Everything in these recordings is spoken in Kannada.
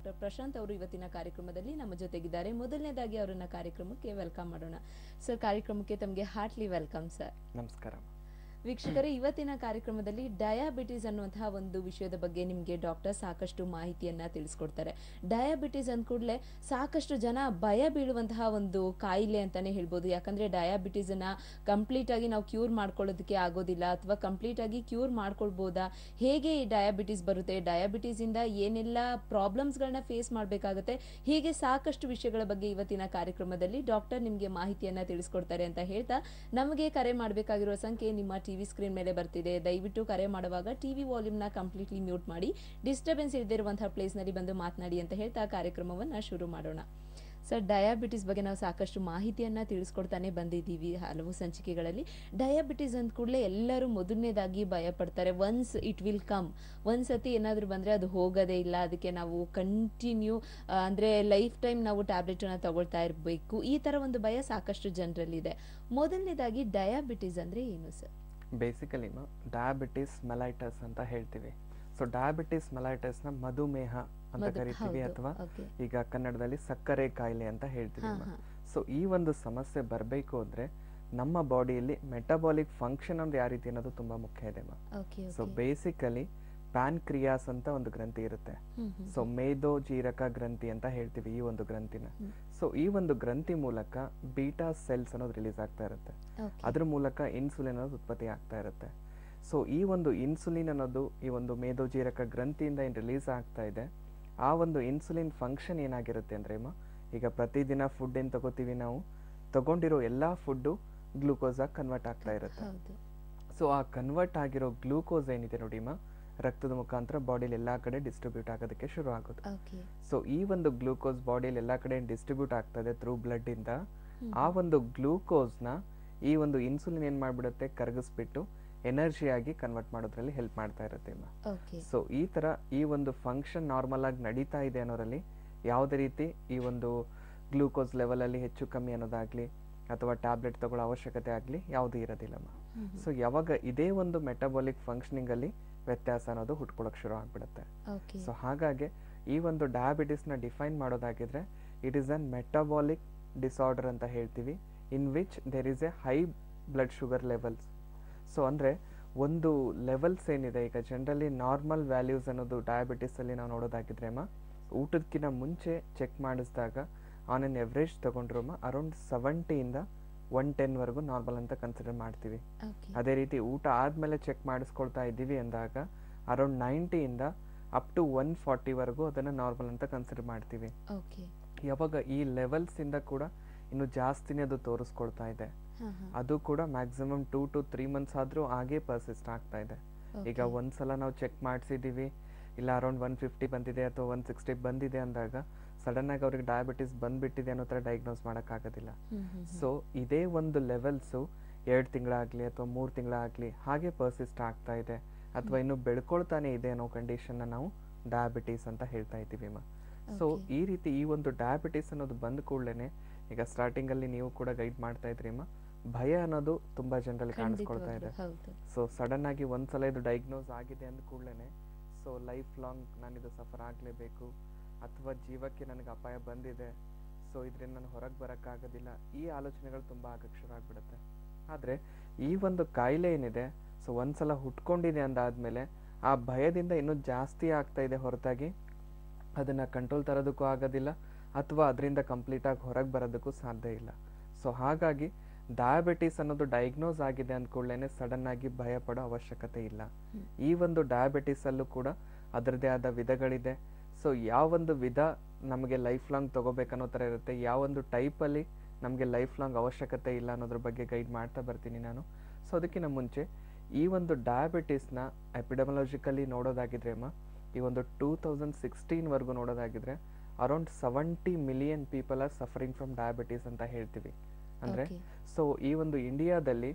ಡಾಕ್ಟರ್ ಪ್ರಶಾಂತ್ ಅವರು ಇವತ್ತಿನ ಕಾರ್ಯಕ್ರಮದಲ್ಲಿ ನಮ್ಮ ಜೊತೆಗಿದ್ದಾರೆ ಮೊದಲನೇದಾಗಿ ಅವರನ್ನ ಕಾರ್ಯಕ್ರಮಕ್ಕೆ ವೆಲ್ಕಮ್ ಮಾಡೋಣ ಸರ್ ಕಾರ್ಯಕ್ರಮಕ್ಕೆ ತಮಗೆ ಹಾರ್ಟ್ಲಿ ವೆಲ್ಕಮ್ ಸರ್ ನಮಸ್ಕಾರ ವೀಕ್ಷಕರೇ ಇವತ್ತಿನ ಕಾರ್ಯಕ್ರಮದಲ್ಲಿ ಡಯಾಬಿಟಿಸ್ ಅನ್ನುವಂತಹ ಒಂದು ವಿಷಯದ ಬಗ್ಗೆ ನಿಮಗೆ ಡಾಕ್ಟರ್ ಸಾಕಷ್ಟು ಮಾಹಿತಿಯನ್ನ ತಿಳಿಸ್ಕೊಡ್ತಾರೆ ಡಯಾಬಿಟಿಸ್ ಅಂದ ಕೂಡಲೇ ಸಾಕಷ್ಟು ಜನ ಭಯ ಬೀಳುವಂತಹ ಒಂದು ಕಾಯಿಲೆ ಅಂತಾನೆ ಹೇಳ್ಬೋದು ಯಾಕಂದ್ರೆ ಡಯಾಬಿಟಿಸ್ ಅನ್ನ ಕಂಪ್ಲೀಟ್ ಆಗಿ ನಾವು ಕ್ಯೂರ್ ಮಾಡ್ಕೊಳ್ಳೋದಕ್ಕೆ ಆಗೋದಿಲ್ಲ ಅಥವಾ ಕಂಪ್ಲೀಟ್ ಆಗಿ ಕ್ಯೂರ್ ಮಾಡ್ಕೊಳ್ಬೋದಾ ಹೇಗೆ ಈ ಡಯಾಬಿಟಿಸ್ ಬರುತ್ತೆ ಡಯಾಬಿಟಿಸ್ ಇಂದ ಏನೆಲ್ಲ ಪ್ರಾಬ್ಲಮ್ಸ್ಗಳನ್ನ ಫೇಸ್ ಮಾಡಬೇಕಾಗುತ್ತೆ ಹೀಗೆ ಸಾಕಷ್ಟು ವಿಷಯಗಳ ಬಗ್ಗೆ ಇವತ್ತಿನ ಕಾರ್ಯಕ್ರಮದಲ್ಲಿ ಡಾಕ್ಟರ್ ನಿಮಗೆ ಮಾಹಿತಿಯನ್ನ ತಿಳಿಸ್ಕೊಡ್ತಾರೆ ಅಂತ ಹೇಳ್ತಾ ನಮಗೆ ಕರೆ ಮಾಡಬೇಕಾಗಿರುವ ಸಂಖ್ಯೆ ನಿಮ್ಮ ಟಿವಿ ಸ್ಕ್ರೀನ್ ಮೇಲೆ ಬರ್ತಿದೆ ದಯವಿಟ್ಟು ಕರೆ ಮಾಡುವಾಗ ಟಿವಿ ವಾಲ್ಯೂಮ್ನ ಕಂಪ್ಲೀಟ್ಲಿ ಮ್ಯೂಟ್ ಮಾಡಿ ಡಿಸ್ಟರ್ಬೆನ್ಸ್ ಇಲ್ಲದಿರುವಂತಹ ಪ್ಲೇಸ್ನಲ್ಲಿ ಬಂದು ಮಾತನಾಡಿ ಅಂತ ಹೇಳ್ತಾ ಕಾರ್ಯಕ್ರಮವನ್ನ ಶುರು ಮಾಡೋಣ ಸರ್ ಡಯಾಬಿಟಿಸ್ ಬಗ್ಗೆ ನಾವು ಸಾಕಷ್ಟು ಮಾಹಿತಿಯನ್ನ ತಿಳಿಸ್ಕೊಡ್ತಾನೆ ಬಂದಿದ್ದೀವಿ ಹಲವು ಸಂಚಿಕೆಗಳಲ್ಲಿ ಡಯಾಬಿಟಿಸ್ ಅಂದ ಕೂಡಲೇ ಎಲ್ಲರೂ ಮೊದಲನೇದಾಗಿ ಭಯ ಪಡ್ತಾರೆ ಒನ್ಸ್ ಇಟ್ ವಿಲ್ ಕಮ್ ಒಂದ್ಸತಿ ಏನಾದರೂ ಬಂದರೆ ಅದು ಹೋಗೋದೇ ಇಲ್ಲ ಅದಕ್ಕೆ ನಾವು ಕಂಟಿನ್ಯೂ ಅಂದರೆ ಲೈಫ್ ಟೈಮ್ ನಾವು ಟ್ಯಾಬ್ಲೆಟನ್ನು ತಗೊಳ್ತಾ ಇರಬೇಕು ಈ ಥರ ಒಂದು ಭಯ ಸಾಕಷ್ಟು ಜನರಲ್ಲಿದೆ ಮೊದಲನೇದಾಗಿ ಡಯಾಬಿಟಿಸ್ ಅಂದರೆ ಏನು ಸರ್ ಬೇಸಿಕಲಿ ಡಯಾಬಿಟಿಸ್ ಮೆಲೈಟಸ್ ಅಂತ ಹೇಳ್ತೀವಿ ಸೊ ಡಯಾಬಿಟಿಸ್ ಮೆಲೈಟಸ್ನ ಮಧುಮೇಹ ಅಂತ ಮಧು- ಕರಿತೀವಿ ಹೌದು, ಅಥವಾ okay. ಈಗ ಕನ್ನಡದಲ್ಲಿ ಸಕ್ಕರೆ ಕಾಯಿಲೆ ಅಂತ ಹೇಳ್ತೀವಿ ಹಾ, ಹಾ. ಸೊ ಈ ಒಂದು ಸಮಸ್ಯೆ ಬರಬೇಕು ಅಂದ್ರೆ ನಮ್ಮ ಬಾಡಿಯಲ್ಲಿ ಮೆಟಬಾಲಿಕ್ ಫಂಕ್ಷನ್ ಅಂದ್ರೆ ಯಾವ ರೀತಿ ಅನ್ನೋದು ತುಂಬಾ ಮುಖ್ಯ ಇದೆ ಓಕೆ ಸೊ ಬೇಸಿಕಲಿ ಪ್ಯಾನ್ಕ್ರಿಯಾಸ್ ಅಂತ ಒಂದು ಗ್ರಂಥಿ ಇರುತ್ತೆ ಹ್ಮ್, ಹ್ಮ್. ಸೊ ಮೇದೋ ಜೀರಕ ಗ್ರಂಥಿ ಅಂತ ಹೇಳ್ತೀವಿ ಈ ಒಂದು ಗ್ರಂಥಿನ ಹ್ಮ್. ಸೊ ಈ ಒಂದು ಗ್ರಂಥಿ ಮೂಲಕ ಬೀಟಾ ಸೆಲ್ಸ್ ಅನ್ನೋದು ರಿಲೀಸ್ ಆಗ್ತಾ ಇರುತ್ತೆ Okay. ಅದ್ರ ಮೂಲಕ ಇನ್ಸುಲಿನ್ ಅನ್ನೋದು ಉತ್ಪತ್ತಿ ಆಗ್ತಾ ಇರುತ್ತೆ ಸೊ ಈ ಒಂದು ಇನ್ಸುಲಿನ್ ಅನ್ನೋದು ಈ ಒಂದು ಮೇದೋಜೀರಕ ಗ್ರಂಥಿಯಿಂದ ಏನು ರಿಲೀಸ್ ಆಗ್ತಾ ಇದೆ ಆ ಒಂದು ಇನ್ಸುಲಿನ್ ಫಂಕ್ಷನ್ ಏನಾಗಿರುತ್ತೆ ಅಂದ್ರೆ ಅಮ್ಮ ಈಗ ಪ್ರತಿದಿನ ಫುಡ್ ಏನು ತಗೋತೀವಿ ನಾವು ತಗೊಂಡಿರೋ ಎಲ್ಲಾ ಫುಡ್ಡು ಗ್ಲೂಕೋಸ್ ಆಗಿ ಕನ್ವರ್ಟ್ ಆಗ್ತಾ ಇರುತ್ತೆ ಹೌದು ಸೊ ಆ ಕನ್ವರ್ಟ್ ಆಗಿರೋ ಗ್ಲೂಕೋಸ್ ಏನಿದೆ ನೋಡಿ ಅಮ್ಮ ರಕ್ತದ ಮುಖಾಂತರ ಬಾಡಿಲಿ ಎಲ್ಲಾ ಕಡೆ ಡಿಸ್ಟ್ರಿಬ್ಯೂಟ್ ಆಗೋದಕ್ಕೆ ಶುರು ಆಗುತ್ತೆ ಓಕೆ ಸೊ ಈ ಒಂದು ಗ್ಲೂಕೋಸ್ ಬಾಡಿಯಲ್ಲಿ ಎಲ್ಲ ಕಡೆ ಡಿಸ್ಟ್ರಿಬ್ಯೂಟ್ ಆಗ್ತದೆ ಥ್ರೂ ಬ್ಲಡ್ ಇಂದ ಆ ಒಂದು ಗ್ಲೂಕೋಸ್ನ ಈ ಒಂದು ಇನ್ಸುಲಿನ್ ಏನ್ ಮಾಡ್ಬಿಡುತ್ತೆ ಕರಗಿಸ್ಬಿಟ್ಟು ಎನರ್ಜಿ ಆಗಿ ಕನ್ವರ್ಟ್ ಮಾಡೋದ್ರಲ್ಲಿ ಹೆಲ್ಪ್ ಮಾಡ್ತಾ ಇರುತ್ತೆ ಅಮ್ಮ ಓಕೆ ಸೊ ಈ ತರ ಈ ಒಂದು ಫಂಕ್ಷನ್ ನಾರ್ಮಲ್ ಆಗಿ ನಡೀತಾ ಇದೆ ಅನ್ನೋರಲ್ಲಿ ಯಾವುದೇ ರೀತಿ ಈ ಒಂದು ಗ್ಲೂಕೋಸ್ ಲೆವೆಲ್ ಅಲ್ಲಿ ಹೆಚ್ಚು ಕಮ್ಮಿ ಅನ್ನೋದಾಗ್ಲಿ ಅಥವಾ ಟ್ಯಾಬ್ಲೆಟ್ ತಗೊಳ್ಳೋ ಅವಶ್ಯಕತೆ ಆಗಲಿ ಯಾವುದೂ ಇರೋದಿಲ್ಲಮ್ಮ ಸೊ ಯಾವಾಗ ಇದೇ ಒಂದು ಮೆಟಬಾಲಿಕ್ ಫಂಕ್ಷನಿಂಗ್ ಅಲ್ಲಿ ವ್ಯತ್ಯಾಸ ಅನ್ನೋದು ಹುಟ್ಕೊಳಕ್ ಶುರು ಆಗ್ಬಿಡುತ್ತೆ ಓಕೆ ಸೊ ಹಾಗಾಗಿ ಈ ಒಂದು ಡಯಾಬಿಟಿಸ್ನ ಡಿಫೈನ್ ಮಾಡೋದಾಗಿದ್ರೆ it is an metabolic disorder ಅಂತ ಹೇಳ್ತೀವಿ in which there is a high blood sugar levels so ಅಂದರೆ ಒಂದು ಲೆವೆಲ್ಸ್ ಏನಿದೆ ಈಗ ಜನರಲಿ ನಾರ್ಮಲ್ ವ್ಯಾಲ್ಯೂಸ್ ಅನ್ನೋದು ಡಯಾಬಿಟಿಸಲ್ಲಿ ನಾವು ನೋಡೋದಾಗಿದ್ರೆ ಅಮ್ಮ ಊಟದಕ್ಕಿಂತ ಮುಂಚೆ ಚೆಕ್ ಮಾಡಿಸಿದಾಗ ಆನ್ ಎನ್ ಎವ್ರೇಜ್ ತಗೊಂಡ್ರು ಅಮ್ಮ ಅರೌಂಡ್ ಸೆವೆಂಟಿಯಿಂದ ಒನ್ ಟೆನ್ವರೆಗೂ ನಾರ್ಮಲ್ ಅಂತ ಕನ್ಸಿಡರ್ ಮಾಡ್ತೀವಿ ಓಕೆ ಅದೇ ರೀತಿ ಊಟ ಆದಮೇಲೆ ಚೆಕ್ ಮಾಡಿಸ್ಕೊಳ್ತಾ ಇದ್ದೀವಿ ಅಂದಾಗ ಅರೌಂಡ್ ನೈಂಟಿಯಿಂದ ಅಪ್ ಟು ಒನ್ ಫಾರ್ಟಿವರೆಗೂ ಅದನ್ನು ನಾರ್ಮಲ್ ಅಂತ ಕನ್ಸಿಡರ್ ಮಾಡ್ತೀವಿ ಓಕೆ ಯಾವಾಗ ಈ ಲೆವೆಲ್ಸಿಂದ ಕೂಡ ಇನ್ನು ಜಾಸ್ತಿನೇ ಅದು ತೋರಿಸ್ಕೊಳ್ತಾ ಇದೆ ಹಾ ಹಾ ಅದು ಕೂಡ maximum two to three months ಆದರೂ ಹಾಗೇ ಪರ್ಸಿಸ್ಟ್ ಆಗ್ತಾ ಇದೆ ಈಗ Okay. ಒಂದ್ಸಲ ನಾವು ಚೆಕ್ ಮಾಡಿಸಿದ್ದೀವಿ ಇಲ್ಲ ಅರೌಂಡ್ ಒನ್ ಫಿಫ್ಟಿ ಬಂದಿದೆ ಅಥವಾ ಒನ್ ಸಿಕ್ಸ್ಟಿ ಬಂದಿದೆ ಅಂದಾಗ ಸಡನ್ ಆಗಿ ಅವ್ರಿಗೆ ಡಯಾಬಿಟಿಸ್ ಬಂದ್ಬಿಟ್ಟಿದೆ ಅನ್ನೋ ಥರ ಡಯಾಗ್ನೋಸ್ ಮಾಡೋಕ್ಕಾಗೋದಿಲ್ಲ ಹ್ಮ್ ಹ್ಮ್ ಸೊ ಇದೇ ಒಂದು ಲೆವೆಲ್ಸು ಎರಡು ತಿಂಗಳಾಗಲಿ ಅಥವಾ ಮೂರು ತಿಂಗಳಾಗಲಿ ಹಾಗೆ ಪರ್ಸಿಸ್ಟ್ ಆಗ್ತಾ ಇದೆ ಅಥವಾ ಇನ್ನು ಬೆಳ್ಕೊಳ್ತಾನೆ ಇದೆ ಅನ್ನೋ ಕಂಡೀಷನ್ನ ನಾವು ಡಯಾಬಿಟೀಸ್ ಅಂತ ಹೇಳ್ತಾ ಇದ್ದೀವಿ ಮಾ ಸೊ Okay. ಈ ರೀತಿ ಈ ಒಂದು ಡಯಾಬಿಟಿಸ್ ಅನ್ನೋದು ಬಂದ ಕೂಡಲೇ ಈಗ ಸ್ಟಾರ್ಟಿಂಗ್ ಅಲ್ಲಿ ನೀವು ಕೂಡ ಗೈಡ್ ಮಾಡ್ತಾ ಇದ್ರಿ ಅಮ್ಮ ಭಯ ಅನ್ನೋದು ತುಂಬಾ ಜನರಲ್ಲಿ ಕಾಣಿಸ್ಕೊಳ್ತಾ ಇದೆ ಖಂಡಿತವಾಗ್ಲೂ ಹೌದು ಸೊ ಸಡನ್ ಆಗಿ ಒಂದ್ಸಲ ಇದು ಡಯಾಗ್ನೋಸ್ ಆಗಿದೆ ಅಂದ ಕೂಡಲೇ ಸೊ ಲೈಫ್ ಲಾಂಗ್ ನಾನಿದು ಸಫರ್ ಆಗಲೇಬೇಕು ಅಥವಾ ಜೀವಕ್ಕೆ ನನಗೆ ಅಪಾಯ ಬಂದಿದೆ ಸೊ ಇದರಿಂದ ನಾನು ಹೊರಗೆ ಬರೋಕ್ಕಾಗೋದಿಲ್ಲ ಈ ಆಲೋಚನೆಗಳು ತುಂಬ ಆಗಕ್ಕೆ ಶುರು ಆಗ್ಬಿಡುತ್ತೆ ಆದರೆ ಈ ಒಂದು ಕಾಯಿಲೆ ಏನಿದೆ ಸೊ ಒಂದ್ಸಲ ಹುಟ್ಕೊಂಡಿದೆ ಅಂದಾದ್ಮೇಲೆ ಆ ಭಯದಿಂದ ಇನ್ನೂ ಜಾಸ್ತಿ ಆಗ್ತಾ ಇದೆ ಹೊರತಾಗಿ ಅದನ್ನು ಕಂಟ್ರೋಲ್ ತರೋದಕ್ಕೂ ಆಗೋದಿಲ್ಲ ಅಥವಾ ಅದರಿಂದ ಕಂಪ್ಲೀಟಾಗಿ ಹೊರಗೆ ಬರೋದಕ್ಕೂ ಸಾಧ್ಯ ಇಲ್ಲ ಸೊ ಹಾಗಾಗಿ ಡಯಾಬಿಟಿಸ್ ಅನ್ನೋದು ಡಯಾಗ್ನೋಸ್ ಆಗಿದೆ ಅಂದ ಕೂಡಲೇ ಸಡನ್ ಆಗಿ ಭಯ ಪಡೋ ಅವಶ್ಯಕತೆ ಇಲ್ಲ ಈ ಒಂದು ಡಯಾಬಿಟಿಸ್ ಅಲ್ಲೂ ಕೂಡ ಅದರದೇ ಆದ ವಿಧಗಳಿದೆ ಸೊ ಯಾವೊಂದು ವಿಧ ನಮಗೆ ಲೈಫ್ ಲಾಂಗ್ ತಗೋಬೇಕನ್ನೋ ಥರ ಇರುತ್ತೆ ಯಾವೊಂದು ಟೈಪಲ್ಲಿ ನಮಗೆ ಲೈಫ್ ಲಾಂಗ್ ಅವಶ್ಯಕತೆ ಇಲ್ಲ ಅನ್ನೋದ್ರ ಬಗ್ಗೆ ಗೈಡ್ ಮಾಡ್ತಾ ಬರ್ತೀನಿ ನಾನು ಸೊ ಅದಕ್ಕಿಂತ ಮುಂಚೆ ಈ ಒಂದು ಡಯಾಬಿಟಿಸ್ನ ಎಪಿಡಮಲಾಜಿಕಲಿ ನೋಡೋದಾಗಿದ್ರೆ ಅಮ್ಮ ಈ ಒಂದು ಟೂ ತೌಸಂಡ್ ಸಿಕ್ಸ್ಟೀನ್ವರೆಗೂ ನೋಡೋದಾಗಿದ್ರೆ around seventy million people are suffering from diabetes ಅಂತ ಹೇಳ್ತೀವಿ ಅಂದರೆ Okay. ಸೊ ಈ ಒಂದು ಇಂಡಿಯಾದಲ್ಲಿ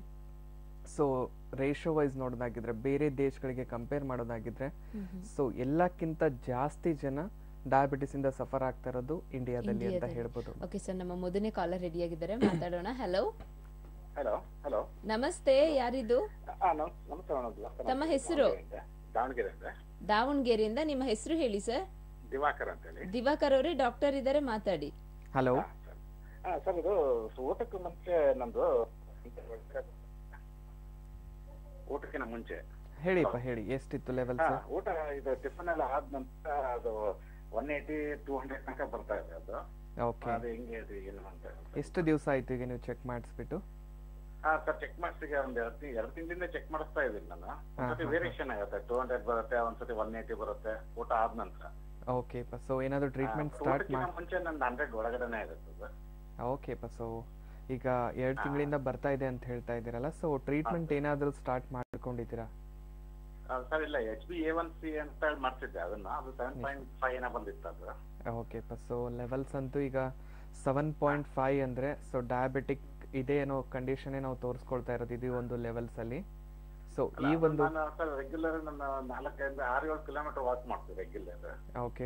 ಸೊ ರೇಷೋ ವೈಸ್ ನೋಡೋದಾಗಿದ್ರೆ ಬೇರೆ ದೇಶಗಳಿಗೆ ಕಂಪೇರ್ ಮಾಡೋದಾಗಿದ್ರೆ ಹ್ಮ್ ಹ್ಮ್. ಸೊ ಎಲ್ಲಕ್ಕಿಂತ ಜಾಸ್ತಿ ಜನ ಡಯಾಬಿಟಿಸ್ ಇಂದ ಸಫರ್ ಆಗ್ತಾ ಇರೋದು ಇಂಡಿಯಾದಲ್ಲಿ ಅಂತ ಇಂಡಿಯಾದಲ್ಲಿ. ಹೇಳ್ಬೋದು ಓಕೆ ಸರ್ ನಮ್ಮ ಮೊದಲನೇ ಕಾಲರ್ ರೆಡಿ ಆಗಿದ್ದಾರೆ ಮಾತಾಡೋಣ ಹಲೋ ಹಲೋ ಹಲೋ ನಮಸ್ತೆ ಯಾರಿದು ಹಾ ನಮಸ್ ನಮಸ್ತೆ ಮೇಡಮ್ ತಮ್ಮ ಹೆಸರು? ದಾವಣಗೆರೆಯಿಂದ ದಾವಣಗೆರೆಯಿಂದ ನಿಮ್ಮ ಹೆಸರು ಹೇಳಿ ಸರ್ ದಿವಾಕರ್ ಅಂತೇಳಿ ದಿವಾಕರ್ ಅವರೇ ಡಾಕ್ಟರ್ ಇದ್ದಾರೆ ಮಾತಾಡಿ ಹಲೋ ಹಾ, ಸರ್. ಹಾ ಸರ್ ಇದು ಊಟಕ್ಕೆ ಮುಂಚೆ ನಂದು ಊಟಕ್ಕಿಂತ ಮುಂಚೆ ಹೇಳಿಪ್ಪ ಹೇಳಿ ಎಷ್ಟಿತ್ತು ಲೆವೆಲ್ಸ್ ಹಾ ಊಟ ಇದು ಟಿಫನ್ ಎಲ್ಲ ಆದ ನಂತರ ಅದು ಒನ್ ಏಯ್ಟಿ ಟೂ ಹಂಡ್ರೆಡ್ ತನಕ ಬರ್ತಾ ಇದೆ ಅದು ಓಕೆ ಅದು ಹೆಂಗೆ ಅದು ಏನು ಅಂತ ಎಷ್ಟು ದಿವಸ ಆಯ್ತು ಈಗ ನೀವು ಚೆಕ್ ಮಾಡಿಸ್ಬಿಟ್ಟು ಹಾ ಸರ್ ಚೆಕ್ ಮಾಡಿಸಿಗೆ ಒಂದ್ ಎರಡು ತಿಂಗ್ ಎರಡು ತಿಂಗಳಿಂದ ಚೆಕ್ ಮಾಡಿಸ್ತಾ ಇದ್ದೀನಿ ನಾನು ಒಂದ್ಸತಿ ಹಾ, ಹಾ. ವೇರಿಯೇಷನ್ ಆಗುತ್ತೆ ಟೂ ಹಂಡ್ರೆಡ್ ಬರುತ್ತೆ ಒಂದ್ಸತಿ ಒನ್ ಏಯ್ಟಿ ಬರುತ್ತೆ ಊಟ ಆದ ನಂತರ ಓಕೆಪ್ಪ ಸೊ ಏನಾದರೂ ಟ್ರೀಟ್ಮೆಂಟ್ ಸ್ಟಾರ್ಟ್ ಊಟಕ್ಕಿಂತ ಮಾಡಿ ಮುಂಚೆ ನಂದು ಹಂಡ್ರೆಡ್ ಒಳಗಡೆನೆ ಇರುತ್ತೆ ಸರ್ ಓಕೆಪ್ಪ ಸೊ ಈಗ ಎರಡು ತಿಂಗಳಿಂದ ಬರ್ತಾ ಇದೆ ಅಂತ ಹೇಳ್ತಾ ಇದ್ದೀರಲ್ಲ ಸೊ ಟ್ರೀಟ್ಮೆಂಟ್ ಏನಾದರೂ ಸ್ಟಾರ್ಟ್ ಮಾಡ್ಕೊಂಡಿದ್ದೀರಾ ಸರ್ ಇಲ್ಲ H B A one C ಅಂತ ಹೇಳಿ ಮಾಡ್ತಿದ್ದೆ ಅದನ್ನ ಅದು ಸೆವೆನ್ ಪಾಯಿಂಟ್ ಫೈವ್ ಏನೋ ಬಂದಿತ್ತು ಅದು ಓಕೆಪ್ಪ ಸೊ ಲೆವೆಲ್ಸ್ ಅಂತೂ ಈಗ ಸೆವೆನ್ ಪಾಯಿಂಟ್ ಫೈವ್ ಅಂದರೆ ಸೊ ಡಯಾಬಿಟಿಕ್ ಇದೇ ಏನೋ ಕಂಡೀಷನ್ನೇ ನಾವು ತೋರಿಸ್ಕೊಳ್ತಾ ಇರೋದು ಇದು ಒಂದು ಲೆವೆಲ್ಸಲ್ಲಿ ಸೊ ಅಲ್ಲ, ಈ ಅದು ಒಂದು ನಾನು ಸರ್ ರೆಗ್ಯುಲರ್ ನನ್ನ ನಾಲ್ಕೈದು ಆರು ಏಳು ಕಿಲೋಮೀಟರ್ ವಾಕ್ ಮಾಡ್ತೀವಿ ರೆಗ್ಯುಲರ್ ಓಕೆ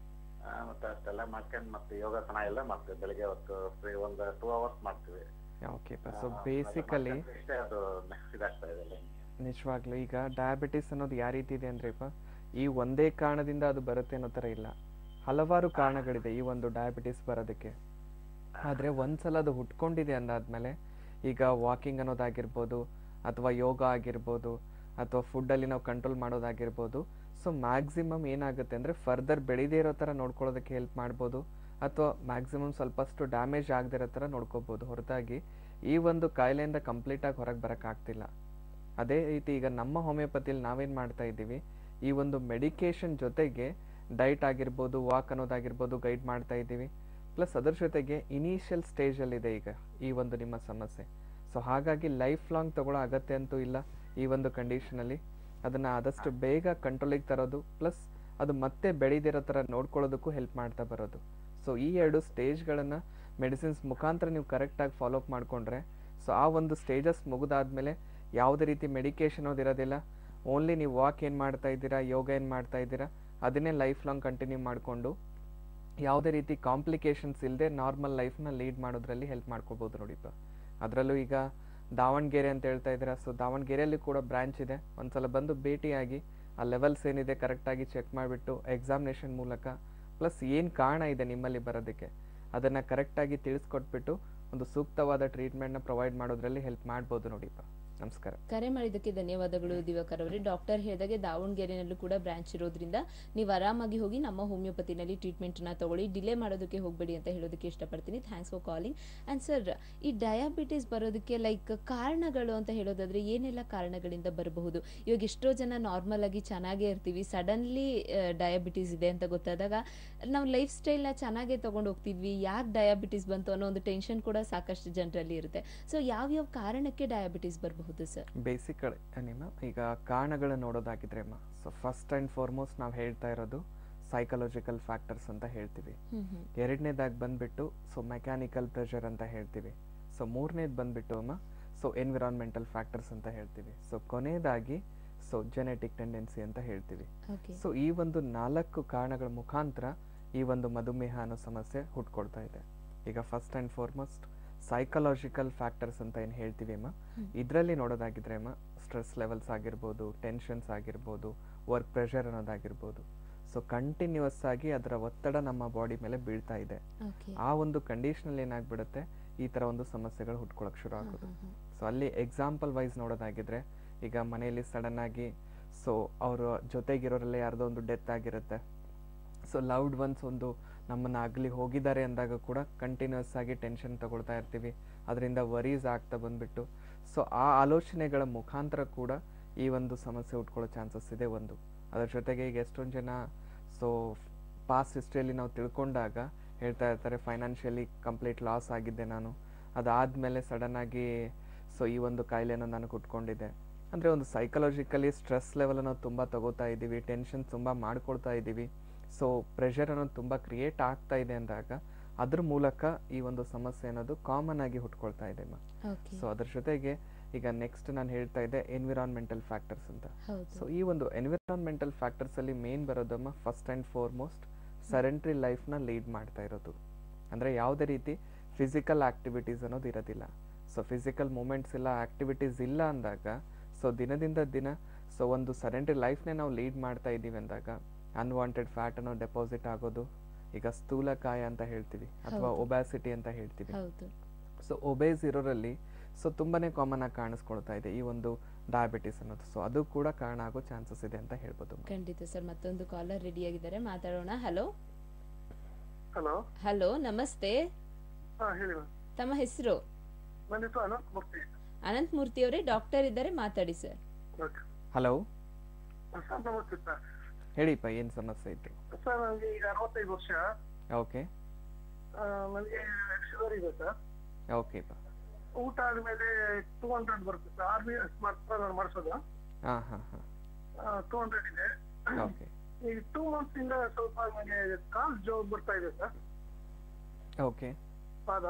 ಮತ್ತೆ ಅಷ್ಟೆಲ್ಲ ಮಾಡ್ಕೊಂಡು ಮತ್ತೆ ಯೋಗಾಸನ ಎಲ್ಲ ಮಾಡ್ತೀವಿ ಬೆಳಿಗ್ಗೆ ಹೊತ್ತು ಫ್ರೀ ಒಂದು ಟೂ ಅವರ್ಸ್ ಮಾಡ್ತೀವಿ ಓಕೆಪ್ಪ ಸೊ ಆ, ಬೇಸಿಕಲಿ ಮತ್ತೆ ಇಷ್ಟೇ ಅದು ಇದಾಗ್ತಾ ಇದೆ ಎಲ್ಲ ಹಿಂಗೆ. ನಿಜವಾಗ್ಲೂ ಈಗ ಡಯಾಬಿಟಿಸ್ ಅನ್ನೋದು ಯಾವ ರೀತಿ ಇದೆ ಅಂದ್ರೆಪ್ಪ ಈ ಒಂದೇ ಕಾರಣದಿಂದ ಅದು ಬರುತ್ತೆ ಅನ್ನೋ ಥರ ಇಲ್ಲ ಹಲವಾರು ಕಾರಣಗಳಿದೆ ಈ ಒಂದು ಡಯಾಬಿಟಿಸ್ ಬರೋದಕ್ಕೆ ಆದರೆ ಒಂದ್ಸಲ ಅದು ಹುಟ್ಕೊಂಡಿದೆ ಅಂದಾದ್ಮೇಲೆ ಈಗ ವಾಕಿಂಗ್ ಅನ್ನೋದಾಗಿರ್ಬೋದು ಅಥವಾ ಯೋಗ ಆಗಿರ್ಬೋದು ಅಥವಾ ಫುಡ್ಡಲ್ಲಿ ನಾವು ಕಂಟ್ರೋಲ್ ಮಾಡೋದಾಗಿರ್ಬೋದು ಸೊ ಮ್ಯಾಕ್ಸಿಮಮ್ ಏನಾಗುತ್ತೆ ಅಂದರೆ ಫರ್ದರ್ ಬೆಳೀದೇ ಇರೋ ಥರ ನೋಡ್ಕೊಳ್ಳೋದಕ್ಕೆ ಹೆಲ್ಪ್ ಮಾಡ್ಬೋದು ಅಥವಾ ಮ್ಯಾಕ್ಸಿಮಮ್ ಸ್ವಲ್ಪಷ್ಟು ಡ್ಯಾಮೇಜ್ ಆಗದೇ ಇರೋ ಥರ ನೋಡ್ಕೋಬೋದು ಹೊರತಾಗಿ ಈ ಒಂದು ಕಾಯಿಲೆಯಿಂದ ಕಂಪ್ಲೀಟಾಗಿ ಹೊರಗೆ ಬರೋಕ್ಕಾಗ್ತಿಲ್ಲ ಅದೇ ರೀತಿ ಈಗ ನಮ್ಮ ಹೋಮಿಯೋಪತಿಯಲ್ಲಿ ನಾವೇನು ಮಾಡ್ತಾ ಇದ್ದೀವಿ ಈ ಒಂದು ಮೆಡಿಕೇಶನ್ ಜೊತೆಗೆ ಡೈಟ್ ಆಗಿರ್ಬೋದು ವಾಕ್ ಅನ್ನೋದಾಗಿರ್ಬೋದು ಗೈಡ್ ಮಾಡ್ತಾ ಇದ್ದೀವಿ ಪ್ಲಸ್ ಅದರ ಜೊತೆಗೆ ಇನಿಷಿಯಲ್ ಸ್ಟೇಜಲ್ಲಿದೆ ಈಗ ಈ ಒಂದು ನಿಮ್ಮ ಸಮಸ್ಯೆ ಸೊ ಹಾಗಾಗಿ ಲೈಫ್ ಲಾಂಗ್ ತಗೊಳ್ಳೋ ಅಗತ್ಯ ಅಂತೂ ಇಲ್ಲ ಈ ಒಂದು ಕಂಡೀಷನಲ್ಲಿ ಅದನ್ನು ಆದಷ್ಟು ಬೇಗ ಕಂಟ್ರೋಲಿಗೆ ತರೋದು ಪ್ಲಸ್ ಅದು ಮತ್ತೆ ಬೆಳೆದಿರೋ ಥರ ನೋಡ್ಕೊಳ್ಳೋದಕ್ಕೂ ಹೆಲ್ಪ್ ಮಾಡ್ತಾ ಬರೋದು ಸೊ ಈ ಎರಡು ಸ್ಟೇಜ್ಗಳನ್ನು ಮೆಡಿಸಿನ್ಸ್ ಮುಖಾಂತರ ನೀವು ಕರೆಕ್ಟಾಗಿ ಫಾಲೋಅಪ್ ಮಾಡಿಕೊಂಡ್ರೆ ಸೊ ಆ ಒಂದು ಸ್ಟೇಜಸ್ ಮುಗಿದಾದ್ಮೇಲೆ ಯಾವುದೇ ರೀತಿ ಮೆಡಿಕೇಶನ್ ಇರೋದಿಲ್ಲ ಓನ್ಲಿ ನೀವು ವಾಕ್ ಏನು ಮಾಡ್ತಾ ಇದ್ದೀರಾ ಯೋಗ ಏನು ಮಾಡ್ತಾ ಇದ್ದೀರಾ ಅದನ್ನೇ ಲೈಫ್ ಲಾಂಗ್ ಕಂಟಿನ್ಯೂ ಮಾಡಿಕೊಂಡು ಯಾವುದೇ ರೀತಿ ಕಾಂಪ್ಲಿಕೇಶನ್ಸ್ ಇಲ್ಲದೆ ನಾರ್ಮಲ್ ಲೈಫ್ನ ಲೀಡ್ ಮಾಡೋದ್ರಲ್ಲಿ ಹೆಲ್ಪ್ ಮಾಡ್ಕೋಬೋದು ನೋಡಿಪ್ಪ ಅದರಲ್ಲೂ ಈಗ ದಾವಣಗೆರೆ ಅಂತ ಹೇಳ್ತಾ ಇದ್ದೀರಾ ಸೊ ದಾವಣಗೆರೆಯಲ್ಲಿ ಕೂಡ ಬ್ರಾಂಚ್ ಇದೆ ಒಂದ್ಸಲ ಬಂದು ಭೇಟಿಯಾಗಿ ಆ ಲೆವೆಲ್ಸ್ ಏನಿದೆ ಕರೆಕ್ಟಾಗಿ ಚೆಕ್ ಮಾಡಿಬಿಟ್ಟು ಎಕ್ಸಾಮಿನೇಷನ್ ಮೂಲಕ ಪ್ಲಸ್ ಏನು ಕಾರಣ ಇದೆ ನಿಮ್ಮಲ್ಲಿ ಬರೋದಕ್ಕೆ ಅದನ್ನು ಕರೆಕ್ಟಾಗಿ ತಿಳಿಸ್ಕೊಟ್ಬಿಟ್ಟು ಒಂದು ಸೂಕ್ತವಾದ ಟ್ರೀಟ್ಮೆಂಟ್ನ ಪ್ರೊವೈಡ್ ಮಾಡೋದ್ರಲ್ಲಿ ಹೆಲ್ಪ್ ಮಾಡ್ಬೋದು ನೋಡಿಪ್ಪ ನಮಸ್ಕಾರ ಕರೆ ಮಾಡಿದ್ದಕ್ಕೆ ಧನ್ಯವಾದಗಳು ದಿವಾಕರ್ ಅವರೇ ಡಾಕ್ಟರ್ ಹೇಳಿದಾಗೆ ದಾವಣಗೆರೆನಲ್ಲೂ ಕೂಡ ಬ್ರಾಂಚ್ ಇರೋದ್ರಿಂದ ನೀವು ಆರಾಮಾಗಿ ಹೋಗಿ ನಮ್ಮ ಹೋಮಿಯೋಪತಿನಲ್ಲಿ ಟ್ರೀಟ್ಮೆಂಟ್ನ ತಗೊಳ್ಳಿ ಡಿಲೇ ಮಾಡೋದಕ್ಕೆ ಹೋಗಬೇಡಿ ಅಂತ ಹೇಳೋದಕ್ಕೆ ಇಷ್ಟಪಡ್ತೀನಿ thanks for calling and sir ಈ ಡಯಾಬಿಟಿಸ್ ಬರೋದಕ್ಕೆ ಲೈಕ್ ಕಾರಣಗಳು ಅಂತ ಹೇಳೋದಾದ್ರೆ ಏನೆಲ್ಲ ಕಾರಣಗಳಿಂದ ಬರಬಹುದು ಇವಾಗ ಎಷ್ಟೋ ಜನ ನಾರ್ಮಲ್ ಆಗಿ ಚೆನ್ನಾಗೇ ಇರ್ತೀವಿ ಸಡನ್ಲಿ ಡಯಾಬಿಟಿಸ್ ಇದೆ ಅಂತ ಗೊತ್ತಾದಾಗ ನಾವು ಲೈಫ್ ಸ್ಟೈಲ್ನ ಚೆನ್ನಾಗೇ ತೊಗೊಂಡು ಹೋಗ್ತಿದ್ವಿ ಯಾಕೆ ಡಯಾಬಿಟಿಸ್ ಬಂತು ಅನ್ನೋ ಒಂದು ಟೆನ್ಷನ್ ಕೂಡ ಸಾಕಷ್ಟು ಜನರಲ್ಲಿ ಇರುತ್ತೆ ಸೊ ಯಾವ್ಯಾವ ಕಾರಣಕ್ಕೆ ಡಯಾಬಿಟಿಸ್ ಬರಬಹುದು ಸರ್ ಬೇಸಿಕ್ ನಿಮ್ಮ ಈಗ ಕಾರಣಗಳನ್ನ ನೋಡೋದಾಗಿದ್ರೆ ಅಮ್ಮ ಸೊ ಫಸ್ಟ್ ಆ್ಯಂಡ್ ಫಾರ್ಮೋಸ್ಟ್ ನಾವು ಹೇಳ್ತಾ ಇರೋದು ಸೈಕಲಾಜಿಕಲ್ ಫ್ಯಾಕ್ಟರ್ಸ್ ಅಂತ ಹೇಳ್ತೀವಿ ಹ್ಮ್ ಹ್ಮ್ ಎರಡನೇದಾಗಿ ಬಂದ್ಬಿಟ್ಟು ಸೊ ಮೆಕ್ಯಾನಿಕಲ್ ಪ್ರೆಷರ್ ಅಂತ ಹೇಳ್ತೀವಿ ಸೊ ಮೂರನೇದು ಬಂದ್ಬಿಟ್ಟು ಅಮ್ಮ ಸೊ ಎನ್ವಿರಾನ್ಮೆಂಟಲ್ ಫ್ಯಾಕ್ಟರ್ಸ್ ಅಂತ ಹೇಳ್ತೀವಿ ಸೊ ಕೊನೆಯದಾಗಿ ಸೊ ಜೆನೆಟಿಕ್ ಟೆಂಡೆನ್ಸಿ ಅಂತ ಹೇಳ್ತೀವಿ ಓಕೆ ಸೊ ಈ ಒಂದು ನಾಲ್ಕು ಕಾರಣಗಳ ಮುಖಾಂತರ ಈ ಒಂದು ಮಧುಮೇಹ ಅನ್ನೋ ಸಮಸ್ಯೆ ಹುಟ್ಕೊಳ್ತಾ ಇದೆ ಈಗ first and foremost psychological factors ಅಂತ ಏನು ಹೇಳ್ತೀವಿ ಅಮ್ಮ ಹ್ಮ್. ಇದರಲ್ಲಿ ನೋಡೋದಾಗಿದ್ರೆ ಅಮ್ಮ ಸ್ಟ್ರೆಸ್ ಲೆವೆಲ್ಸ್ ಆಗಿರ್ಬೋದು ಟೆನ್ಷನ್ಸ್ ಆಗಿರ್ಬೋದು ವರ್ಕ್ ಪ್ರೆಷರ್ ಅನ್ನೋದಾಗಿರ್ಬೋದು ಸೊ ಕಂಟಿನ್ಯೂಸ್ ಆಗಿ ಅದರ ಒತ್ತಡ ನಮ್ಮ ಬಾಡಿ ಮೇಲೆ ಬೀಳ್ತಾ ಇದೆ ಓಕೆ ಆ ಒಂದು ಕಂಡೀಷನಲ್ಲಿ ಏನಾಗ್ಬಿಡುತ್ತೆ ಈ ಥರ ಒಂದು ಸಮಸ್ಯೆಗಳು ಹುಟ್ಕೊಳಕ್ ಶುರು ಆಗೋದು ಸೊ ಅಲ್ಲಿ ಎಕ್ಸಾಂಪಲ್ ವೈಸ್ ನೋಡೋದಾಗಿದ್ರೆ ಈಗ ಮನೆಯಲ್ಲಿ ಸಡನ್ ಆಗಿ ಸೊ ಅವರ ಜೊತೆಗಿರೋರಲ್ಲೇ ಯಾರ್ದೋ ಒಂದು ಡೆತ್ ಆಗಿರುತ್ತೆ ಸೊ ಲವ್ಡ್ ಒನ್ಸ್ ಒಂದು ನಮ್ಮನ್ನು ಆಗಲಿ ಹೋಗಿದ್ದಾರೆ ಅಂದಾಗ ಕೂಡ ಕಂಟಿನ್ಯೂಸ್ ಆಗಿ ಟೆನ್ಷನ್ ತಗೊಳ್ತಾ ಇರ್ತೀವಿ ಅದರಿಂದ ವರೀಸ್ ಆಗ್ತಾ ಬಂದ್ಬಿಟ್ಟು ಸೊ ಆ ಆಲೋಚನೆಗಳ ಮುಖಾಂತರ ಕೂಡ ಈ ಒಂದು ಸಮಸ್ಯೆ ಉಟ್ಕೊಳ್ಳೋ ಚಾನ್ಸಸ್ ಇದೆ ಒಂದು ಅದರ ಜೊತೆಗೆ ಈಗ ಎಷ್ಟೊಂದು ಜನ ಸೊ ಪಾಸ್ಟ್ ಹಿಸ್ಟ್ರಿಯಲ್ಲಿ ನಾವು ತಿಳ್ಕೊಂಡಾಗ ಹೇಳ್ತಾ ಇರ್ತಾರೆ ಫೈನಾನ್ಷಿಯಲಿ ಕಂಪ್ಲೀಟ್ ಲಾಸ್ ಆಗಿದ್ದೆ ನಾನು ಅದಾದಮೇಲೆ ಸಡನ್ನಾಗಿ ಸೊ ಈ ಒಂದು ಕಾಯಿಲೆನ ನಾನು ಕುಟ್ಕೊಂಡಿದ್ದೆ ಅಂದರೆ ಒಂದು ಸೈಕಲಾಜಿಕಲಿ ಸ್ಟ್ರೆಸ್ ಲೆವೆಲ್ ನಾವು ತುಂಬ ತಗೋತಾ ಇದ್ದೀವಿ ಟೆನ್ಷನ್ ತುಂಬ ಮಾಡ್ಕೊಳ್ತಾ ಇದ್ದೀವಿ ಸೊ ಪ್ರೆಷರ್ ಅನ್ನೋದು ತುಂಬ ಕ್ರಿಯೇಟ್ ಆಗ್ತಾ ಇದೆ ಅಂದಾಗ ಅದ್ರ ಮೂಲಕ ಈ ಒಂದು ಸಮಸ್ಯೆ ಅನ್ನೋದು ಕಾಮನ್ ಆಗಿ ಹುಟ್ಕೊಳ್ತಾ ಇದೆ ಓಕೆ ಸೊ ಅದ್ರ ಜೊತೆಗೆ ಈಗ ನೆಕ್ಸ್ಟ್ ನಾನು ಹೇಳ್ತಾ ಇದ್ದೆ ಎನ್ವಿರಾನ್ಮೆಂಟಲ್ ಫ್ಯಾಕ್ಟರ್ಸ್ ಅಂತ ಹೌದು ಸೊ ಈ ಒಂದು ಎನ್ವಿರಾನ್ಮೆಂಟಲ್ ಫ್ಯಾಕ್ಟರ್ಸಲ್ಲಿ ಮೇನ್ ಬರೋದಮ್ಮ ಫಸ್ಟ್ ಆ್ಯಂಡ್ ಫಾರ್ಮೋಸ್ಟ್ ಸೆರೆಂಟ್ರಿ ಲೈಫ್ನ ಲೀಡ್ ಮಾಡ್ತಾ ಇರೋದು ಅಂದರೆ ಯಾವುದೇ ರೀತಿ ಫಿಸಿಕಲ್ ಆ್ಯಕ್ಟಿವಿಟೀಸ್ ಅನ್ನೋದು ಇರೋದಿಲ್ಲ ಸೊ ಫಿಸಿಕಲ್ ಮೂಮೆಂಟ್ಸ್ ಇಲ್ಲ ಆ್ಯಕ್ಟಿವಿಟೀಸ್ ಇಲ್ಲ ಅಂದಾಗ ಸೊ ದಿನದಿಂದ ದಿನ ಸೊ ಒಂದು ಸೆರೆಂಟ್ರಿ ಲೈಫ್ನೇ ನಾವು ಲೀಡ್ ಮಾಡ್ತಾ ಇದ್ದೀವಿ ಅಂದಾಗ ಅನ್ವಾಂಟೆಡ್ ಫ್ಯಾಟ್ ಅನ್ನೋ ಡೆಪಾಸಿಟ್ ಆಗೋದು ಈಗ ಸ್ಥೂಲಕಾಯ ಅಂತ ಹೇಳ್ತೀವಿ ಅಥವಾ ಹೌದು. ಒಬ್ಯಾಸಿಟಿ ಅಂತ ಹೇಳ್ತೀವಿ ಹೌದು ಸೊ ಒಬೇಸ್ ಇರೋರಲ್ಲಿ ಸೊ ತುಂಬಾನೇ ಕಾಮನ್ ಆಗಿ ಕಾಣಿಸ್ಕೊಳ್ತಾ ಇದೆ ಈ ಒಂದು ಡಯಾಬಿಟಿಸ್ ಅನ್ನೋದು ಸೊ ಅದು ಕೂಡ ಕಾರಣ ಆಗೋ ಚಾನ್ಸಸ್ ಇದೆ ಅಂತ ಹೇಳ್ಬೋದು ma'am. ಖಂಡಿತ ಸರ್ ಮತ್ತೊಂದು ಕಾಲರ್ ರೆಡಿ ಆಗಿದ್ದಾರೆ ಮಾತಾಡೋಣ ಹಲೋ ಹಲೋ ಹಲೋ ನಮಸ್ತೆ ಹಾ ಹೇಳಿ ಮ್ಯಾಮ್ ತಮ್ಮ ಹೆಸರು ನನ್ನ ಹೆಸರು ಅನಂತ್ ಮೂರ್ತಿ ಅನಂತ್ ಮೂರ್ತಿ ಅವರೇ ಡಾಕ್ಟರ್ ಇದ್ದಾರೆ ಮಾತಾಡಿ sir okay hello sir namaste sir ಹೇಳಿಪ್ಪ ಏನು ಸಮಸ್ಯೆ ಇತ್ತು ಸರ್ ನನಗೆ ಈಗ ಅರವತ್ತೈದು ವರ್ಷ ಓಕೆ ಆ, ನನಗೆ ಶುಗರ್ ಇದೆ ಸರ್ ಓಕೆಪ್ಪ ಊಟ ಆದ್ಮೇಲೆ ಟೂ ಹಂಡ್ರೆಡ್ ಬರುತ್ತೆ ಸರ್ ಆರ್ ಬಿ ಎಸ್ ಮಾತ್ರ ನಾನು ಮಾಡಿಸೋದು ಹಾಂ ಹಾಂ ಹಾಂ ಟೂ ಹಂಡ್ರೆಡ್ ಇದೆ ಓಕೆ ಈಗ ಟೂ ಮಂತ್ಸ್ ಇಂದ ಸ್ವಲ್ಪ ನನಗೆ ಕಾಲ್ ಜೋ ಬರ್ತಾ ಇದೆ ಸರ್ ಓಕೆ ಪಾದ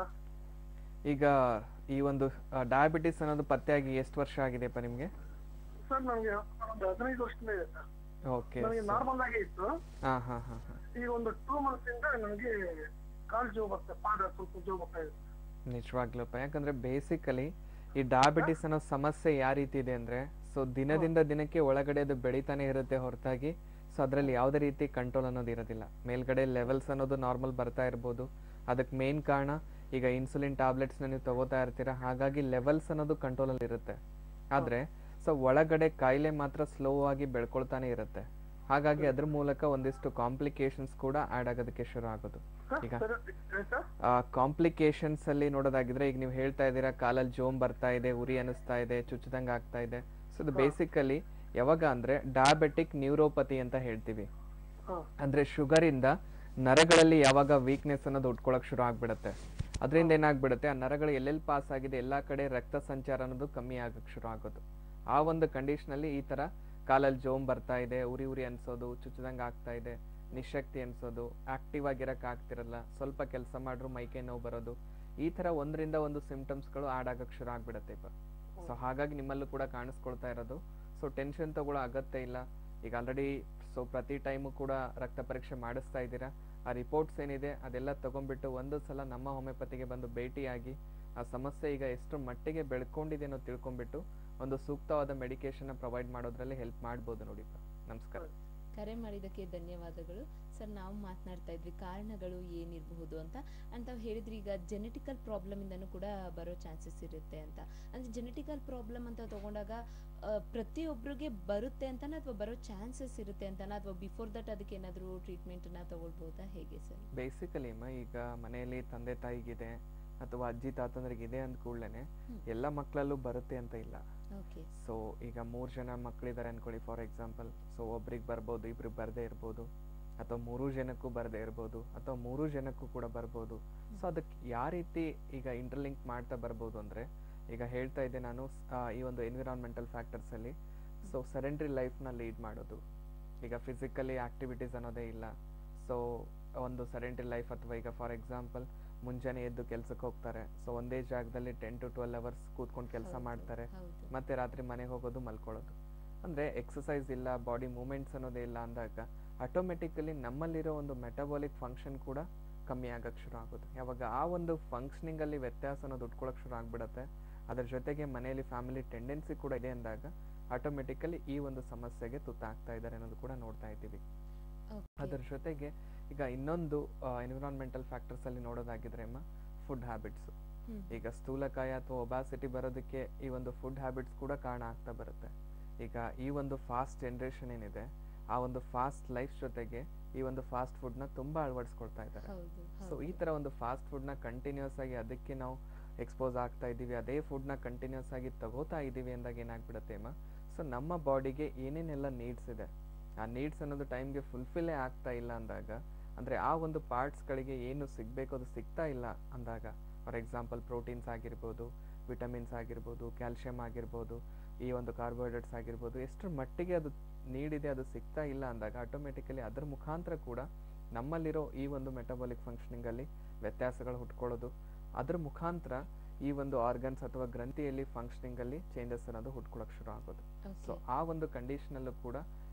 ಈಗ ಈ ಒಂದು ಡಯಾಬಿಟಿಸ್ ಅನ್ನೋದು ಪತ್ತೆಯಾಗಿ ಎಷ್ಟು ವರ್ಷ ಆಗಿದೆಪ್ಪ ನಿಮಗೆ ಸರ್ ನನಗೆ ಒಂದು ಹದಿನೈದು ವರ್ಷದಿಂದ ಇದೆ ಸರ್ ಓಕೆ ನನಗೆ ನಾರ್ಮಲ್ ಆಗೇ ಇತ್ತು ಹಾಂ ಹಾಂ ಹಾಂ ಹಾಂ ಈಗ ಒಂದು ಟೂ ಮಂತ್ಸ್ ಇಂದ ನನಗೆ ಕಾಲ್ ಜೋ ಬರ್ತದೆ ಪಾದ ಸ್ವಲ್ಪ ಜೋ ಬರ್ತಾ ಇದೆ ನಿಜವಾಗ್ಲೂಪ್ಪ ಯಾಕಂದ್ರೆ ಬೇಸಿಕಲಿ ಈ ಡಯಾಬಿಟಿಸ್ ಅನ್ನೋ ಸಮಸ್ಯೆ ಯಾವ ರೀತಿ ಇದೆ ಅಂದ್ರೆ ಸೊ ದಿನದಿಂದ ದಿನಕ್ಕೆ ಒಳಗಡೆ ಅದು ಬೆಳಿತಾನೆ ಇರುತ್ತೆ ಹೊರತಾಗಿ ಸೊ ಅದರಲ್ಲಿ ಯಾವುದೇ ರೀತಿ ಕಂಟ್ರೋಲ್ ಅನ್ನೋದು ಇರೋದಿಲ್ಲ ಮೇಲ್ಗಡೆ ಲೆವೆಲ್ಸ್ ಅನ್ನೋದು ನಾರ್ಮಲ್ ಬರ್ತಾ ಇರ್ಬೋದು ಅದಕ್ಕೆ ಮೇನ್ ಕಾರಣ ಈಗ ಇನ್ಸುಲಿನ್ ಟ್ಯಾಬ್ಲೆಟ್ಸ್ನ ನೀವು ತಗೋತಾ ಇರ್ತೀರಾ ಹಾಗಾಗಿ ಲೆವೆಲ್ಸ್ ಅನ್ನೋದು ಕಂಟ್ರೋಲಲ್ಲಿ ಇರುತ್ತೆ ಆದರೆ ಸೊ ಒಳಗಡೆ ಕಾಯಿಲೆ ಮಾತ್ರ ಸ್ಲೋ ಆಗಿ ಬೆಳ್ಕೊಳ್ತಾನೆ ಇರುತ್ತೆ ಹಾಗಾಗಿ ಅದ್ರ ಮೂಲಕ ಒಂದಿಷ್ಟು ಕಾಂಪ್ಲಿಕೇಶನ್ಸ್ ಕೂಡ ಆ್ಯಡ್ ಆಗೋದಕ್ಕೆ ಶುರು ಆಗೋದು ಸರ್ ಈಗ ಸರ್ ಹೇಳಿ ಸರ್ ಕಾಂಪ್ಲಿಕೇಶನ್ಸ್ ಅಲ್ಲಿ ನೋಡೋದಾಗಿದ್ರೆ ಈಗ ನೀವು ಹೇಳ್ತಾ ಇದ್ದೀರಾ ಕಾಲಲ್ಲಿ ಜೋಮ್ ಬರ್ತಾ ಇದೆ ಉರಿ ಅನಿಸ್ತಾ ಇದೆ ಚುಚ್ಚದಂಗೆ ಆಗ್ತಾ ಇದೆ ಸೊ ಇದು ಬೇಸಿಕಲಿ ಯಾವಾಗ ಅಂದ್ರೆ ಡಯಾಬೆಟಿಕ್ ನ್ಯೂರೋಪತಿ ಅಂತ ಹೇಳ್ತೀವಿ ಹಾ ಅಂದ್ರೆ ಶುಗರ್ ಇಂದ ನರಗಳಲ್ಲಿ ಯಾವಾಗ ವೀಕ್ನೆಸ್ ಅನ್ನೋದು ಉಟ್ಕೊಳಕ್ ಶುರು ಆಗ್ಬಿಡುತ್ತೆ ಅದರಿಂದ ಏನಾಗ್ಬಿಡುತ್ತೆ ಆ ನರಗಳು ಎಲ್ಲೆಲ್ಲಿ ಪಾಸ್ ಆಗಿದೆ ಎಲ್ಲಾ ಕಡೆ ರಕ್ತ ಸಂಚಾರ ಅನ್ನೋದು ಕಮ್ಮಿ ಆಗಕ್ ಶುರು ಆಗೋದು ಆ ಒಂದು ಕಂಡೀಷನ್ ಅಲ್ಲಿ ಈ ತರ ಕಾಲಲ್ಲಿ ಜೋಮ್ ಬರ್ತಾ ಇದೆ ಉರಿ ಉರಿ ಅನ್ಸೋದು ಚುಚ್ಚದಂಗೆ ಆಗ್ತಾ ಇದೆ ನಿಶಕ್ತಿ ಅನ್ಸೋದು ಆಕ್ಟಿವ್ ಆಗಿರಕ್ ಆಗ್ತಿರಲ್ಲ ಸ್ವಲ್ಪ ಕೆಲಸ ಮಾಡ್ರು ಮೈಕೈ ನೋವು ಬರೋದು ಈ ತರ ಒಂದರಿಂದ ಒಂದು ಸಿಂಪ್ಟಮ್ಸ್ಗಳು ಆಡ್ ಆಗಕ್ ಶುರು ಆಗ್ಬಿಡತ್ತೆ ಇಪ್ಪ ಸೊ ಹಾಗಾಗಿ ನಿಮ್ಮಲ್ಲೂ ಕೂಡ ಕಾಣಿಸ್ಕೊಳ್ತಾ ಇರೋದು ಸೊ ಟೆನ್ಷನ್ ತಗೊಳ್ಳೋ ಅಗತ್ಯ ಇಲ್ಲ ಈಗ ಆಲ್ರೆಡಿ ಸೊ ಪ್ರತಿ ಟೈಮು ಕೂಡ ರಕ್ತ ಪರೀಕ್ಷೆ ಮಾಡಿಸ್ತಾ ಇದ್ದೀರಾ ಆ ರಿಪೋರ್ಟ್ಸ್ ಏನಿದೆ ಅದೆಲ್ಲ ತಗೊಂಡ್ಬಿಟ್ಟು ಒಂದು ಸಲ ನಮ್ಮ ಹೋಮಿಯೋಪತಿಗೆ ಬಂದು ಭೇಟಿಯಾಗಿ ಆ ಸಮಸ್ಯೆ ಈಗ ಎಷ್ಟು ಮಟ್ಟಿಗೆ ಬೆಳ್ಕೊಂಡಿದೆ ಅನ್ನೋ ತಿಳ್ಕೊಂಡ್ಬಿಟ್ಟು ಒಂದು ಸೂಕ್ತವಾದ ಮೆಡಿಕೇಶನ್ ಪ್ರೊವೈಡ್ ಮಾಡೋದ್ರಲ್ಲಿ ಹೆಲ್ಪ್ ಮಾಡ್ಬೋದು ನೋಡಿಪ್ಪ ನಮಸ್ಕಾರ ಕರೆ ಮಾಡಿದ್ದಕ್ಕೆ ಧನ್ಯವಾದಗಳು ಸರ್ ನಾವು ಮಾತನಾಡ್ತಾ ಇದ್ವಿ ಕಾರಣಗಳು ಏನಿರಬಹುದು ಅಂತ ಅಂತ ತಾವು ಹೇಳಿದ್ರಿ ಈಗ ಜೆನೆಟಿಕಲ್ ಪ್ರಾಬ್ಲಮಿಂದನೂ ಕೂಡ ಬರೋ ಚಾನ್ಸಸ್ ಇರುತ್ತೆ ಅಂತ ಅಂದರೆ ಜೆನೆಟಿಕಲ್ ಪ್ರಾಬ್ಲಮ್ ಅಂತ ತಗೊಂಡಾಗ ಆ, ಪ್ರತಿಯೊಬ್ಬರಿಗೆ ಬರುತ್ತೆ ಅಂತನಾ ಅಥವಾ ಬರೋ ಚಾನ್ಸಸ್ ಇರುತ್ತೆ ಅಂತನಾ ಅಥವಾ ಬಿಫೋರ್ ದಟ್ ಅದಕ್ಕೆ ಏನಾದರೂ ಟ್ರೀಟ್ಮೆಂಟನ್ನ ತಗೊಳ್ಬೋದಾ ಹೇಗೆ ಸರ್ ಬೇಸಿಕಲಿ ಅಮ್ಮ ಈಗ ಮನೆಯಲ್ಲಿ ತಂದೆ ತಾಯಿಗಿದೆ ಅಥವಾ ಅಜ್ಜಿ ತಾತಂದ್ರಿಗಿದೆ ಅಂದ ಕೂಡಲೇ ಹ್ಮ್. ಎಲ್ಲ ಮಕ್ಕಳಲ್ಲೂ ಬರುತ್ತೆ ಅಂತ ಇಲ್ಲ ಓಕೆ ಸೊ ಈಗ ಮೂರು ಜನ ಮಕ್ಕಳಿದ್ದಾರೆ ಅನ್ಕೊಳ್ಳಿ ಫಾರ್ ಎಕ್ಸಾಂಪಲ್ ಸೊ ಒಬ್ರಿಗೆ ಬರ್ಬೋದು ಇಬ್ರಿಗೆ ಬರದೇ ಇರ್ಬೋದು ಅಥವಾ ಮೂರು ಜನಕ್ಕೂ ಬರದೇ ಇರ್ಬೋದು ಅಥವಾ ಮೂರು ಜನಕ್ಕೂ ಕೂಡ ಬರ್ಬೋದು ಸೊ ಅದಕ್ಕೆ ಯಾವ ರೀತಿ ಈಗ ಇಂಟರ್ಲಿಂಕ್ ಮಾಡ್ತಾ ಬರ್ಬೋದು ಅಂದರೆ ಈಗ ಹೇಳ್ತಾ ಇದ್ದೆ ನಾನು ಸ್- ಆ, ಈ ಒಂದು ಎನ್ವಿರಾನ್ಮೆಂಟಲ್ ಫ್ಯಾಕ್ಟರ್ಸಲ್ಲಿ ಸೊ ಸೆಡೆಂಟ್ರಿ ಲೈಫ್ನ ಲೀಡ್ ಮಾಡೋದು ಈಗ ಫಿಸಿಕಲಿ ಆಕ್ಟಿವಿಟೀಸ್ ಅನ್ನೋದೇ ಇಲ್ಲ ಸೊ ಒಂದು ಸೆಡೆಂಟ್ರಿ ಲೈಫ್ ಅಥವಾ ಈಗ ಫಾರ್ ಎಕ್ಸಾಂಪಲ್ ಮುಂಜಾನೆ ಎದ್ದು ಕೆಲ್ಸಕ್ಕೆ ಹೋಗ್ತಾರೆ ಸೊ ಒಂದೇ ಜಾಗದಲ್ಲಿ ಟೆನ್ ಟು ಟ್ವೆಲ್ ಅವರ್ಸ್ ಕೂತ್ಕೊಂಡು ಕೆಲಸ ಹೌದು, ಮಾಡ್ತಾರೆ ಹೌದು ಮತ್ತೆ ರಾತ್ರಿ ಮನೆಗೆ ಹೋಗೋದು ಮಲ್ಕೊಳ್ಳೋದು ಅಂದರೆ ಎಕ್ಸಸೈಸ್ ಇಲ್ಲ ಬಾಡಿ ಮೂಮೆಂಟ್ಸ್ ಅನ್ನೋದೇ ಇಲ್ಲ ಅಂದಾಗ ಆಟೋಮೆಟಿಕಲಿ ನಮ್ಮಲ್ಲಿರೋ ಒಂದು ಮೆಟಬಾಲಿಕ್ ಫಂಕ್ಷನ್ ಕೂಡ ಕಮ್ಮಿ ಆಗಕ್ಕೆ ಶುರು ಆಗೋದು ಯಾವಾಗ ಆ ಒಂದು ಫಂಕ್ಷನಿಂಗಲ್ಲಿ ವ್ಯತ್ಯಾಸ ಅನ್ನೋದು ಉಟ್ಕೊಳಕ್ಕೆ ಶುರು ಆಗ್ಬಿಡತ್ತೆ ಅದ್ರ ಜೊತೆಗೆ ಮನೆಯಲ್ಲಿ ಫ್ಯಾಮಿಲಿ ಟೆಂಡೆನ್ಸಿ ಕೂಡ ಇದೆ ಅಂದಾಗ ಆಟೋಮೆಟಿಕಲಿ ಈ ಒಂದು ಸಮಸ್ಯೆಗೆ ತುತ್ತಾಗ್ತಾ ಇದ್ದಾರೆ ಅನ್ನೋದು ಕೂಡ ನೋಡ್ತಾ ಇದ್ದೀವಿ ಓಕೆ ಅದರ ಜೊತೆಗೆ ಈಗ ಇನ್ನೊಂದು ಎನ್ವಿರಾನ್ಮೆಂಟಲ್ ಫ್ಯಾಕ್ಟರ್ಸ್ ಅಲ್ಲಿ ನೋಡೋದಾಗಿದ್ರೆ ಅಮ್ಮ ಫುಡ್ ಹ್ಯಾಬಿಟ್ಸ್ ಹ್ಮ್. ಈಗ ಸ್ಥೂಲಕಾಯ ಅಥವಾ ಒಬಾಸಿಟಿ ಬರೋದಕ್ಕೆ ಈ ಒಂದು ಫುಡ್ ಹ್ಯಾಬಿಟ್ಸ್ ಕೂಡ ಕಾರಣ ಆಗ್ತಾ ಬರುತ್ತೆ ಈಗ ಈ ಒಂದು ಫಾಸ್ಟ್ ಜನ್ರೇಷನ್ ಏನಿದೆ ಆ ಒಂದು ಫಾಸ್ಟ್ ಲೈಫ್ ಜೊತೆಗೆ ಈ ಒಂದು ಫಾಸ್ಟ್ ಫುಡ್ನ ತುಂಬಾ ಅಳವಡಿಸ್ಕೊಳ್ತಾ ಇದ್ದಾರೆ ಹೌದು ಸೊ ಈ ತರ ಒಂದು ಫಾಸ್ಟ್ ಫುಡ್ನ ಕಂಟಿನ್ಯೂಸ್ ಆಗಿ ಅದಕ್ಕೆ ನಾವು ಎಕ್ಸ್ಪೋಸ್ ಆಗ್ತಾ ಇದ್ದೀವಿ ಅದೇ ಫುಡ್ನ ಕಂಟಿನ್ಯೂಸ್ ಆಗಿ ತಗೋತಾ ಇದ್ದೀವಿ ಅಂದಾಗ ಏನಾಗ್ಬಿಡುತ್ತೆ ಅಮ್ಮ ಸೊ ನಮ್ಮ ಬಾಡಿಗೆ ಏನೇನೆಲ್ಲ ನೀಡ್ಸ್ ಇದೆ ಆ ನೀಡ್ಸ್ ಅನ್ನೋದು ಟೈಮ್ಗೆ ಫುಲ್ಫಿಲ್ಲೇ ಆಗ್ತಾ ಇಲ್ಲ ಅಂದಾಗ ಅಂದರೆ ಆ ಒಂದು ಪಾರ್ಟ್ಸ್ಗಳಿಗೆ ಏನು ಸಿಗಬೇಕು ಅದು ಸಿಗ್ತಾ ಇಲ್ಲ ಅಂದಾಗ ಫಾರ್ ಎಕ್ಸಾಂಪಲ್ ಪ್ರೋಟೀನ್ಸ್ ಆಗಿರ್ಬೋದು ವಿಟಮಿನ್ಸ್ ಆಗಿರ್ಬೋದು ಕ್ಯಾಲ್ಶಿಯಂ ಆಗಿರ್ಬೋದು ಈ ಒಂದು ಕಾರ್ಬೋಹೈಡ್ರೇಟ್ಸ್ ಆಗಿರ್ಬೋದು ಎಷ್ಟರ ಮಟ್ಟಿಗೆ ಅದು ನೀಡಿದೆ ಅದು ಸಿಗ್ತಾ ಇಲ್ಲ ಅಂದಾಗ ಆಟೋಮೆಟಿಕಲಿ ಅದ್ರ ಮುಖಾಂತರ ಕೂಡ ನಮ್ಮಲ್ಲಿರೋ ಈ ಒಂದು ಮೆಟಬಾಲಿಕ್ ಫಂಕ್ಷನಿಂಗಲ್ಲಿ ವ್ಯತ್ಯಾಸಗಳು ಹುಟ್ಕೊಳ್ಳೋದು ಅದ್ರ ಮುಖಾಂತರ ಈ ಒಂದು ಆರ್ಗನ್ಸ್ ಅಥವಾ ಗ್ರಂಥಿಯಲ್ಲಿ ಫಂಕ್ಷನಿಂಗಲ್ಲಿ ಚೇಂಜಸ್ ಅನ್ನೋದು ಹುಟ್ಕೊಳಕ್ಕೆ ಶುರು ಆಗೋದು ಸೊ ಓಕೆ ಆ ಒಂದು ಕಂಡೀಷನಲ್ಲೂ ಕೂಡ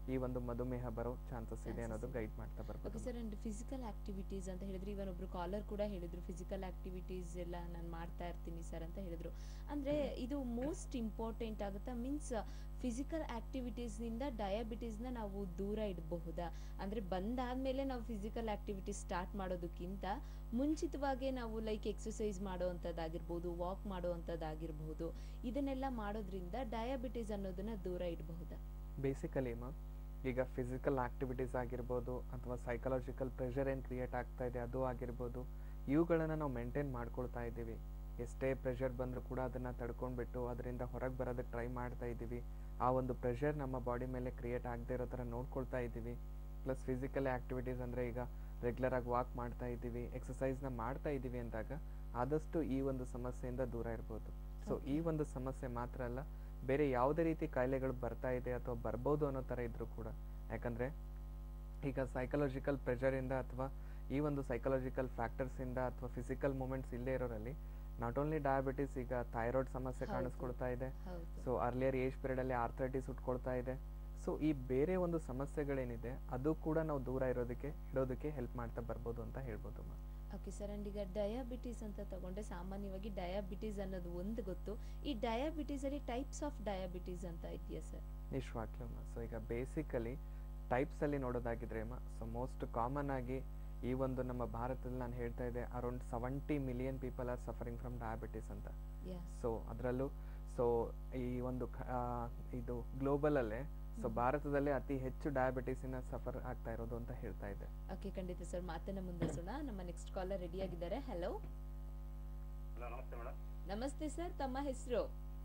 ಈ ಒಂದು ಮಧುಮೇಹ ಬರೋ ಚಾನ್ಸಸ್ ಇದೆ Chances ಅನ್ನೋದು ಇದೆ. ಗೈಡ್ ಮಾಡ್ತಾ ಓಕೆ ಬರ್ಬೋದು ಸರ್ ಅಂಡ್ ಫಿಸಿಕಲ್ ಆಕ್ಟಿವಿಟೀಸ್ ಅಂತ ಹೇಳಿದ್ರೆ ಇವನ್ ಒಬ್ರು ಕಾಲರ್ ಕೂಡ ಹೇಳಿದ್ರು ಫಿಸಿಕಲ್ ಆಕ್ಟಿವಿಟೀಸ್ ಎಲ್ಲ ನಾನು ಮಾಡ್ತಾ ಇರ್ತೀನಿ ಸರ್ ಅಂತ ಹೇಳಿದ್ರು ಅಂದ್ರೆ ಇದು ಮೋಸ್ಟ್ ಇಂಪಾರ್ಟೆಂಟ್ ಆಗುತ್ತಾ ಮೀನ್ಸ್ ಫಿಸಿಕಲ್ ಆಕ್ಟಿವಿಟೀಸ್ನಿಂದ ಡಯಾಬಿಟೀಸ್ನ ನಾವು ದೂರ ಇಡಬಹುದಾ ಅಂದ್ರೆ ಬಂದಾದ್ಮೇಲೆ ನಾವು ಫಿಸಿಕಲ್ ಆಕ್ಟಿವಿಟೀಸ್ ಸ್ಟಾರ್ಟ್ ಮಾಡೋದಕ್ಕಿಂತ ಮುಂಚಿತವಾಗಿ ನಾವು ಲೈಕ್ ಎಕ್ಸಸೈಸ್ ಮಾಡೋವಂಥದ್ದಾಗಿರ್ಬೋದು ವಾಕ್ ಮಾಡೋವಂಥದ್ದಾಗಿರ್ಬೋದು ಇದನ್ನೆಲ್ಲ ಮಾಡೋದ್ರಿಂದ ಡಯಾಬಿಟೀಸ್ ಅನ್ನೋದನ್ನ ದೂರ ಇಡಬಹುದಾ ಬೇಸಿಕಲಿ ಮ್ಯಾಮ್ ಈಗ ಫಿಸಿಕಲ್ ಆಕ್ಟಿವಿಟೀಸ್ ಆಗಿರ್ಬೋದು ಅಥವಾ ಸೈಕಲಾಜಿಕಲ್ ಪ್ರೆಷರ್ ಏನು ಕ್ರಿಯೇಟ್ ಆಗ್ತಾ ಇದೆ ಅದು ಆಗಿರ್ಬೋದು ಇವುಗಳನ್ನು ನಾವು ಮೇಂಟೈನ್ ಮಾಡ್ಕೊಳ್ತಾ ಇದ್ದೀವಿ ಎಷ್ಟೇ ಪ್ರೆಷರ್ ಬಂದರೂ ಕೂಡ ಅದನ್ನು ತಡ್ಕೊಂಡ್ಬಿಟ್ಟು ಅದರಿಂದ ಹೊರಗೆ ಬರೋದಕ್ಕೆ ಟ್ರೈ ಮಾಡ್ತಾ ಇದ್ದೀವಿ ಆ ಒಂದು ಪ್ರೆಷರ್ ನಮ್ಮ ಬಾಡಿ ಮೇಲೆ ಕ್ರಿಯೇಟ್ ಆಗದೆ ಇರೋ ಥರ ನೋಡ್ಕೊಳ್ತಾ ಇದ್ದೀವಿ ಪ್ಲಸ್ ಫಿಸಿಕಲ್ ಆ್ಯಕ್ಟಿವಿಟೀಸ್ ಅಂದರೆ ಈಗ ರೆಗ್ಯುಲರಾಗಿ ವಾಕ್ ಮಾಡ್ತಾ ಇದ್ದೀವಿ ಎಕ್ಸಸೈಸ್ನ ಮಾಡ್ತಾ ಇದ್ದೀವಿ ಅಂದಾಗ ಆದಷ್ಟು ಈ ಒಂದು ಸಮಸ್ಯೆಯಿಂದ ದೂರ ಇರ್ಬೋದು ಸೊ Okay. ಈ ಒಂದು ಸಮಸ್ಯೆ ಮಾತ್ರ ಅಲ್ಲ ಬೇರೆ ಯಾವುದೇ ರೀತಿ ಕಾಯಿಲೆಗಳು ಬರ್ತಾ ಇದೆ ಅಥವಾ ಬರ್ಬೋದು ಅನ್ನೋ ಥರ ಇದ್ರೂ ಕೂಡ ಯಾಕಂದರೆ ಈಗ ಸೈಕಲಾಜಿಕಲ್ ಪ್ರೆಷರಿಂದ ಅಥವಾ ಈ ಒಂದು ಸೈಕಲಾಜಿಕಲ್ ಫ್ಯಾಕ್ಟರ್ಸಿಂದ ಅಥವಾ ಫಿಸಿಕಲ್ ಮೂಮೆಂಟ್ಸ್ ಇಲ್ಲೇ ಇರೋರಲ್ಲಿ ನಾಟ್ ಓನ್ಲಿ ಡಯಾಬಿಟಿಸ್ ಈಗ ಥೈರಾಯ್ಡ್ ಸಮಸ್ಯೆ ಹೌದು. ಕಾಣಿಸ್ಕೊಳ್ತಾ ಇದೆ ಹೌದು ಸೊ ಅರ್ಲಿಯರ್ ಏಜ್ ಪೀರಿಯಡಲ್ಲಿ ಆರ್ಥರೈಟಿಸ್ ಉಟ್ಕೊಳ್ತಾ ಇದೆ ಸೊ ಈ ಬೇರೆ ಒಂದು ಸಮಸ್ಯೆಗಳೇನಿದೆ ಅದು ಕೂಡ ನಾವು ದೂರ ಇರೋದಕ್ಕೆ ಇಡೋದಕ್ಕೆ ಹೆಲ್ಪ್ ಮಾಡ್ತಾ ಬರ್ಬೋದು ಅಂತ ಹೇಳ್ಬೋದು ಮ್ಯಾಮ್ ಓಕೆ ಸರ್ ಅಂಡ್ ಈಗ ಡಯಾಬಿಟೀಸ್ ಅಂತ ತಗೊಂಡ್ರೆ ಸಾಮಾನ್ಯವಾಗಿ ಡಯಾಬಿಟೀಸ್ ಅನ್ನೋದು ಒಂದು ಗೊತ್ತು ಈ ಡಯಾಬಿಟೀಸ್ ಅಲ್ಲಿ ಟೈಪ್ಸ್ ಆಫ್ ಡಯಾಬಿಟೀಸ್ ಅಂತ ಇದೆಯಾ ಸರ್ ನಿಶ್ವಾಗ್ಲೂ ಅಮ್ಮ ಸೊ ಈಗ ಬೇಸಿಕಲಿ ಟೈಪ್ಸಲ್ಲಿ ನೋಡೋದಾಗಿದ್ರೆ ಅಮ್ಮ ಸೊ ಮೋಸ್ಟ್ ಕಾಮನ್ ಆಗಿ ಈ ಒಂದು ನಮ್ಮ ಭಾರತದಲ್ಲಿ ನಾನು ಹೇಳ್ತಾ ಇದ್ದೆ around seventy million people are suffering from diabetes ಅಂತ ಯಾ ಸೊ ಅದರಲ್ಲೂ ಸೊ ಈ ಒಂದು ಕ- ಆ, ಇದು ಗ್ಲೋಬಲಲ್ಲೇ ಸೊ ಹ್ಮ್. ಭಾರತದಲ್ಲೇ ಅತಿ ಹೆಚ್ಚು ಡಯಾಬಿಟಿಸಿನ ಸಫರ್ ಆಗ್ತಾ ಇರೋದು ಅಂತ ಹೇಳ್ತಾ ಇದ್ದೆ ಓಕೆ ಖಂಡಿತ ಸರ್ ಮಾತನ್ನ ಮುಂದುವರಿಸೋಣ ನಮ್ಮ ನೆಕ್ಸ್ಟ್ ಕಾಲರ್ ರೆಡಿ ಆಗಿದ್ದಾರೆ ಹಲೋ ಹಲೋ ನಮಸ್ತೆ ಮೇಡಮ್ ನಮಸ್ತೆ ಸರ್ ತಮ್ಮ ಹೆಸರು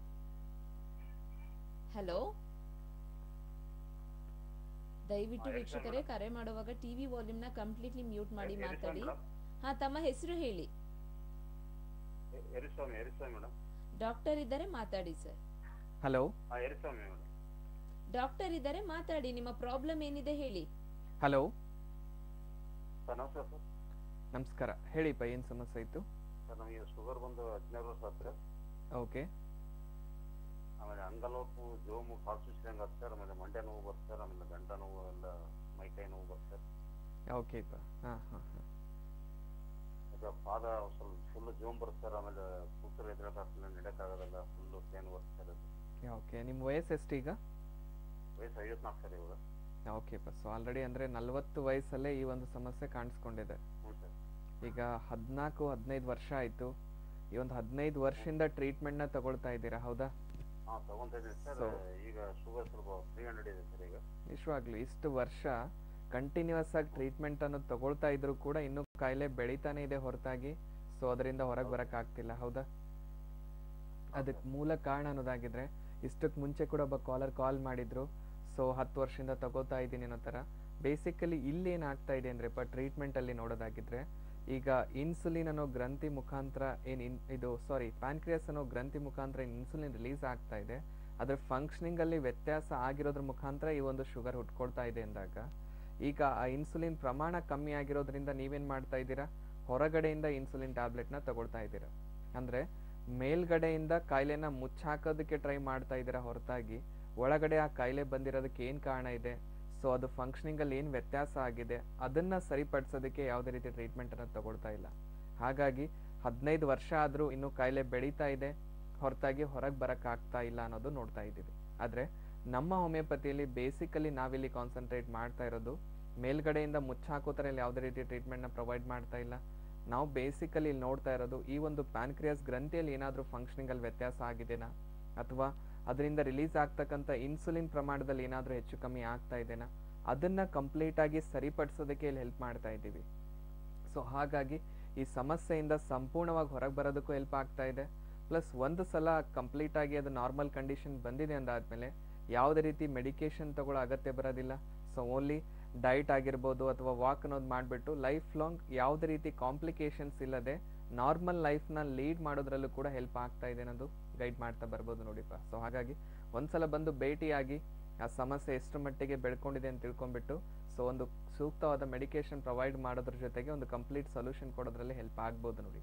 ಹಲೋ ದಯವಿಟ್ಟು ಹಾ, ಹೇಳಿ sir, ವೀಕ್ಷಕರೇ madam. ಕರೆ ಮಾಡುವಾಗ ಟಿವಿ ವಾಲ್ಯೂಮ್ನ ಕಂಪ್ಲೀಟ್ಲಿ ಮ್ಯೂಟ್ ಮಾಡಿ ಎ- ಎರಿಸ್ವಾಮಿ ಮಾತಾಡಿ ಮೇಡಮ್? ಹಾ ತಮ್ಮ ಹೆಸರು ಹೇಳಿ ಎ- ಎರಿಸ್ವಾಮಿ ಎರಿಸ್ವಾಮಿ ಮೇಡಮ್ ಡಾಕ್ಟರ್ ಇದ್ದಾರೆ ಮಾತಾಡಿ ಸರ್ ಹಲೋ ಹಾ ಎರಿಸ್ವಾಮಿ ಮೇಡಮ್ ಡಾಕ್ಟರ್ ಇದ್ದಾರೆ ಮಾತಾಡಿ ನಿಮ್ಮ ಪ್ರಾಬ್ಲಮ್ ಏನಿದೆ ಹೇಳಿ ಹಲೋ ಸರ್ ನಮಸ್ಕಾರ ಸರ್ ನಮಸ್ಕಾರ ಹೇಳಿಪ್ಪ ಏನು ಸಮಸ್ಯೆ ಇತ್ತು ಸರ್ ನಮಗೆ ಶುಗರ್ ಬಂದು ಹದಿನಾರು ವರ್ಷ ಆಯ್ತು ಸರ್ ಓಕೆ ಆಮೇಲೆ ಅಂಗಲೋಪು ಜೋಮು ಕಾಲು ಸುಸ್ತಿದಂಗೆ ಆಗುತ್ತೆ ಸರ್ ಆಮೇಲೆ ಮಂಡ್ಯ ನೋವು ಬರುತ್ತೆ ಸರ್ ಆಮೇಲೆ ಗಂಟ ನೋವು ಎಲ್ಲ ಮೈಕೈ ನೋವು ಬರುತ್ತೆ ಸರ್ ಓಕೆಪ್ಪ ಹಾಂ ಹಾಂ ಹಾಂ ಈಗ ಪಾದ ಸ್ವಲ್ಪ ಫುಲ್ ಜೋಮ್ ಬರುತ್ತೆ ಸರ್ ಆಮೇಲೆ ಕೂತರು ಎದುರಾಗ್ತಿಲ್ಲ ನಡೆಯೋಕ್ಕಾಗೋದಿಲ್ಲ ಫುಲ್ಲು ಪೇನ್ ಬರುತ್ತೆ ಸರ್ ಅದು ಓಕೆ ನಿಮ್ಮ ವಯಸ್ಸು ಎಷ್ಟು ಈಗ ವಯಸ್ಸು ಐವತ್ನಾಲ್ಕು ಸರ್ ಇವಾಗ ಓಕೆಪ್ಪ ಸೊ ಆಲ್ರೆಡಿ ಅಂದರೆ ನಲವತ್ತು ವಯಸ್ಸಲ್ಲೇ ಈ ಒಂದು ಸಮಸ್ಯೆ ಕಾಣಿಸ್ಕೊಂಡಿದೆ ಹ್ಞೂ ಸರ್ ಈಗ ಹದಿನಾಲ್ಕು ಹದಿನೈದು ವರ್ಷ ಆಯಿತು ಈ ಒಂದು ಹದಿನೈದು ವರ್ಷದಿಂದ ಟ್ರೀಟ್ಮೆಂಟ್ನ ತಗೊಳ್ತಾ ಇದ್ದೀರಾ ಹೌದಾ ಹಾಂ ತಗೊಂತ ಇದ್ದೀನಿ ಸರ್ So- ಈಗ ಶುಗರ್ ಸ್ವಲ್ಪ ತ್ರೀ ಹಂಡ್ರೆಡ್ ಇದೆ ಸರ್ ಈಗ ನಿಜವಾಗ್ಲೂ ಇಷ್ಟು ವರ್ಷ ಕಂಟಿನ್ಯೂಸ್ ಆಗಿ ಟ್ರೀಟ್ಮೆಂಟ್ ಅನ್ನೋದು ತಗೊಳ್ತಾ ಇದ್ರು ಕೂಡ ಇನ್ನೂ ಕಾಯಿಲೆ ಬೆಳೀತಾನೆ ಇದೆ ಹೊರತಾಗಿ ಸೊ ಅದರಿಂದ ಹೊರಗೆ ಬರೋಕ್ಕಾಗ್ತಿಲ್ಲ ಹೌದಾ ಅದಕ್ಕೆ ಮೂಲ ಕಾರಣ ಅನ್ನೋದಾಗಿದ್ರೆ ಇಷ್ಟಕ್ಕೆ ಮುಂಚೆ ಕೂಡ ಒಬ್ಬ ಕಾಲರ್ ಕಾಲ್ ಮಾಡಿದ್ರು ಸೊ ಹತ್ತು ವರ್ಷದಿಂದ ತಗೋತಾ ಇದ್ದೀನಿ ಅನ್ನೋ ಥರ ಬೇಸಿಕಲಿ ಇಲ್ಲಿ ಏನಾಗ್ತಾ ಇದೆ ಅಂದರೆ ಪ ಟ್ರೀಟ್ಮೆಂಟಲ್ಲಿ ನೋಡೋದಾಗಿದ್ರೆ ಈಗ ಇನ್ಸುಲಿನ್ ಅನ್ನೋ ಗ್ರಂಥಿ ಮುಖಾಂತರ ಏನು ಇನ್ ಇದು ಸಾರಿ ಪ್ಯಾನ್ಕ್ರಿಯಸ್ ಅನ್ನೋ ಗ್ರಂಥಿ ಮುಖಾಂತರ ಏನು ಇನ್ಸುಲಿನ್ ರಿಲೀಸ್ ಆಗ್ತಾ ಇದೆ ಅದರ ಫಂಕ್ಷನಿಂಗಲ್ಲಿ ವ್ಯತ್ಯಾಸ ಆಗಿರೋದ್ರ ಮುಖಾಂತರ ಈ ಒಂದು ಶುಗರ್ ಹುಟ್ಕೊಳ್ತಾ ಇದೆ ಅಂದಾಗ ಈಗ ಆ ಇನ್ಸುಲಿನ್ ಪ್ರಮಾಣ ಕಮ್ಮಿ ಆಗಿರೋದ್ರಿಂದ ನೀವೇನು ಮಾಡ್ತಾ ಇದ್ದೀರಾ ಹೊರಗಡೆಯಿಂದ ಇನ್ಸುಲಿನ್ ಟ್ಯಾಬ್ಲೆಟ್ನ ತಗೊಳ್ತಾ ಇದ್ದೀರಾ ಅಂದರೆ ಮೇಲ್ಗಡೆಯಿಂದ ಕಾಯಿಲೆನ ಮುಚ್ಚಾಕೋದಕ್ಕೆ ಟ್ರೈ ಮಾಡ್ತಾ ಇದ್ದೀರಾ ಹೊರತಾಗಿ ಒಳಗಡೆ ಆ ಕಾಯಿಲೆ ಬಂದಿರೋದಕ್ಕೆ ಏನು ಕಾರಣ ಇದೆ ಸೊ ಅದು ಫಂಕ್ಷನಿಂಗಲ್ಲಿ ಏನು ವ್ಯತ್ಯಾಸ ಆಗಿದೆ ಅದನ್ನು ಸರಿಪಡಿಸೋದಕ್ಕೆ ಯಾವುದೇ ರೀತಿ ಟ್ರೀಟ್ಮೆಂಟನ್ನು ತಗೊಳ್ತಾ ಇಲ್ಲ ಹಾಗಾಗಿ ಹದಿನೈದು ವರ್ಷ ಆದರೂ ಇನ್ನೂ ಕಾಯಿಲೆ ಬೆಳೀತಾ ಇದೆ ಹೊರತಾಗಿ ಹೊರಗೆ ಬರೋಕ್ಕಾಗ್ತಾ ಇಲ್ಲ ಅನ್ನೋದು ನೋಡ್ತಾ ಇದ್ದೀವಿ ಆದರೆ ನಮ್ಮ ಹೋಮಿಯೋಪತಿಯಲ್ಲಿ ಬೇಸಿಕಲಿ ನಾವಿಲ್ಲಿ ಕಾನ್ಸಂಟ್ರೇಟ್ ಮಾಡ್ತಾ ಇರೋದು ಮೇಲ್ಗಡೆಯಿಂದ ಮುಚ್ಚಾಕೋ ಥರ ಇಲ್ಲಿ ಯಾವುದೇ ರೀತಿ ಟ್ರೀಟ್ಮೆಂಟ್ನ ಪ್ರೊವೈಡ್ ಮಾಡ್ತಾ ಇಲ್ಲ ನಾವು ಬೇಸಿಕಲಿ ಇಲ್ಲಿ ನೋಡ್ತಾ ಇರೋದು ಈ ಒಂದು ಪ್ಯಾನ್ಕ್ರಿಯಾಸ್ ಗ್ರಂಥಿಯಲ್ಲಿ ಏನಾದರೂ ಫಂಕ್ಷನಿಂಗಲ್ಲಿ ವ್ಯತ್ಯಾಸ ಆಗಿದೆನಾ ಅಥವಾ ಅದರಿಂದ ರಿಲೀಸ್ ಆಗ್ತಕ್ಕಂಥ ಇನ್ಸುಲಿನ್ ಪ್ರಮಾಣದಲ್ಲಿ ಏನಾದರೂ ಹೆಚ್ಚು ಕಮ್ಮಿ ಆಗ್ತಾ ಇದೆನಾ ಅದನ್ನು ಕಂಪ್ಲೀಟಾಗಿ ಸರಿಪಡಿಸೋದಕ್ಕೆ ಇಲ್ಲಿ ಹೆಲ್ಪ್ ಮಾಡ್ತಾ ಇದ್ದೀವಿ ಸೊ ಹಾಗಾಗಿ ಈ ಸಮಸ್ಯೆಯಿಂದ ಸಂಪೂರ್ಣವಾಗಿ ಹೊರಗೆ ಬರೋದಕ್ಕೂ ಹೆಲ್ಪ್ ಆಗ್ತಾ ಇದೆ ಪ್ಲಸ್ ಒಂದು ಸಲ ಕಂಪ್ಲೀಟಾಗಿ ಅದು ನಾರ್ಮಲ್ ಕಂಡೀಷನ್ ಬಂದಿದೆ ಅಂದಾದ್ಮೇಲೆ ಯಾವುದೇ ರೀತಿ ಮೆಡಿಕೇಶನ್ ತಗೊಳ್ಳೋ ಅಗತ್ಯ ಬರೋದಿಲ್ಲ ಸೊ ಓನ್ಲಿ ಡೈಟ್ ಆಗಿರ್ಬೋದು ಅಥವಾ ವಾಕ್ ಅನ್ನೋದು ಮಾಡಿಬಿಟ್ಟು ಲೈಫ್ ಲಾಂಗ್ ಯಾವುದೇ ರೀತಿ ಕಾಂಪ್ಲಿಕೇಶನ್ಸ್ ಇಲ್ಲದೆ ನಾರ್ಮಲ್ ಲೈಫ್ನ ಲೀಡ್ ಮಾಡೋದ್ರಲ್ಲೂ ಕೂಡ ಹೆಲ್ಪ್ ಆಗ್ತಾ ಇದೆ ಅನ್ನೋದು ಗೈಡ್ ಮಾಡ್ತಾ ಬರ್ಬೋದು ನೋಡಿಪ್ಪ ಸೊ ಹಾಗಾಗಿ ಒಂದ್ಸಲ ಬಂದು ಭೇಟಿಯಾಗಿ ಆ ಸಮಸ್ಯೆ ಎಷ್ಟು ಮಟ್ಟಿಗೆ ಬೆಳ್ಕೊಂಡಿದೆ ಅಂತ ತಿಳ್ಕೊಂಡ್ಬಿಟ್ಟು ಸೊ ಒಂದು ಸೂಕ್ತವಾದ ಮೆಡಿಕೇಶನ್ ಪ್ರೊವೈಡ್ ಮಾಡೋದ್ರ ಜೊತೆಗೆ ಒಂದು ಕಂಪ್ಲೀಟ್ ಸೊಲ್ಯೂಷನ್ ಕೊಡೋದ್ರಲ್ಲಿ ಹೆಲ್ಪ್ ಆಗ್ಬೋದು ನೋಡಿಪ್ಪ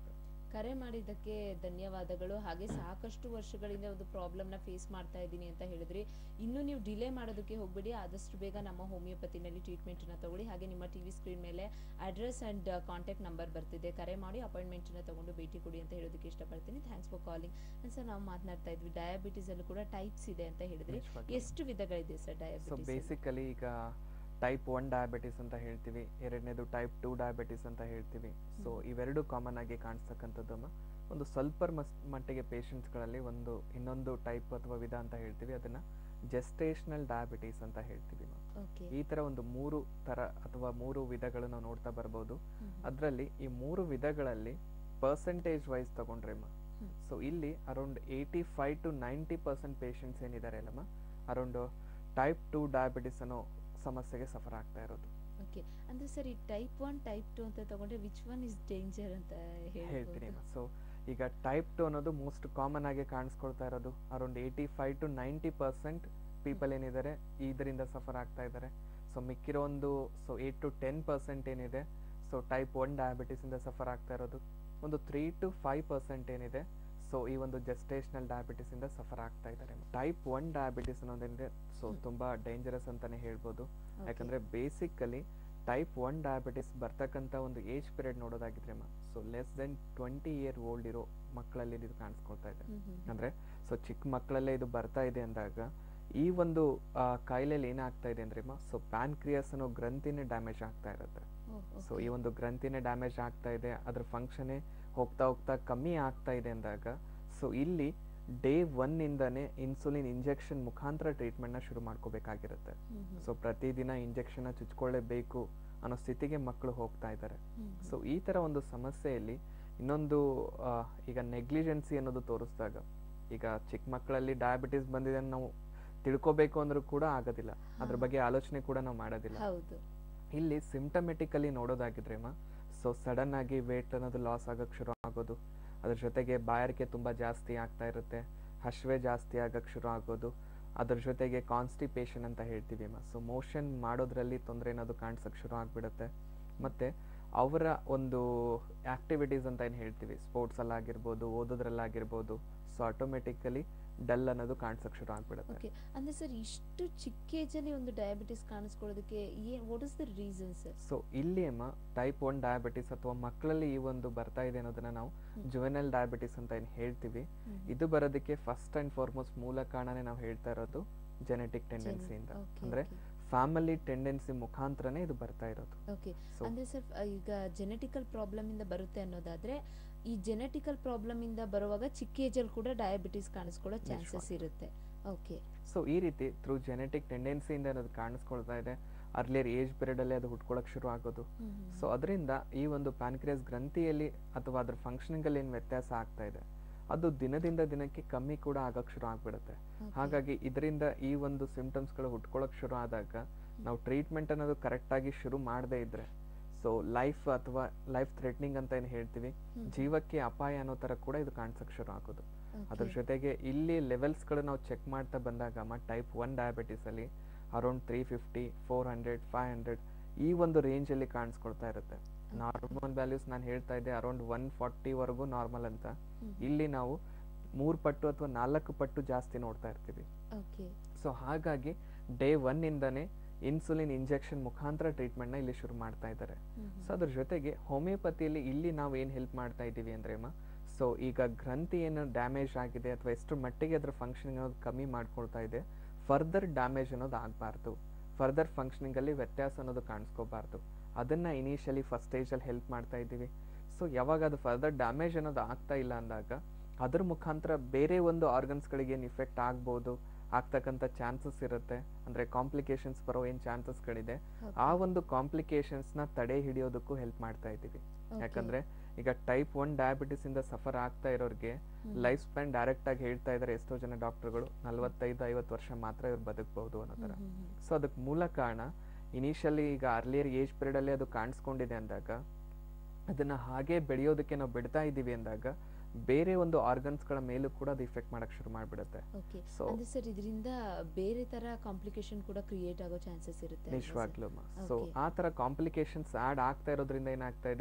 ಕರೆ ಮಾಡಿದ್ದಕ್ಕೆ ಧನ್ಯವಾದಗಳು ಹಾಗೆ ಸಾಕಷ್ಟು ವರ್ಷಗಳಿಂದ ಒಂದು ಪ್ರಾಬ್ಲಮ್ನ ಫೇಸ್ ಮಾಡ್ತಾ ಇದ್ದೀನಿ ಅಂತ ಹೇಳಿದ್ರಿ ಇನ್ನು ನೀವು ಡಿಲೇ ಮಾಡೋದಕ್ಕೆ ಹೋಗ್ಬೇಡಿ ಆದಷ್ಟು ಬೇಗ ನಮ್ಮ ಹೋಮಿಯೋಪತಿನಲ್ಲಿ ಟ್ರೀಟ್ಮೆಂಟನ್ನು ತಗೊಳ್ಳಿ ಹಾಗೆ ನಿಮ್ಮ ಟಿ ವಿ ಸ್ಕ್ರೀನ್ ಮೇಲೆ ಅಡ್ರೆಸ್ ಆ್ಯಂಡ್ ಕಾಂಟ್ಯಾಕ್ಟ್ ನಂಬರ್ ಬರ್ತಿದೆ ಕರೆ ಮಾಡಿ ಅಪಾಯಿಂಟ್ಮೆಂಟನ್ನು ತಗೊಂಡು ಭೇಟಿ ಕೊಡಿ ಅಂತ ಹೇಳೋದಕ್ಕೆ ಇಷ್ಟಪಡ್ತೀನಿ ಥ್ಯಾಂಕ್ಸ್ ಫಾರ್ ಕಾಲಿಂಗ್ ಸರ್ ನಾವು ಮಾತನಾಡ್ತಾ ಇದ್ವಿ ಡಯಾಬಿಟೀಸ್ ಅಲ್ಲೂ ಕೂಡ ಟೈಪ್ಸ್ ಇದೆ ಅಂತ ಹೇಳಿದ್ರಿ ನಿಜವಾಗ್ಲೂ. ಎಷ್ಟು ವಿಧಗಳಿದೆ ಸರ್ ಸೊ ಡಯಾಬಿಟೀಸ್ ಬೇಸಿಕಲಿ ಈಗ ಟೈಪ್ ಒನ್ ಡಯಾಬಿಟಿಸ್ ಅಂತ ಹೇಳ್ತೀವಿ ಎರಡನೇದು ಟೈಪ್ ಟೂ ಡಯಾಬಿಟಿಸ್ ಅಂತ ಹೇಳ್ತೀವಿ ಸೊ ಇವೆರಡು ಕಾಮನ್ ಆಗಿ ಕಾಣಿಸ್ತಕ್ಕಂಥದ್ದಮ್ಮ ಒಂದು ಸ್ವಲ್ಪ ಮಸ್ ಮಟ್ಟಿಗೆ ಪೇಷಂಟ್ಸ್ಗಳಲ್ಲಿ ಒಂದು ಇನ್ನೊಂದು ಟೈಪ್ ಅಥವಾ ವಿಧ ಅಂತ ಹೇಳ್ತೀವಿ ಅದನ್ನ ಜೆಸ್ಟೇಷನಲ್ ಡಯಾಬಿಟೀಸ್ ಅಂತ ಹೇಳ್ತೀವಿ ನಾವು. ಓಕೆ ಈ ತರ ಒಂದು ಮೂರು ತರ ಅಥವಾ ಮೂರು ವಿಧಗಳು ನಾವು ನೋಡ್ತಾ ಬರ್ಬೋದು ಅದರಲ್ಲಿ ಈ ಮೂರು ವಿಧಗಳಲ್ಲಿ ಪರ್ಸೆಂಟೇಜ್ ವೈಸ್ ತಗೊಂಡ್ರೆಮ್ಮ ಹ್ಮ್. ಸೊ ಇಲ್ಲಿ around eighty five to ninety percent patients ಏನಿದ್ದಾರೆ ಅಲ್ಲಮ್ಮ ಅರೌಂಡ್ ಟೈಪ್ ಟು ಡಯಾಬಿಟಿಸ್ ಅನ್ನೋ ಸಮಸ್ಯೆಗೆ ಸಫರ್ ಆಗ್ತಾ ಇರೋದು ಓಕೆ ಅಂದ್ರೆ ಸರ್ ಈ ಟೈಪ್ ಒನ್ ಟೈಪ್ ಟು ಅಂತ ತಗೊಂಡ್ರೆ ವಿಚ್ ಒನ್ ಇಸ್ ಡೇಂಜರ್ ಅಂತ ಹೇಳ್ತೀನಿ ಹೇಳ್ಬೋದು ಸೊ ಈಗ ಟೈಪ್ ಟು ಅನ್ನೋದು ಮೋಸ್ಟ್ ಕಾಮನ್ ಆಗಿ ಕಾಣಿಸ್ಕೊಳ್ತಾ ಇರೋದು around eighty five to ninety percent people ಏನಿದ್ದಾರೆ ಇದರಿಂದ ಸಫರ್ ಆಗ್ತಾ ಇದ್ದಾರೆ ಸೊ ಮಿಕ್ಕಿರೋ ಒಂದು so eight to ten percent ಏನಿದೆ ಸೊ ಟೈಪ್ ಒನ್ ಡಯಾಬಿಟಿಸ್ ಇಂದ ಸಫರ್ ಆಗ್ತಾ ಇರೋದು ಒಂದು ತ್ರೀ ಟು ಫೈವ್ ಪರ್ಸೆಂಟ್ ಏನಿದೆ ಸೊ ಈ ಒಂದು ಜೆಸ್ಟೇಷನಲ್ ಡಯಾಬಿಟಿಸ್ ಇಂದ ಸಫರ್ ಆಗ್ತಾ ಇದ್ದಾರೆ ಟೈಪ್ ಒನ್ ಡಯಾಬಿಟಿಸ್ ಅನ್ನೋದೇನಿದೆ ಸೊ ಹ್ಮ್. ತುಂಬಾ ಡೇಂಜರಸ್ ಅಂತಾನೆ ಹೇಳ್ಬೋದು Okay. ಯಾಕಂದ್ರೆ ಬೇಸಿಕಲಿ ಟೈಪ್ ಒನ್ ಡಯಾಬಿಟಿಸ್ ಬರ್ತಕ್ಕಂಥ ಒಂದು ಏಜ್ ಪೀರಿಯಡ್ ನೋಡೋದಾಗಿದ್ರೆ so less than twenty year old ಇರೋ ಮಕ್ಕಳಲ್ಲಿ ಇದು ಕಾಣಿಸ್ಕೊಳ್ತಾ ಇದೆ ಹ್ಮ್, ಹ್ಮ್, ಹ್ಮ್. ಅಂದ್ರೆ ಸೊ ಚಿಕ್ಕ ಮಕ್ಕಳಲ್ಲೇ ಇದು ಬರ್ತಾ ಇದೆ ಅಂದಾಗ ಈ ಒಂದು ಆ, ಕಾಯಿಲೆಯಲ್ಲಿ ಏನಾಗ್ತಾ ಇದೆ ಅಂದ್ರೆ ಸೊ ಪ್ಯಾನ್ಕ್ರಿಯಸ್ ಅನ್ನೋ ಗ್ರಂಥಿನೇ ಡ್ಯಾಮೇಜ್ ಆಗ್ತಾ ಇರುತ್ತೆ ಓ, ಸೊ okay. ಈ ಒಂದು ಗ್ರಂಥಿನೇ ಡ್ಯಾಮೇಜ್ ಆಗ್ತಾ ಇದೆ ಅದ್ರ ಫಂಕ್ಷನೇ ಹೋಗ್ತಾ ಹೋಗ್ತಾ ಕಮ್ಮಿ ಆಗ್ತಾ ಇದೆ ಅಂದಾಗ ಸೊ ಇಲ್ಲಿ ಡೇ ಒನ್ ಇಂದಾನೆ ಇನ್ಸುಲಿನ್ ಇಂಜೆಕ್ಷನ್ ಮುಖಾಂತರ ಟ್ರೀಟ್ಮೆಂಟ್ ನ ಶುರು ಮಾಡ್ಕೋಬೇಕಾಗಿರುತ್ತೆ ಹ್ಮ್, ಹ್ಮ್. ಸೊ ಪ್ರತಿದಿನ ಇಂಜೆಕ್ಷನ್ ಚುಚ್ಕೊಳ್ಳೇಬೇಕು ಅನ್ನೋ ಸ್ಥಿತಿಗೆ ಮಕ್ಕಳು ಹೋಗ್ತಾ ಇದ್ದಾರೆ ಹ್ಮ್, ಹ್ಮ್. ಸೊ ಈ ತರ ಒಂದು ಸಮಸ್ಯೆಯಲ್ಲಿ ಇನ್ನೊಂದು ಆ, ಈಗ ನೆಗ್ಲಿಜೆನ್ಸಿ ಅನ್ನೋದು ತೋರಿಸಿದಾಗ ಈಗ ಚಿಕ್ಕ ಮಕ್ಕಳಲ್ಲಿ ಡಯಾಬಿಟಿಸ್ ಬಂದಿದೆ ಅಂತ ನಾವು ತಿಳ್ಕೊಬೇಕು ಅಂದ್ರೂ ಕೂಡ ಆಗೋದಿಲ್ಲ ಅದ್ರ ಹಾ. ಬಗ್ಗೆ ಆಲೋಚನೆ ಕೂಡ ನಾವು ಮಾಡೋದಿಲ್ಲ ಹೌದು ಇಲ್ಲಿ ಸಿಂಟಮೆಟಿಕಲಿ ನೋಡೋದಾಗಿದ್ರೆ ಸೊ ಸಡನ್ ಆಗಿ ವೇಟ್ ಅನ್ನೋದು ಲಾಸ್ ಆಗಕ್ಕೆ ಶುರು ಆಗೋದು ಅದ್ರ ಜೊತೆಗೆ ಬಾಯಾರಿಕೆ ತುಂಬಾ ಜಾಸ್ತಿ ಆಗ್ತಾ ಇರುತ್ತೆ ಹಶ್ವೆ ಜಾಸ್ತಿ ಆಗಕ್ಕೆ ಶುರು ಆಗೋದು ಅದ್ರ ಜೊತೆಗೆ ಕಾನ್ಸ್ಟಿಪೇಷನ್ ಅಂತ ಹೇಳ್ತೀವಿ ಸೊ ಮೋಷನ್ ಮಾಡೋದ್ರಲ್ಲಿ ತೊಂದರೆ ಏನಾದ್ರು ಕಾಣಿಸಕ್ಕೆ ಶುರು ಆಗ್ಬಿಡುತ್ತೆ ಮತ್ತೆ ಅವರ ಒಂದು ಆಕ್ಟಿವಿಟೀಸ್ ಅಂತ ಏನು ಹೇಳ್ತೀವಿ ಸ್ಪೋರ್ಟ್ಸ್ ಅಲ್ಲಾಗಿರ್ಬೋದು ಓದೋದ್ರಲ್ಲಾಗಿರ್ಬೋದು ಸೊ ಆಟೋಮೆಟಿಕಲಿ ಡಲ್ ಅನ್ನೋದು ಕಾಣಿಸಕ್ಕೆ ಶುರು ಆಗ್ಬಿಡುತ್ತೆ ಓಕೆ ಅಂದ್ರೆ ಸರ್ ಇಷ್ಟು ಚಿಕ್ಕ ಏಜಲ್ಲಿ ಒಂದು ಡಯಾಬಿಟಿಸ್ ಕಾಣಿಸ್ಕೊಳ್ಳೋದಕ್ಕೆ ಏನ್ what is the reason sir so ಇಲ್ಲಿ ಅಮ್ಮ ಟೈಪ್ ಒನ್ ಡಯಾಬಿಟಿಸ್ ಅಥವಾ ಮಕ್ಕಳಲ್ಲಿ ಈ ಒಂದು ಬರ್ತಾ ಇದೆ ಅನ್ನೋದನ್ನ ನಾವು ಹ್ಮ್. ಜುವೆನಲ್ ಡಯಾಬಿಟಿಸ್ ಅಂತ ಏನು ಹೇಳ್ತೀವಿ ಇದು ಬರೋದಕ್ಕೆ ಫಸ್ಟ್ ಅಂಡ್ ಫಾರ್ಮೋಸ್ಟ್ ಮೂಲ ಕಾರಣನೇ ನಾವು ಹೇಳ್ತಾ ಇರೋದು ಜೆನೆಟಿಕ್ ಟೆಂಡೆನ್ಸಿಯಿಂದ ಅಂದ್ರೆ ಫ್ಯಾಮಿಲಿ ಟೆಂಡೆನ್ಸಿ ಮುಖಾಂತರನೇ ಇದು ಬರ್ತಾ ಇರೋದು ಓಕೆ ಸೊ ಅಂದ್ರೆ ಸರ್ ಈಗ ಜೆನೆಟಿಕಲ್ ಪ್ರಾಬ್ಲಮ್ ಇಂದ ಬರುತ್ತೆ ಅನ್ನೋದಾದ್ರೆ ಈ ಜೆನೆಟಿಕಲ್ ಪ್ರಾಬ್ಲಮ್ ಇಂದ ಬರುವಾಗ ಚಿಕ್ಕ ಏಜಲ್ಲಿ ಕೂಡ ಡಯಾಬಿಟಿಸ್ ಕಾಣಿಸ್ಕೊಳ್ಳೋ ಚಾನ್ಸಸ್ ನಿಜವಾಗಿ. ಇರುತ್ತೆ ಓಕೆ ಸೊ ಈ ರೀತಿ ಥ್ರೂ ಜೆನೆಟಿಕ್ ಟೆಂಡೆನ್ಸಿಯಿಂದ ಅನ್ನೋದು ಕಾಣಿಸ್ಕೊಳ್ತಾ ಇದೆ ಅರ್ಲಿಯರ್ ಏಜ್ ಪೀರಿಯಡ್ ಅಲ್ಲಿ ಅದು ಹುಟ್ಕೊಳಕ್ ಶುರು ಆಗೋದು ಸೊ ಅದರಿಂದ ಈ ಒಂದು ಪ್ಯಾನ್ಕ್ರಿಯಾಸ್ ಗ್ರಂಥಿಯಲ್ಲಿ ಅಥವಾ ಅದ್ರ ಫಂಕ್ಷನಿಂಗ್ ಅಲ್ಲಿ ಏನು ವ್ಯತ್ಯಾಸ ಆಗ್ತಾ ಇದೆ ಅದು ದಿನದಿಂದ ದಿನಕ್ಕೆ ಕಮ್ಮಿ ಕೂಡ ಆಗಕ್ ಶುರು ಆಗ್ಬಿಡುತ್ತೆ ಹಾಗಾಗಿ ಇದರಿಂದ ಈ ಒಂದು ಸಿಂಪ್ಟಮ್ಸ್ಗಳು ಹುಟ್ಕೊಳಕ್ ಶುರು ಆದಾಗ ನಾವು ಟ್ರೀಟ್ಮೆಂಟ್ ಅನ್ನೋದು ಕರೆಕ್ಟಾಗಿ ಶುರು ಮಾಡದೇ ಇದ್ರೆ ಸೊ ಲೈಫ್ ಅಥವಾ ಲೈಫ್ ಥ್ರೆಟ್ನಿಂಗ್ ಅಂತ ಏನು ಹೇಳ್ತೀವಿ ಜೀವಕ್ಕೆ ಅಪಾಯ ಅನ್ನೋ ತರ ಕೂಡ ಇದು ಕಾಣಿಸಕ್ ಶುರು ಆಗೋದು ಅದ್ರ ಜೊತೆಗೆ ಇಲ್ಲಿ ಲೆವೆಲ್ಸ್ಗಳು ನಾವು ಚೆಕ್ ಮಾಡ್ತಾ ಬಂದಾಗ ಟೈಪ್ ಒನ್ ಡಯಾಬಿಟಿಸ್ ಅಲ್ಲಿ around three fifty four hundred five hundred ಈ ಒಂದು ರೇಂಜ್ ಅಲ್ಲಿ ಕಾಣಿಸ್ಕೊಳ್ತಾ ಇರುತ್ತೆ ನಾರ್ಮಲ್ ವ್ಯಾಲ್ಯೂಸ್ ನಾನು ಹೇಳ್ತಾ ಇದ್ದೆ ಅರೌಂಡ್ ಒನ್ ಫಾರ್ಟಿವರೆಗೂ ನಾರ್ಮಲ್ ಅಂತ ಇಲ್ಲಿ ನಾವು ಮೂರು ಪಟ್ಟು ಅಥವಾ ನಾಲ್ಕು ಪಟ್ಟು ಜಾಸ್ತಿ ನೋಡ್ತಾ ಇರ್ತೀವಿ ಓಕೆ ಸೊ ಹಾಗಾಗಿ ಡೇ ಒನ್ ಇಂದಾನೆ ಇನ್ಸುಲಿನ್ ಇಂಜೆಕ್ಷನ್ ಮುಖಾಂತರ ಟ್ರೀಟ್ಮೆಂಟ್ನ ಇಲ್ಲಿ ಶುರು ಮಾಡ್ತಾ ಇದ್ದಾರೆ ಸೊ ಅದ್ರ ಜೊತೆಗೆ ಹೋಮಿಯೋಪತಿಯಲ್ಲಿ ಇಲ್ಲಿ ನಾವು ಏನು ಹೆಲ್ಪ್ ಮಾಡ್ತಾ ಇದ್ದೀವಿ ಅಂದ್ರೆ ಅಮ್ಮ ಸೊ ಈಗ ಗ್ರಂಥಿ ಏನು ಡ್ಯಾಮೇಜ್ ಆಗಿದೆ ಅಥವಾ ಎಷ್ಟು ಮಟ್ಟಿಗೆ ಅದ್ರ ಫಂಕ್ಷನಿಂಗ್ ಅನ್ನೋದು ಕಮ್ಮಿ ಮಾಡ್ಕೊಳ್ತಾ ಇದೆ ಫರ್ದರ್ ಡ್ಯಾಮೇಜ್ ಅನ್ನೋದು ಆಗಬಾರ್ದು ಫರ್ದರ್ ಫಂಕ್ಷನಿಂಗಲ್ಲಿ ವ್ಯತ್ಯಾಸ ಅನ್ನೋದು ಕಾಣಿಸ್ಕೋಬಾರ್ದು ಅದನ್ನ ಇನಿಷಿಯಲಿ ಫಸ್ಟ್ ಸ್ಟೇಜಲ್ಲಿ ಹೆಲ್ಪ್ ಮಾಡ್ತಾ ಇದ್ದೀವಿ ಸೊ ಯಾವಾಗ ಅದು ಫರ್ದರ್ ಡ್ಯಾಮೇಜ್ ಅನ್ನೋದು ಆಗ್ತಾ ಇಲ್ಲ ಅಂದಾಗ ಅದ್ರ ಮುಖಾಂತರ ಬೇರೆ ಒಂದು ಆರ್ಗನ್ಸ್ಗಳಿಗೆ ಏನು ಇಫೆಕ್ಟ್ ಆಗ್ಬೋದು ಆಗ್ತಕ್ಕಂಥ ಚಾನ್ಸಸ್ ಇರುತ್ತೆ ಅಂದ್ರೆ ಕಾಂಪ್ಲಿಕೇಶನ್ಸ್ ಬರೋ ಏನು ಚಾನ್ಸಸ್ಗಳಿದೆ ಆ ಒಂದು ಕಾಂಪ್ಲಿಕೇಶನ್ಸ್ನ ತಡೆ ಹಿಡಿಯೋದಕ್ಕೂ ಹೆಲ್ಪ್ ಮಾಡ್ತಾ ಇದ್ದೀವಿ ಯಾಕಂದ್ರೆ ಈಗ ಟೈಪ್ ಒನ್ ಡಯಾಬಿಟಿಸ್ ಇಂದ ಸಫರ್ ಆಗ್ತಾ ಇರೋರಿಗೆ ಲೈಫ್ ಸ್ಪ್ಯಾನ್ ಡೈರೆಕ್ಟ್ ಆಗಿ ಹೇಳ್ತಾ ಇದ್ದಾರೆ ಎಷ್ಟೋ ಜನ ಡಾಕ್ಟರ್ಗಳು ನಲವತ್ತೈದು ಐವತ್ತು ವರ್ಷ ಮಾತ್ರ ಇವ್ರು ಬದುಕಬಹುದು ಅನ್ನೋ ಥರ ಸೊ ಅದಕ್ಕೆ ಮೂಲ ಕಾರಣ ಇನಿಷಿಯಲಿ ಈಗ ಅರ್ಲಿಯರ್ ಏಜ್ ಪೀರಿಯಡ್ ಅಲ್ಲಿ ಅದು ಕಾಣಿಸ್ಕೊಂಡಿದೆ ಅಂದಾಗ ಅದನ್ನ ಹಾಗೆ ಬೆಳೆಯೋದಕ್ಕೆ ನಾವು ಬಿಡ್ತಾ ಇದ್ದೀವಿ ಅಂದಾಗ ಬೇರೆ ಒಂದು ಆರ್ಗನ್ಸ್ಗಳ ಮೇಲೂ ಕೂಡ ಅದು ಇಫೆಕ್ಟ್ ಮಾಡಕ್ ಶುರು ಮಾಡ್ಬಿಡುತ್ತೆ ಓಕೆ ಸೊ ಅಂದ್ರೆ ಸರ್ ಇದರಿಂದ ಬೇರೆ ತರ ಕಾಂಪ್ಲಿಕೇಶನ್ ಕೂಡ ಕ್ರಿಯೇಟ್ ಆಗೋ ಚಾನ್ಸಸ್ ಇರುತ್ತೆ ಅಲ್ವಾ sir? ನಿಜವಾಗ್ಲೂ ಸೊ Okay. ಆ ತರ ಕಾಂಪ್ಲಿಕೇಶನ್ಸ್ ಆಡ್ ಆಗ್ತಾ ಇರೋದ್ರಿಂದ ಏನಾಗ್ತಾ ಇದೆ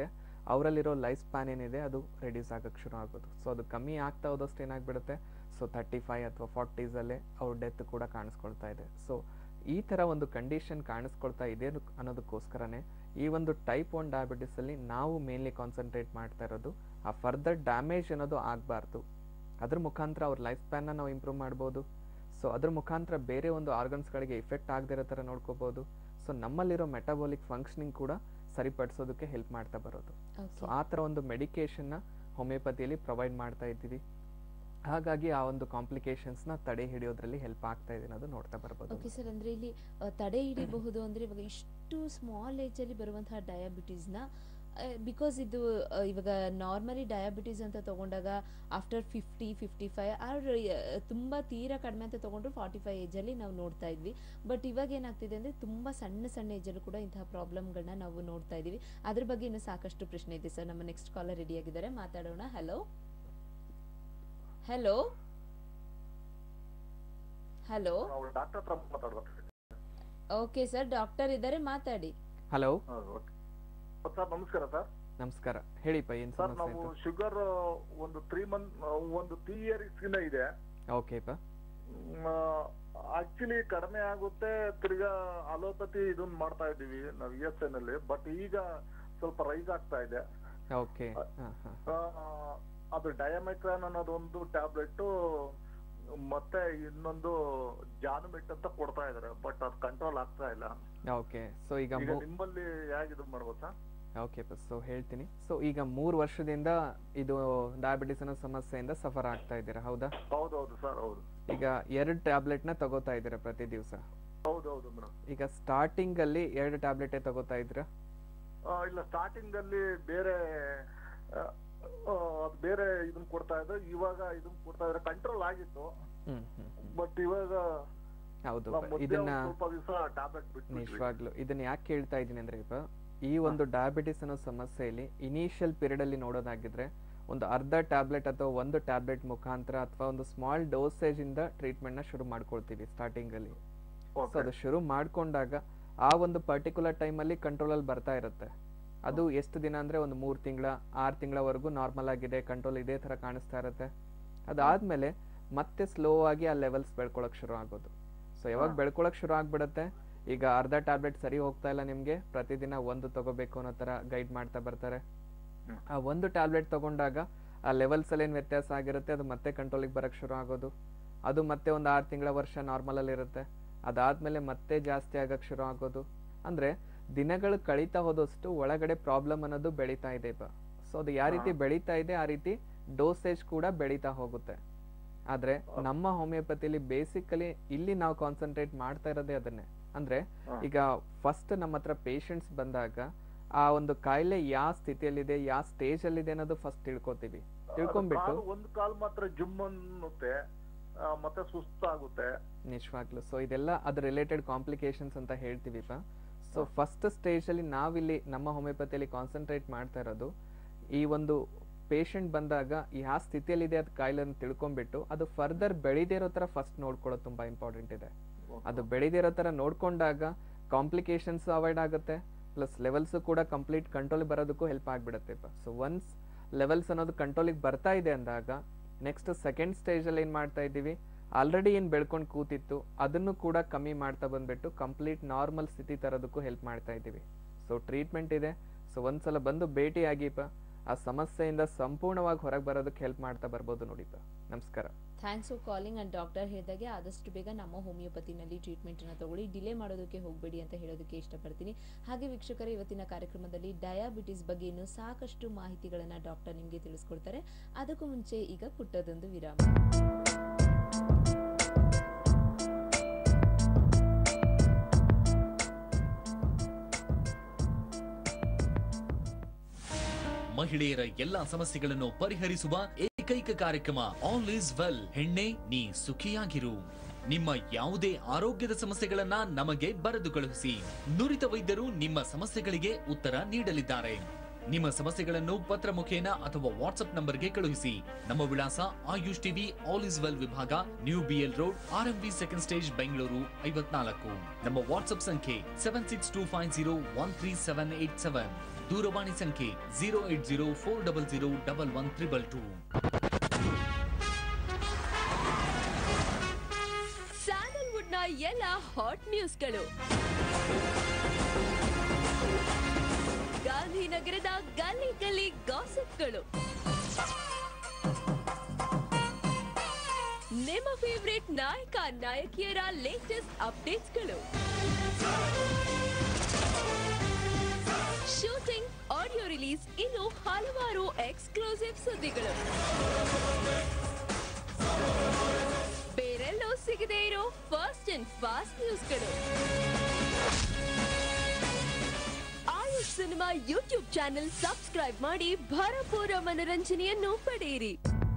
ಅವರಲ್ಲಿರೋ ಲೈಫ್ ಸ್ಪ್ಯಾನ್ ಏನಿದೆ ಅದು ರೆಡ್ಯೂಸ್ ಆಗೋಕ್ಕೆ ಶುರು ಆಗೋದು ಸೊ ಅದು ಕಮ್ಮಿ ಆಗ್ತಾ ಹೋದಷ್ಟು ಏನಾಗ್ಬಿಡುತ್ತೆ ಸೊ ತರ್ಟಿ ಫೈವ್ ಅಥವಾ ಫಾರ್ಟೀಸಲ್ಲೇ ಅವ್ರ ಡೆತ್ ಕೂಡ ಕಾಣಿಸ್ಕೊಳ್ತಾ ಇದೆ ಸೊ ಈ ಥರ ಒಂದು ಕಂಡೀಷನ್ ಕಾಣಿಸ್ಕೊಳ್ತಾ ಇದೆ ಅನ್ನೋ- ಅನ್ನೋದಕ್ಕೋಸ್ಕರನೇ ಈ ಒಂದು ಟೈಪ್ ಒನ್ ಡಯಾಬಿಟಿಸಲ್ಲಿ ನಾವು ಮೇನ್ಲಿ ಕಾನ್ಸಂಟ್ರೇಟ್ ಮಾಡ್ತಾ ಇರೋದು ಆ ಫರ್ದರ್ ಡ್ಯಾಮೇಜ್ ಅನ್ನೋದು ಆಗಬಾರ್ದು ಅದ್ರ ಮುಖಾಂತರ ಅವ್ರ ಲೈಫ್ ಸ್ಪ್ಯಾನ್ನ ನಾವು ಇಂಪ್ರೂವ್ ಮಾಡ್ಬೋದು ಸೊ ಅದ್ರ ಮುಖಾಂತರ ಬೇರೆ ಒಂದು ಆರ್ಗನ್ಸ್ಗಳಿಗೆ ಇಫೆಕ್ಟ್ ಆಗದೇ ಇರೋ ಥರ ನೋಡ್ಕೋಬೋದು ಸೊ ನಮ್ಮಲ್ಲಿರೋ ಮೆಟಬಾಲಿಕ್ ಫಂಕ್ಷನಿಂಗ್ ಕೂಡ ಸರಿಪಡಿಸೋದಕ್ಕೆ ಹೆಲ್ಪ್ ಮಾಡ್ತಾ ಬರೋದು ಸೊ ಓಕೆ ಆ ಥರ ಒಂದು ಮೆಡಿಕೇಷನ್ನ ಹೋಮಿಯೋಪತಿಯಲ್ಲಿ ಪ್ರೊವೈಡ್ ಮಾಡ್ತಾ ಇದ್ದೀವಿ ಹಾಗಾಗಿ ಆ ಒಂದು ಕಾಂಪ್ಲಿಕೇಶನ್ಸ್ನ ತಡೆ ಹಿಡಿಯೋದ್ರಲ್ಲಿ ಹೆಲ್ಪ್ ಆಗ್ತಾ ಇದೆ ಅನ್ನೋದು ನೋಡ್ತಾ ಬರ್ಬೋದು ಓಕೆ ಸರ್ ಅಂದ್ರೆ ಇಲ್ಲಿ ಆ, ತಡೆ ಹಿಡಿಬಹುದು ಅಂದ್ರೆ ಇವಾಗ ಇಷ್ಟು ಸ್ಮಾಲ್ ಏಜ್ ಅಲ್ಲಿ ಬರುವಂತಹ ಡಯಾಬಿಟೀಸ್ನ ಬಿಕಾಸ್ ಇದು ಆ, ಇವಾಗ ನಾರ್ಮಲಿ ಡಯಾಬಿಟೀಸ್ ಅಂತ ತಗೊಂಡಾಗ after fifty fifty five or ತುಂಬ ತೀರಾ ಕಡಿಮೆ ಅಂತ ತಗೊಂಡ್ರು ಫಾರ್ಟಿ ಫೈವ್ ಏಜಲ್ಲಿ ನಾವು ನೋಡ್ತಾ ಇದ್ವಿ ಬಟ್ ಇವಾಗ ಏನಾಗ್ತಿದೆ ಅಂದರೆ ತುಂಬ ಸಣ್ಣ ಸಣ್ಣ ಏಜಲ್ಲೂ ಕೂಡ ಇಂತಹ ಪ್ರಾಬ್ಲಮ್ಗಳನ್ನ ನಾವು ನೋಡ್ತಾ ಇದ್ದೀವಿ ಅದ್ರ ಬಗ್ಗೆ ಇನ್ನೂ ಸಾಕಷ್ಟು ಪ್ರಶ್ನೆ ಇದೆ ಸರ್ ನಮ್ಮ ನೆಕ್ಸ್ಟ್ ಕಾಲರ್ ರೆಡಿ ಆಗಿದ್ದಾರೆ ಮಾತಾಡೋಣ ಹಲೋ ಹಲೋ ಹಲೋ ನಾವು ಡಾಕ್ಟರ್ ಹತ್ರ ಮಾತಾಡ್ಬೇಕು ಓಕೆ ಸರ್ ಡಾಕ್ಟರ್ ಇದ್ದಾರೆ ಮಾತಾಡಿ ಹಲೋ ಸರ್ ನಮಸ್ಕಾರ ಸರ್ ನಮಸ್ಕಾರ ಹೇಳಿಪ್ಪ ಏನು ಸರ್ ಸಮಸ್ಯೆ ನಾವು ಆಯ್ತು ಶುಗರ್ ಒಂದು ತ್ರೀ ಮಂತ್ ಒಂದು ತ್ರೀ ಇಯರ್ಸ್ ಇದೆ ಓಕೆಪ್ಪ ಆಕ್ಚುಲಿ ಕಡಿಮೆ ಆಗುತ್ತೆ ತಿರ್ಗಾ ಅಲೋಪತಿ ಇದನ್ನ ಮಾಡ್ತಾ ಇದೀವಿ ನಾವು ಇ ಎಸ್ ನಲ್ಲಿ ಬಟ್ ಈಗ ಸ್ವಲ್ಪ ರೈಸ್ ಆಗ್ತಾ ಇದೆ ಓಕೆ ಹಾಂ ಹಾಂ ಆ, ಅದು ಡಯಾಮೆಕ್ರಾನ್ ಅನ್ನೋದು ಒಂದು ಟ್ಯಾಬ್ಲೆಟ್ ಮತ್ತೆ ಇನ್ನೊಂದು ಜಾನುಮೆಟ್ ಅಂತ ಕೊಡ್ತಾ ಇದಾರೆ ಬಟ್ ಅದು ಕಂಟ್ರೋಲ್ ಆಗ್ತಾ ಇಲ್ಲ ಓಕೆ ಸೊ ಈಗ ಈಗ ಮೂ ನಿಮ್ಮಲ್ಲಿ ಹೇಗೆ ಇದು ಮಾಡ್ಬೋದಾ ಓಕೆ ಸೊ ಹೇಳ್ತೀನಿ ಸೊ ಈಗ ಮೂರು ವರ್ಷದಿಂದ ಇದು ಡಯಾಬಿಟಿಸ್ ಅನ್ನೋ ಸಮಸ್ಯೆಯಿಂದ ಸಫರ್ ಆಗ್ತಾ ಇದ್ದೀರಾ ಹೌದಾ ಹೌದೌದು ಸರ್ ಹೌದು ಈಗ ಎರಡು ಟ್ಯಾಬ್ಲೆಟ್ನ ತಗೋತಾ ಇದ್ದೀರಾ ಪ್ರತಿ ದಿವಸ ಹೌದೌದು ಮೇಡಮ್ ಈಗ ಸ್ಟಾರ್ಟಿಂಗ್ ಅಲ್ಲಿ ಎರಡು ಟ್ಯಾಬ್ಲೆಟೇ ತಗೋತಾ ಇದ್ದೀರಾ ಇಲ್ಲ ಸ್ಟಾರ್ಟಿಂಗ್ ಅಲ್ಲಿ ಬೇರೆ ಆ, ಆ, ಅದ್ ಬೇರೆ ಇದನ್ನ ಕೊಡ್ತಾ ಇದ್ರು ಇವಾಗ ಇದನ್ನ ಕೊಡ್ತಾ ಇದ್ರೆ ಕಂಟ್ರೋಲ್ ಆಗಿತ್ತು ಹ್ಮ್ ಹ್ಮ್ ಹ್ಮ್. ಬಟ್ ಇವಾಗ ಹೌದು ನಾವ್ ಮೊದ್ಲೇ ಇದನ್ನ ಒಂದ್ ಸ್ವಲ್ಪ ದಿವಸ ಟ್ಯಾಬ್ಲೆಟ್ ಬಿಟ್ಟು ನಿಜವಾಗ್ಲು ಇದನ್ನ ಯಾಕೆ ಕೇಳ್ತಾ ಇದ್ದೀನಿ ಅಂದ್ರೆ ಇಪ್ಪ ಈ ಒಂದು ಡಯಾಬಿಟಿಸ್ ಅನ್ನೋ ಸಮಸ್ಯೆಯಲ್ಲಿ ಇನಿಷಿಯಲ್ ಪೀರಿಯಡ್ ಅಲ್ಲಿ ನೋಡೋದಾಗಿದ್ರೆ ಒಂದು ಅರ್ಧ ಟ್ಯಾಬ್ಲೆಟ್ ಅಥವಾ ಒಂದು ಟ್ಯಾಬ್ಲೆಟ್ ಮುಖಾಂತರ ಅಥವಾ ಒಂದು ಸ್ಮಾಲ್ ಡೋಸೇಜ್ ಇಂದ ಟ್ರೀಟ್ಮೆಂಟ್ ನ ಶುರು ಮಾಡ್ಕೊಳ್ತೀವಿ ಸ್ಟಾರ್ಟಿಂಗ್ ಅಲ್ಲಿ ಸೊ ಅದು ಶುರು ಮಾಡ್ಕೊಂಡಾಗ ಆ ಒಂದು ಪರ್ಟಿಕ್ಯುಲರ್ ಟೈಮಲ್ಲಿ ಕಂಟ್ರೋಲಲ್ಲಿ ಬರ್ತಾ ಇರುತ್ತೆ ಅದು ಎಷ್ಟು ದಿನ ಅಂದರೆ ಒಂದು ಮೂರು ತಿಂಗಳ ಆರು ತಿಂಗಳವರೆಗೂ ನಾರ್ಮಲ್ ಆಗಿದೆ ಕಂಟ್ರೋಲ್ ಇದೇ ಥರ ಕಾಣಿಸ್ತಾ ಇರುತ್ತೆ ಅದಾದಮೇಲೆ ಮತ್ತೆ ಸ್ಲೋ ಆಗಿ ಆ ಲೆವೆಲ್ಸ್ ಬೆಳ್ಕೊಳಕ್ಕೆ ಶುರು ಆಗೋದು ಸೊ ಯಾವಾಗ ಬೆಳ್ಕೊಳಕ್ಕೆ ಶುರು ಆಗ್ಬಿಡುತ್ತೆ ಈಗ ಅರ್ಧ ಟ್ಯಾಬ್ಲೆಟ್ ಸರಿ ಹೋಗ್ತಾ ಇಲ್ಲ ನಿಮಗೆ ಪ್ರತಿದಿನ ಒಂದು ತಗೋಬೇಕು ಅನ್ನೋ ಥರ ಗೈಡ್ ಮಾಡ್ತಾ ಬರ್ತಾರೆ ಹ್ಮ್. ಆ ಒಂದು ಟ್ಯಾಬ್ಲೆಟ್ ತಗೊಂಡಾಗ ಆ ಲೆವೆಲ್ಸ್ ಅಲ್ಲಿ ಏನು ವ್ಯತ್ಯಾಸ ಆಗಿರುತ್ತೆ ಅದು ಮತ್ತೆ ಕಂಟ್ರೋಲಿಗೆ ಬರಕ್ಕೆ ಶುರು ಆಗೋದು ಅದು ಮತ್ತೆ ಒಂದು ಆರು ತಿಂಗಳ ವರ್ಷ ನಾರ್ಮಲಲ್ಲಿ ಇರುತ್ತೆ ಅದಾದ್ಮೇಲೆ ಮತ್ತೆ ಜಾಸ್ತಿ ಆಗಕ್ಕೆ ಶುರು ಆಗೋದು ಅಂದ್ರೆ ದಿನಗಳು ಕಳೀತಾ ಹೋದಷ್ಟು ಒಳಗಡೆ ಪ್ರಾಬ್ಲಮ್ ಅನ್ನೋದು ಬೆಳೀತಾ ಇದೆ ಇಪ್ಪ ಸೊ ಅದು ಯಾವ ರೀತಿ ಬೆಳೀತಾ ಇದೆ ಆ ರೀತಿ ಡೋಸೇಜ್ ಕೂಡ ಬೆಳೀತಾ ಹೋಗುತ್ತೆ ಆದ್ರೆ ನಮ್ಮ ಹೋಮಿಯೋಪತಿಲಿ ಬೇಸಿಕಲಿ ಇಲ್ಲಿ ನಾವು ಕಾನ್ಸಂಟ್ರೇಟ್ ಮಾಡ್ತಾ ಇರೋದೇ ಅದನ್ನೇ ಅಂದ್ರೆ ಹಾ. ಈಗ ಫಸ್ಟ್ ನಮ್ಮ ಹತ್ರ ಪೇಷಂಟ್ಸ್ ಬಂದಾಗ ಆ ಒಂದು ಕಾಯಿಲೆ ಯಾವ ಸ್ಥಿತಿಯಲ್ಲಿದೆ ಯಾವ ಸ್ಟೇಜ್ ಅಲ್ಲಿದೆ ಅನ್ನೋದು ಫಸ್ಟ್ ತಿಳ್ಕೊತೀವಿ ತಿಳ್ಕೊಂಡ್ಬಿಟ್ಟು ಕಾಲು ಒಂದು ಕಾಲ್ ಮಾತ್ರ ಜುಮ್ ಅನ್ನುತ್ತೆ ಆ, ಮತ್ತೆ ಸುಸ್ತಾಗುತ್ತೆ ನಿಜವಾಗ್ಲು ಸೊ ಇದೆಲ್ಲ ಅದ್ರ ರಿಲೇಟೆಡ್ ಕಾಂಪ್ಲಿಕೇಶನ್ಸ್ ಅಂತ ಹೇಳ್ತೀವಿಪ್ಪ ಸೊ ಫಸ್ಟ್ ಸ್ಟೇಜಲ್ಲಿ ನಾವಿಲ್ಲಿ ನಮ್ಮ ಹೋಮಿಯೋಪತಿಯಲ್ಲಿ ಕಾನ್ಸಂಟ್ರೇಟ್ ಮಾಡ್ತಾ ಇರೋದು ಈ ಒಂದು ಪೇಷಂಟ್ ಬಂದಾಗ ಯಾವ ಸ್ಥಿತಿಯಲ್ಲಿದೆ ಅದು ಕಾಯಿಲೆ ಅಂತ ತಿಳ್ಕೊಂಡ್ಬಿಟ್ಟು ಅದು ಫರ್ದರ್ ಬೆಳೀದೇ ಇರೋ ಥರ ಫಸ್ಟ್ ನೋಡ್ಕೊಳ್ಳೋದು ತುಂಬ ಇಂಪಾರ್ಟೆಂಟ್ ಇದೆ ಅದು ಬೆಳೀದೇ ಇರೋ ಥರ ನೋಡ್ಕೊಂಡಾಗ ಕಾಂಪ್ಲಿಕೇಶನ್ಸ್ ಅವಾಯ್ಡ್ ಆಗುತ್ತೆ ಪ್ಲಸ್ ಲೆವೆಲ್ಸ್ ಕೂಡ ಕಂಪ್ಲೀಟ್ ಕಂಟ್ರೋಲ್ ಬರೋದಕ್ಕೂ ಹೆಲ್ಪ್ ಆಗಿಬಿಡುತ್ತೆ ಸೊ ಒನ್ಸ್ ಲೆವೆಲ್ಸ್ ಅನ್ನೋದು ಕಂಟ್ರೋಲಿಗೆ ಬರ್ತಾ ಇದೆ ಅಂದಾಗ ನೆಕ್ಸ್ಟ್ ಸೆಕೆಂಡ್ ಸ್ಟೇಜಲ್ಲಿ ಏನು ಮಾಡ್ತಾ ಇದ್ದೀವಿ ಆಲ್ರೆಡಿ ಏನು ಬೆಳ್ಕೊಂಡು ಕೂತಿತ್ತು ಅದನ್ನು ಕೂಡ ಕಮ್ಮಿ ಮಾಡ್ತಾ ಬಂದ್ಬಿಟ್ಟು ಕಂಪ್ಲೀಟ್ ನಾರ್ಮಲ್ ಸ್ಥಿತಿ ತರೋದಕ್ಕೂ ಹೆಲ್ಪ್ ಮಾಡ್ತಾ ಇದ್ದೀವಿ ಸೊ ಟ್ರೀಟ್ಮೆಂಟ್ ಇದೆ ಸೊ ಒಂದ್ಸಲ ಬಂದು ಭೇಟಿ ಆಗಿಪ್ಪ ಆ ಸಮಸ್ಯೆಯಿಂದ ಸಂಪೂರ್ಣವಾಗಿ ಹೊರಗೆ ಬರೋದಕ್ಕೆ ಹೆಲ್ಪ್ ಮಾಡ್ತಾ ಬರ್ಬೋದು ನೋಡಿಪ್ಪ ನಮಸ್ಕಾರ thanks for calling and doctor ಹೇಳಿದಾಗೆ ಆದಷ್ಟು ಬೇಗ ನಮ್ಮ ಹೋಮಿಯೋಪತಿನಲ್ಲಿ ಟ್ರೀಟ್ಮೆಂಟನ್ನು ತಗೊಳ್ಳಿ ಡಿಲೇ ಮಾಡೋದಕ್ಕೆ ಹೋಗಬೇಡಿ ಅಂತ ಹೇಳೋದಕ್ಕೆ ಇಷ್ಟಪಡ್ತೀನಿ ಹಾಗೆ ವೀಕ್ಷಕರೇ ಇವತ್ತಿನ ಕಾರ್ಯಕ್ರಮದಲ್ಲಿ ಡಯಾಬಿಟಿಸ್ ಬಗ್ಗೆ ಇನ್ನೂ ಸಾಕಷ್ಟು ಮಾಹಿತಿಗಳನ್ನು ಡಾಕ್ಟರ್ ನಿಮಗೆ ತಿಳಿಸ್ಕೊಡ್ತಾರೆ ಅದಕ್ಕೂ ಮುಂಚೆ ಈಗ ಪುಟ್ಟದೊಂದು ವಿರಾಮ ಮಹಿಳೆಯರ ಎಲ್ಲಾ ಸಮಸ್ಯೆಗಳನ್ನು ಪರಿಹರಿಸುವ ಏಕೈಕ ಕಾರ್ಯಕ್ರಮ ಆಲ್ ಈಸ್ ವೆಲ್ ಹೆಣ್ಣೆ ನೀ ಸುಖಿಯಾಗಿರು ನಿಮ್ಮ ಯಾವುದೇ ಆರೋಗ್ಯದ ಸಮಸ್ಯೆಗಳನ್ನ ನಮಗೆ ಬರೆದು ಕಳುಹಿಸಿ ನುರಿತ ವೈದ್ಯರು ನಿಮ್ಮ ಸಮಸ್ಯೆಗಳಿಗೆ ಉತ್ತರ ನೀಡಲಿದ್ದಾರೆ ನಿಮ್ಮ ಸಮಸ್ಯೆಗಳನ್ನು ಪತ್ರ ಮುಖೇನ ಅಥವಾ ವಾಟ್ಸ್ಆಪ್ ನಂಬರ್ಗೆ ಕಳುಹಿಸಿ ನಮ್ಮ ವಿಳಾಸ Ayush TV all is well ವಿಭಾಗ new BL road R M V second stage Bengaluru ಐವತ್ನಾಲ್ಕು ನಮ್ಮ ವಾಟ್ಸ್ಆಪ್ ಸಂಖ್ಯೆ seven six two five zero one three seven eight seven ದೂರವಾಣಿ ಸಂಖ್ಯೆ zero eight zero four double zero double one triple two Sandalwood ನ ಎಲ್ಲ ಹಾಟ್ ನ್ಯೂಸ್ಗಳು ಗಾಂಧಿನಗರದ ಗಲ್ಲಿ ಗಲ್ಲಿ ಗಾಸಿಪ್ಗಳು ನಿಮ್ಮ ಫೇವ್ರೆಟ್ ನಾಯಕ ನಾಯಕಿಯರ ಲೇಟೆಸ್ಟ್ ಅಪ್ಡೇಟ್ಸ್ಗಳು ಶೂಟಿಂಗ್ ಆಡಿಯೋ ರಿಲೀಸ್ ಇನ್ನು ಹಲವಾರು ಎಕ್ಸ್ಕ್ಲೂಸಿವ್ ಸುದ್ದಿಗಳು ಬೇರೆಲ್ಲೂ ಸಿಗದೇ ಇರೋ ಫಾಸ್ಟ್ ಅಂಡ್ ಫಾಸ್ಟ್ ನ್ಯೂಸ್ಗಳು Ayush cinema YouTube channel subscribe ಮಾಡಿ ಭರಪೂರ ಮನರಂಜನೆಯನ್ನು ಪಡೆಯಿರಿ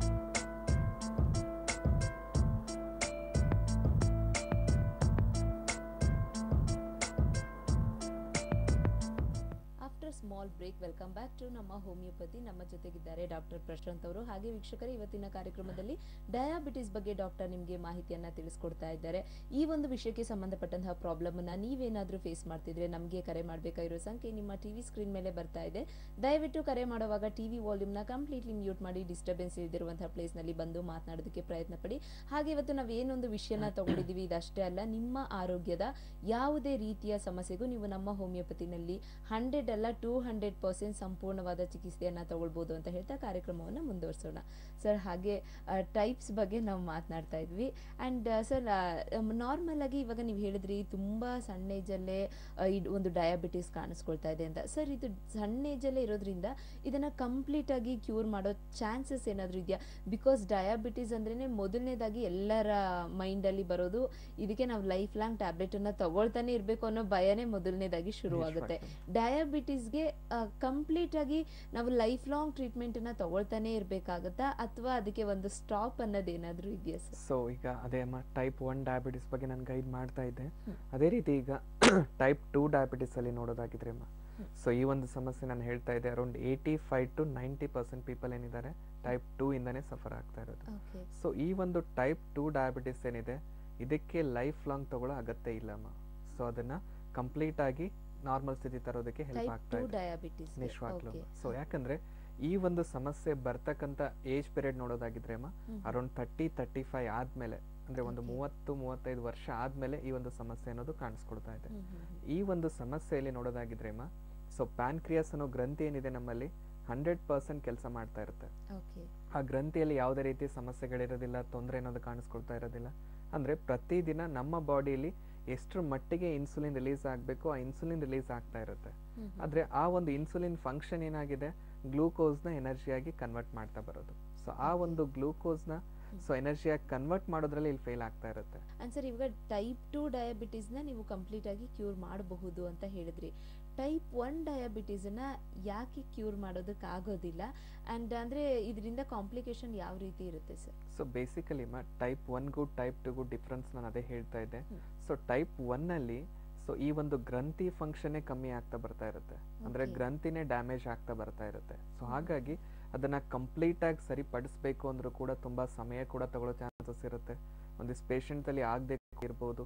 after small break welcome back to ನಮ್ಮ ಹೋಮಿಯೋಪತಿ ನಮ್ಮ ಜೊತೆಗಿದ್ದಾರೆ ಡಾಕ್ಟರ್ ಪ್ರಶಾಂತ್ ಅವರು ಹಾಗೆ ವೀಕ್ಷಕರೇ ಇವತ್ತಿನ ಕಾರ್ಯಕ್ರಮದಲ್ಲಿ ಡಯಾಬಿಟಿಸ್ ಬಗ್ಗೆ ಡಾಕ್ಟರ್ ನಿಮಗೆ ಮಾಹಿತಿಯನ್ನ ತಿಳಿಸ್ಕೊಡ್ತಾ ಇದ್ದಾರೆ ಈ ಒಂದು ವಿಷಯಕ್ಕೆ ಸಂಬಂಧಪಟ್ಟಂತಹ ಪ್ರಾಬ್ಲಮ್ ಅನ್ನ ನೀವೇನಾದ್ರೂ ಫೇಸ್ ಮಾಡ್ತಿದ್ರೆ ನಮಗೆ ಕರೆ ಮಾಡಬೇಕಾಗಿರೋ ಸಂಖ್ಯೆ ನಿಮ್ಮ ಟಿವಿ ಸ್ಕ್ರೀನ್ ಮೇಲೆ ಬರ್ತಾ ಇದೆ ದಯವಿಟ್ಟು ಕರೆ ಮಾಡುವಾಗ ಟಿವಿ ವಾಲ್ಯೂಮ್ನ ಕಂಪ್ಲೀಟ್ಲಿ ಮ್ಯೂಟ್ ಮಾಡಿ ಡಿಸ್ಟರ್ಬೆನ್ಸ್ ಇಲ್ದಿರುವಂತಹ ಪ್ಲೇಸ್ ನಲ್ಲಿ ಬಂದು ಮಾತನಾಡೋದಕ್ಕೆ ಪ್ರಯತ್ನ ಪಡಿ ಹಾಗೆ ಇವತ್ತು ನಾವು ಏನೊಂದು ವಿಷಯನ ತಗೊಂಡಿದೀವಿ ಇದಷ್ಟೇ ಅಲ್ಲ ನಿಮ್ಮ ಆರೋಗ್ಯದ ಯಾವುದೇ ರೀತಿಯ ಸಮಸ್ಯೆಗೂ ನೀವು ನಮ್ಮ ಹೋಮಿಯೋಪತಿನಲ್ಲಿ ಹಂಡ್ರೆಡ್ ಅಲ್ಲ ಟೂ ಹಂಡ್ರೆಡ್ ಪರ್ಸೆಂಟ್ ಸಂಪೂರ್ಣವಾದ ಚಿಕಿತ್ಸೆಯನ್ನ ತಗೊಳ್ಬೋದು ಅಂತ ಹೇಳ್ತಾ ಕಾರ್ಯಕ್ರಮವನ್ನು ಮುಂದುವರಿಸೋಣ ಸರ್ ಹಾಗೆ ಟೈಪ್ಸ್ ಬಗ್ಗೆ ನಾವು ಮಾತನಾಡ್ತಾ ಇದ್ವಿ ಆ್ಯಂಡ್ ಸರ್ ನಾರ್ಮಲ್ ಆಗಿ ಇವಾಗ ನೀವು ಹೇಳಿದ್ರಿ ತುಂಬ ಸಣ್ಣ ಏಜಲ್ಲೇ ಒಂದು ಡಯಾಬಿಟಿಸ್ ಕಾಣಿಸ್ಕೊಳ್ತಾ ಇದೆ ಅಂತ ಸರ್ ಇದು ಸಣ್ಣ ಏಜಲ್ಲೇ ಇರೋದ್ರಿಂದ ಇದನ್ನ ಕಂಪ್ಲೀಟ್ ಆಗಿ ಕ್ಯೂರ್ ಮಾಡೋ ಚಾನ್ಸಸ್ ಏನಾದರೂ ಇದೆಯಾ ಬಿಕಾಸ್ ಡಯಾಬಿಟಿಸ್ ಅಂದ್ರೇನೆ ಮೊದಲನೇದಾಗಿ ಎಲ್ಲರ ಮೈಂಡಲ್ಲಿ ಬರೋದು ಇದಕ್ಕೆ ನಾವು ಲೈಫ್ ಲಾಂಗ್ ಟ್ಯಾಬ್ಲೆಟನ್ನು ತಗೊಳ್ತಾನೆ ಇರಬೇಕು ಅನ್ನೋ ಭಯನೇ ಮೊದಲನೇದಾಗಿ ಶುರುವಾಗುತ್ತೆ ಡಯಾಬಿಟಿಸ್ಗೆ ಕಂಪ್ಲೀಟ್ ಆಗಿ ನಾವು ಲೈಫ್ ಲಾಂಗ್ ಟ್ರೀಟ್ಮೆಂಟನ್ನು ತಗೊಳ್ತಾನೆ ಇರಬೇಕಾಗತ್ತಾ ಅಥವಾ ಅದಕ್ಕೆ ಒಂದು ಸ್ಟಾಪ್ ಅನ್ನೋದೇನಾದರೂ ಇದೆಯಾ ಸರ್ ಸೊ ಈಗ ಅದೇ ಅಮ್ಮ ಟೈಪ್ ಒನ್ ಡಯಾಬಿಟಿಸ್ ಬಗ್ಗೆ ನಾನು ಗೈಡ್ ಮಾಡ್ತಾ ಇದ್ದೆ ಅದೇ ರೀತಿ ಈಗ ಟೈಪ್ ಟೂ ಡಯಾಬಿಟಿಸ್ ಅಲ್ಲಿ ನೋಡೋದಾಗಿದ್ರೆ ಅಮ್ಮ ಸೊ ಈ ಒಂದು ಸಮಸ್ಯೆ ನಾನು ಹೇಳ್ತಾ ಇದ್ದೆ around eighty five to ninety percent people ಏನಿದ್ದಾರೆ ಟೈಪ್ ಟೂ ಇಂದಾನೆ ಸಫರ್ ಆಗ್ತಾ ಇರೋದು ಓಕೆ ಸೊ ಈ ಒಂದು ಟೈಪ್ ಟೂ ಡಯಾಬಿಟಿಸ್ ಏನಿದೆ ಇದಕ್ಕೆ ಲೈಫ್ ಲಾಂಗ್ ತಗೊಳ್ಳೋ ಅಗತ್ಯ ಇಲ್ಲಮ್ಮ ಸೊ ಅದನ್ನ ಕಂಪ್ಲೀಟ್ ಆಗಿ ನಾರ್ಮಲ್ ಸ್ಥಿತಿ ತರೋದಕ್ಕೆ ಹೆಲ್ಪ್ ಟೈಪ್ ಆಗ್ತಾ ಟು ಇದೆ ಡಯಾಬಿಟಿಸ್ ನಿಶ್ವಾಗ್ಲೂ ಸೊ ಯಾಕಂದ್ರೆ ಈ ಒಂದು ಸಮಸ್ಯೆ ಬರ್ತಕ್ಕಂತ ಏಜ್ ಪೀರಿಯಡ್ ನೋಡೋದಾಗಿದ್ರೆ ಅಮ್ಮ ಅರೌಂಡ್ ತರ್ಟಿ ತರ್ಟಿ ಫೈವ್ ಆದ್ಮೇಲೆ ಅಂದ್ರೆ ಒಂದು Okay. ಮೂವತ್ತು ಮೂವತ್ತೈದು ವರ್ಷ ಆದ್ಮೇಲೆ ಈ ಒಂದು ಸಮಸ್ಯೆ ಅನ್ನೋದು ಕಾಣಿಸ್ಕೊಳ್ತಾ ಇದೆ ಈ ಒಂದು ಸಮಸ್ಯೆಯಲ್ಲಿ ನೋಡೋದಾಗಿದ್ರೆ ಅಮ್ಮ ಸೊ ಪ್ಯಾನ್ಕ್ರಿಯಾಸ್ ಅನ್ನೋ ಗ್ರಂಥಿ ಏನಿದೆ ನಮ್ಮಲ್ಲಿ ಹಂಡ್ರೆಡ್ ಪರ್ಸೆಂಟ್ ಕೆಲಸ ಮಾಡ್ತಾ ಇರುತ್ತೆ ಓಕೆ ಆ ಗ್ರಂಥಿಯಲ್ಲಿ ಯಾವುದೇ ರೀತಿ ಸಮಸ್ಯೆಗಳಿರೋದಿಲ್ಲ ತೊಂದರೆ ಅನ್ನೋದು ಕಾಣಿಸ್ಕೊಳ್ತಾ ಇರೋದಿಲ್ಲ ಅಂದ್ರೆ ಪ್ರತಿದಿನ ನಮ್ಮ ಬಾಡಿಯಲ್ಲಿ ಎಷ್ಟರ ಮಟ್ಟಿಗೆ ಇನ್ಸುಲಿನ್ ರಿಲೀಸ್ ಆಗಬೇಕು ಆ ಇನ್ಸುಲಿನ್ ರಿಲೀಸ್ ಆಗ್ತಾ ಇರುತ್ತೆ ಆದ್ರೆ ಆ ಒಂದು ಇನ್ಸುಲಿನ್ ಫಂಕ್ಷನ್ ಏನಾಗಿದೆ ಗ್ಲೂಕೋಸ್ನ ಎನರ್ಜಿಯಾಗಿ ಕನ್ವರ್ಟ್ ಮಾಡ್ತಾ ಬರೋದು ಸೊ ಆ ಒಂದು ಗ್ಲೂಕೋಸ್ನ ಸೊ ಎನರ್ಜಿಯಾಗಿ ಕನ್ವರ್ಟ್ ಮಾಡೋದ್ರಲ್ಲಿ ಇಲ್ಲಿ ಫೇಲ್ ಆಗ್ತಾ ಇರುತ್ತೆ ಅಂಡ್ ಸರ್ ಇವಾಗ ಟೈಪ್ ಟು ಡಯಾಬಿಟೀಸ್ನ ನೀವು ಕಂಪ್ಲೀಟ್ ಆಗಿ ಕ್ಯೂರ್ ಮಾಡಬಹುದು ಅಂತ ಹೇಳಿದ್ರಿ ಟೈಪ್ ಒನ್ ಡಯಾಬಿಟೀಸನ್ನ ಯಾಕೆ ಕ್ಯೂರ್ ಮಾಡೋದಕ್ಕೆ ಆಗೋದಿಲ್ಲ ಅಂಡ್ ಅಂದ್ರೆ ಇದರಿಂದ ಕಾಂಪ್ಲಿಕೇಶನ್ ಯಾವ ರೀತಿ ಇರುತ್ತೆ ಸರ್ ಸೊ ಬೇಸಿಕಲಿ ಮ ಟೈಪ್ ಒನ್ಗೂ ಟೈಪ್ ಟುಗೂ ಡಿಫ್ರೆನ್ಸ್ ನಾನು ಅದೇ ಹೇಳ್ತಾ ಇದ್ದೆ ಹ್ಮ್. ಸೊ ಟೈಪ್ ಒನ್ನಲ್ಲಿ ಸೊ ಈ ಒಂದು ಗ್ರಂಥಿ ಫಂಕ್ಷನ್ನೇ ಕಮ್ಮಿ ಆಗ್ತಾ ಬರ್ತಾ ಇರುತ್ತೆ ಅಂದ್ರೆ Okay. ಗ್ರಂಥಿನೇ ಡ್ಯಾಮೇಜ್ ಆಗ್ತಾ ಬರ್ತಾ ಇರುತ್ತೆ ಸೊ ಹಾಗಾಗಿ ಅದನ್ನ ಕಂಪ್ಲೀಟ್ ಆಗಿ ಸರಿಪಡಿಸ್ಬೇಕು ಅಂದ್ರೂ ಕೂಡ ತುಂಬಾ ಸಮಯ ಕೂಡ ತಗೊಳ್ಳೋ ಚಾನ್ಸಸ್ ಇರುತ್ತೆ ಒಂದಿಷ್ಟು ಪೇಷಂಟ್ ಅಲ್ಲಿ ಆಗದೆ ಇರ್ಬೋದು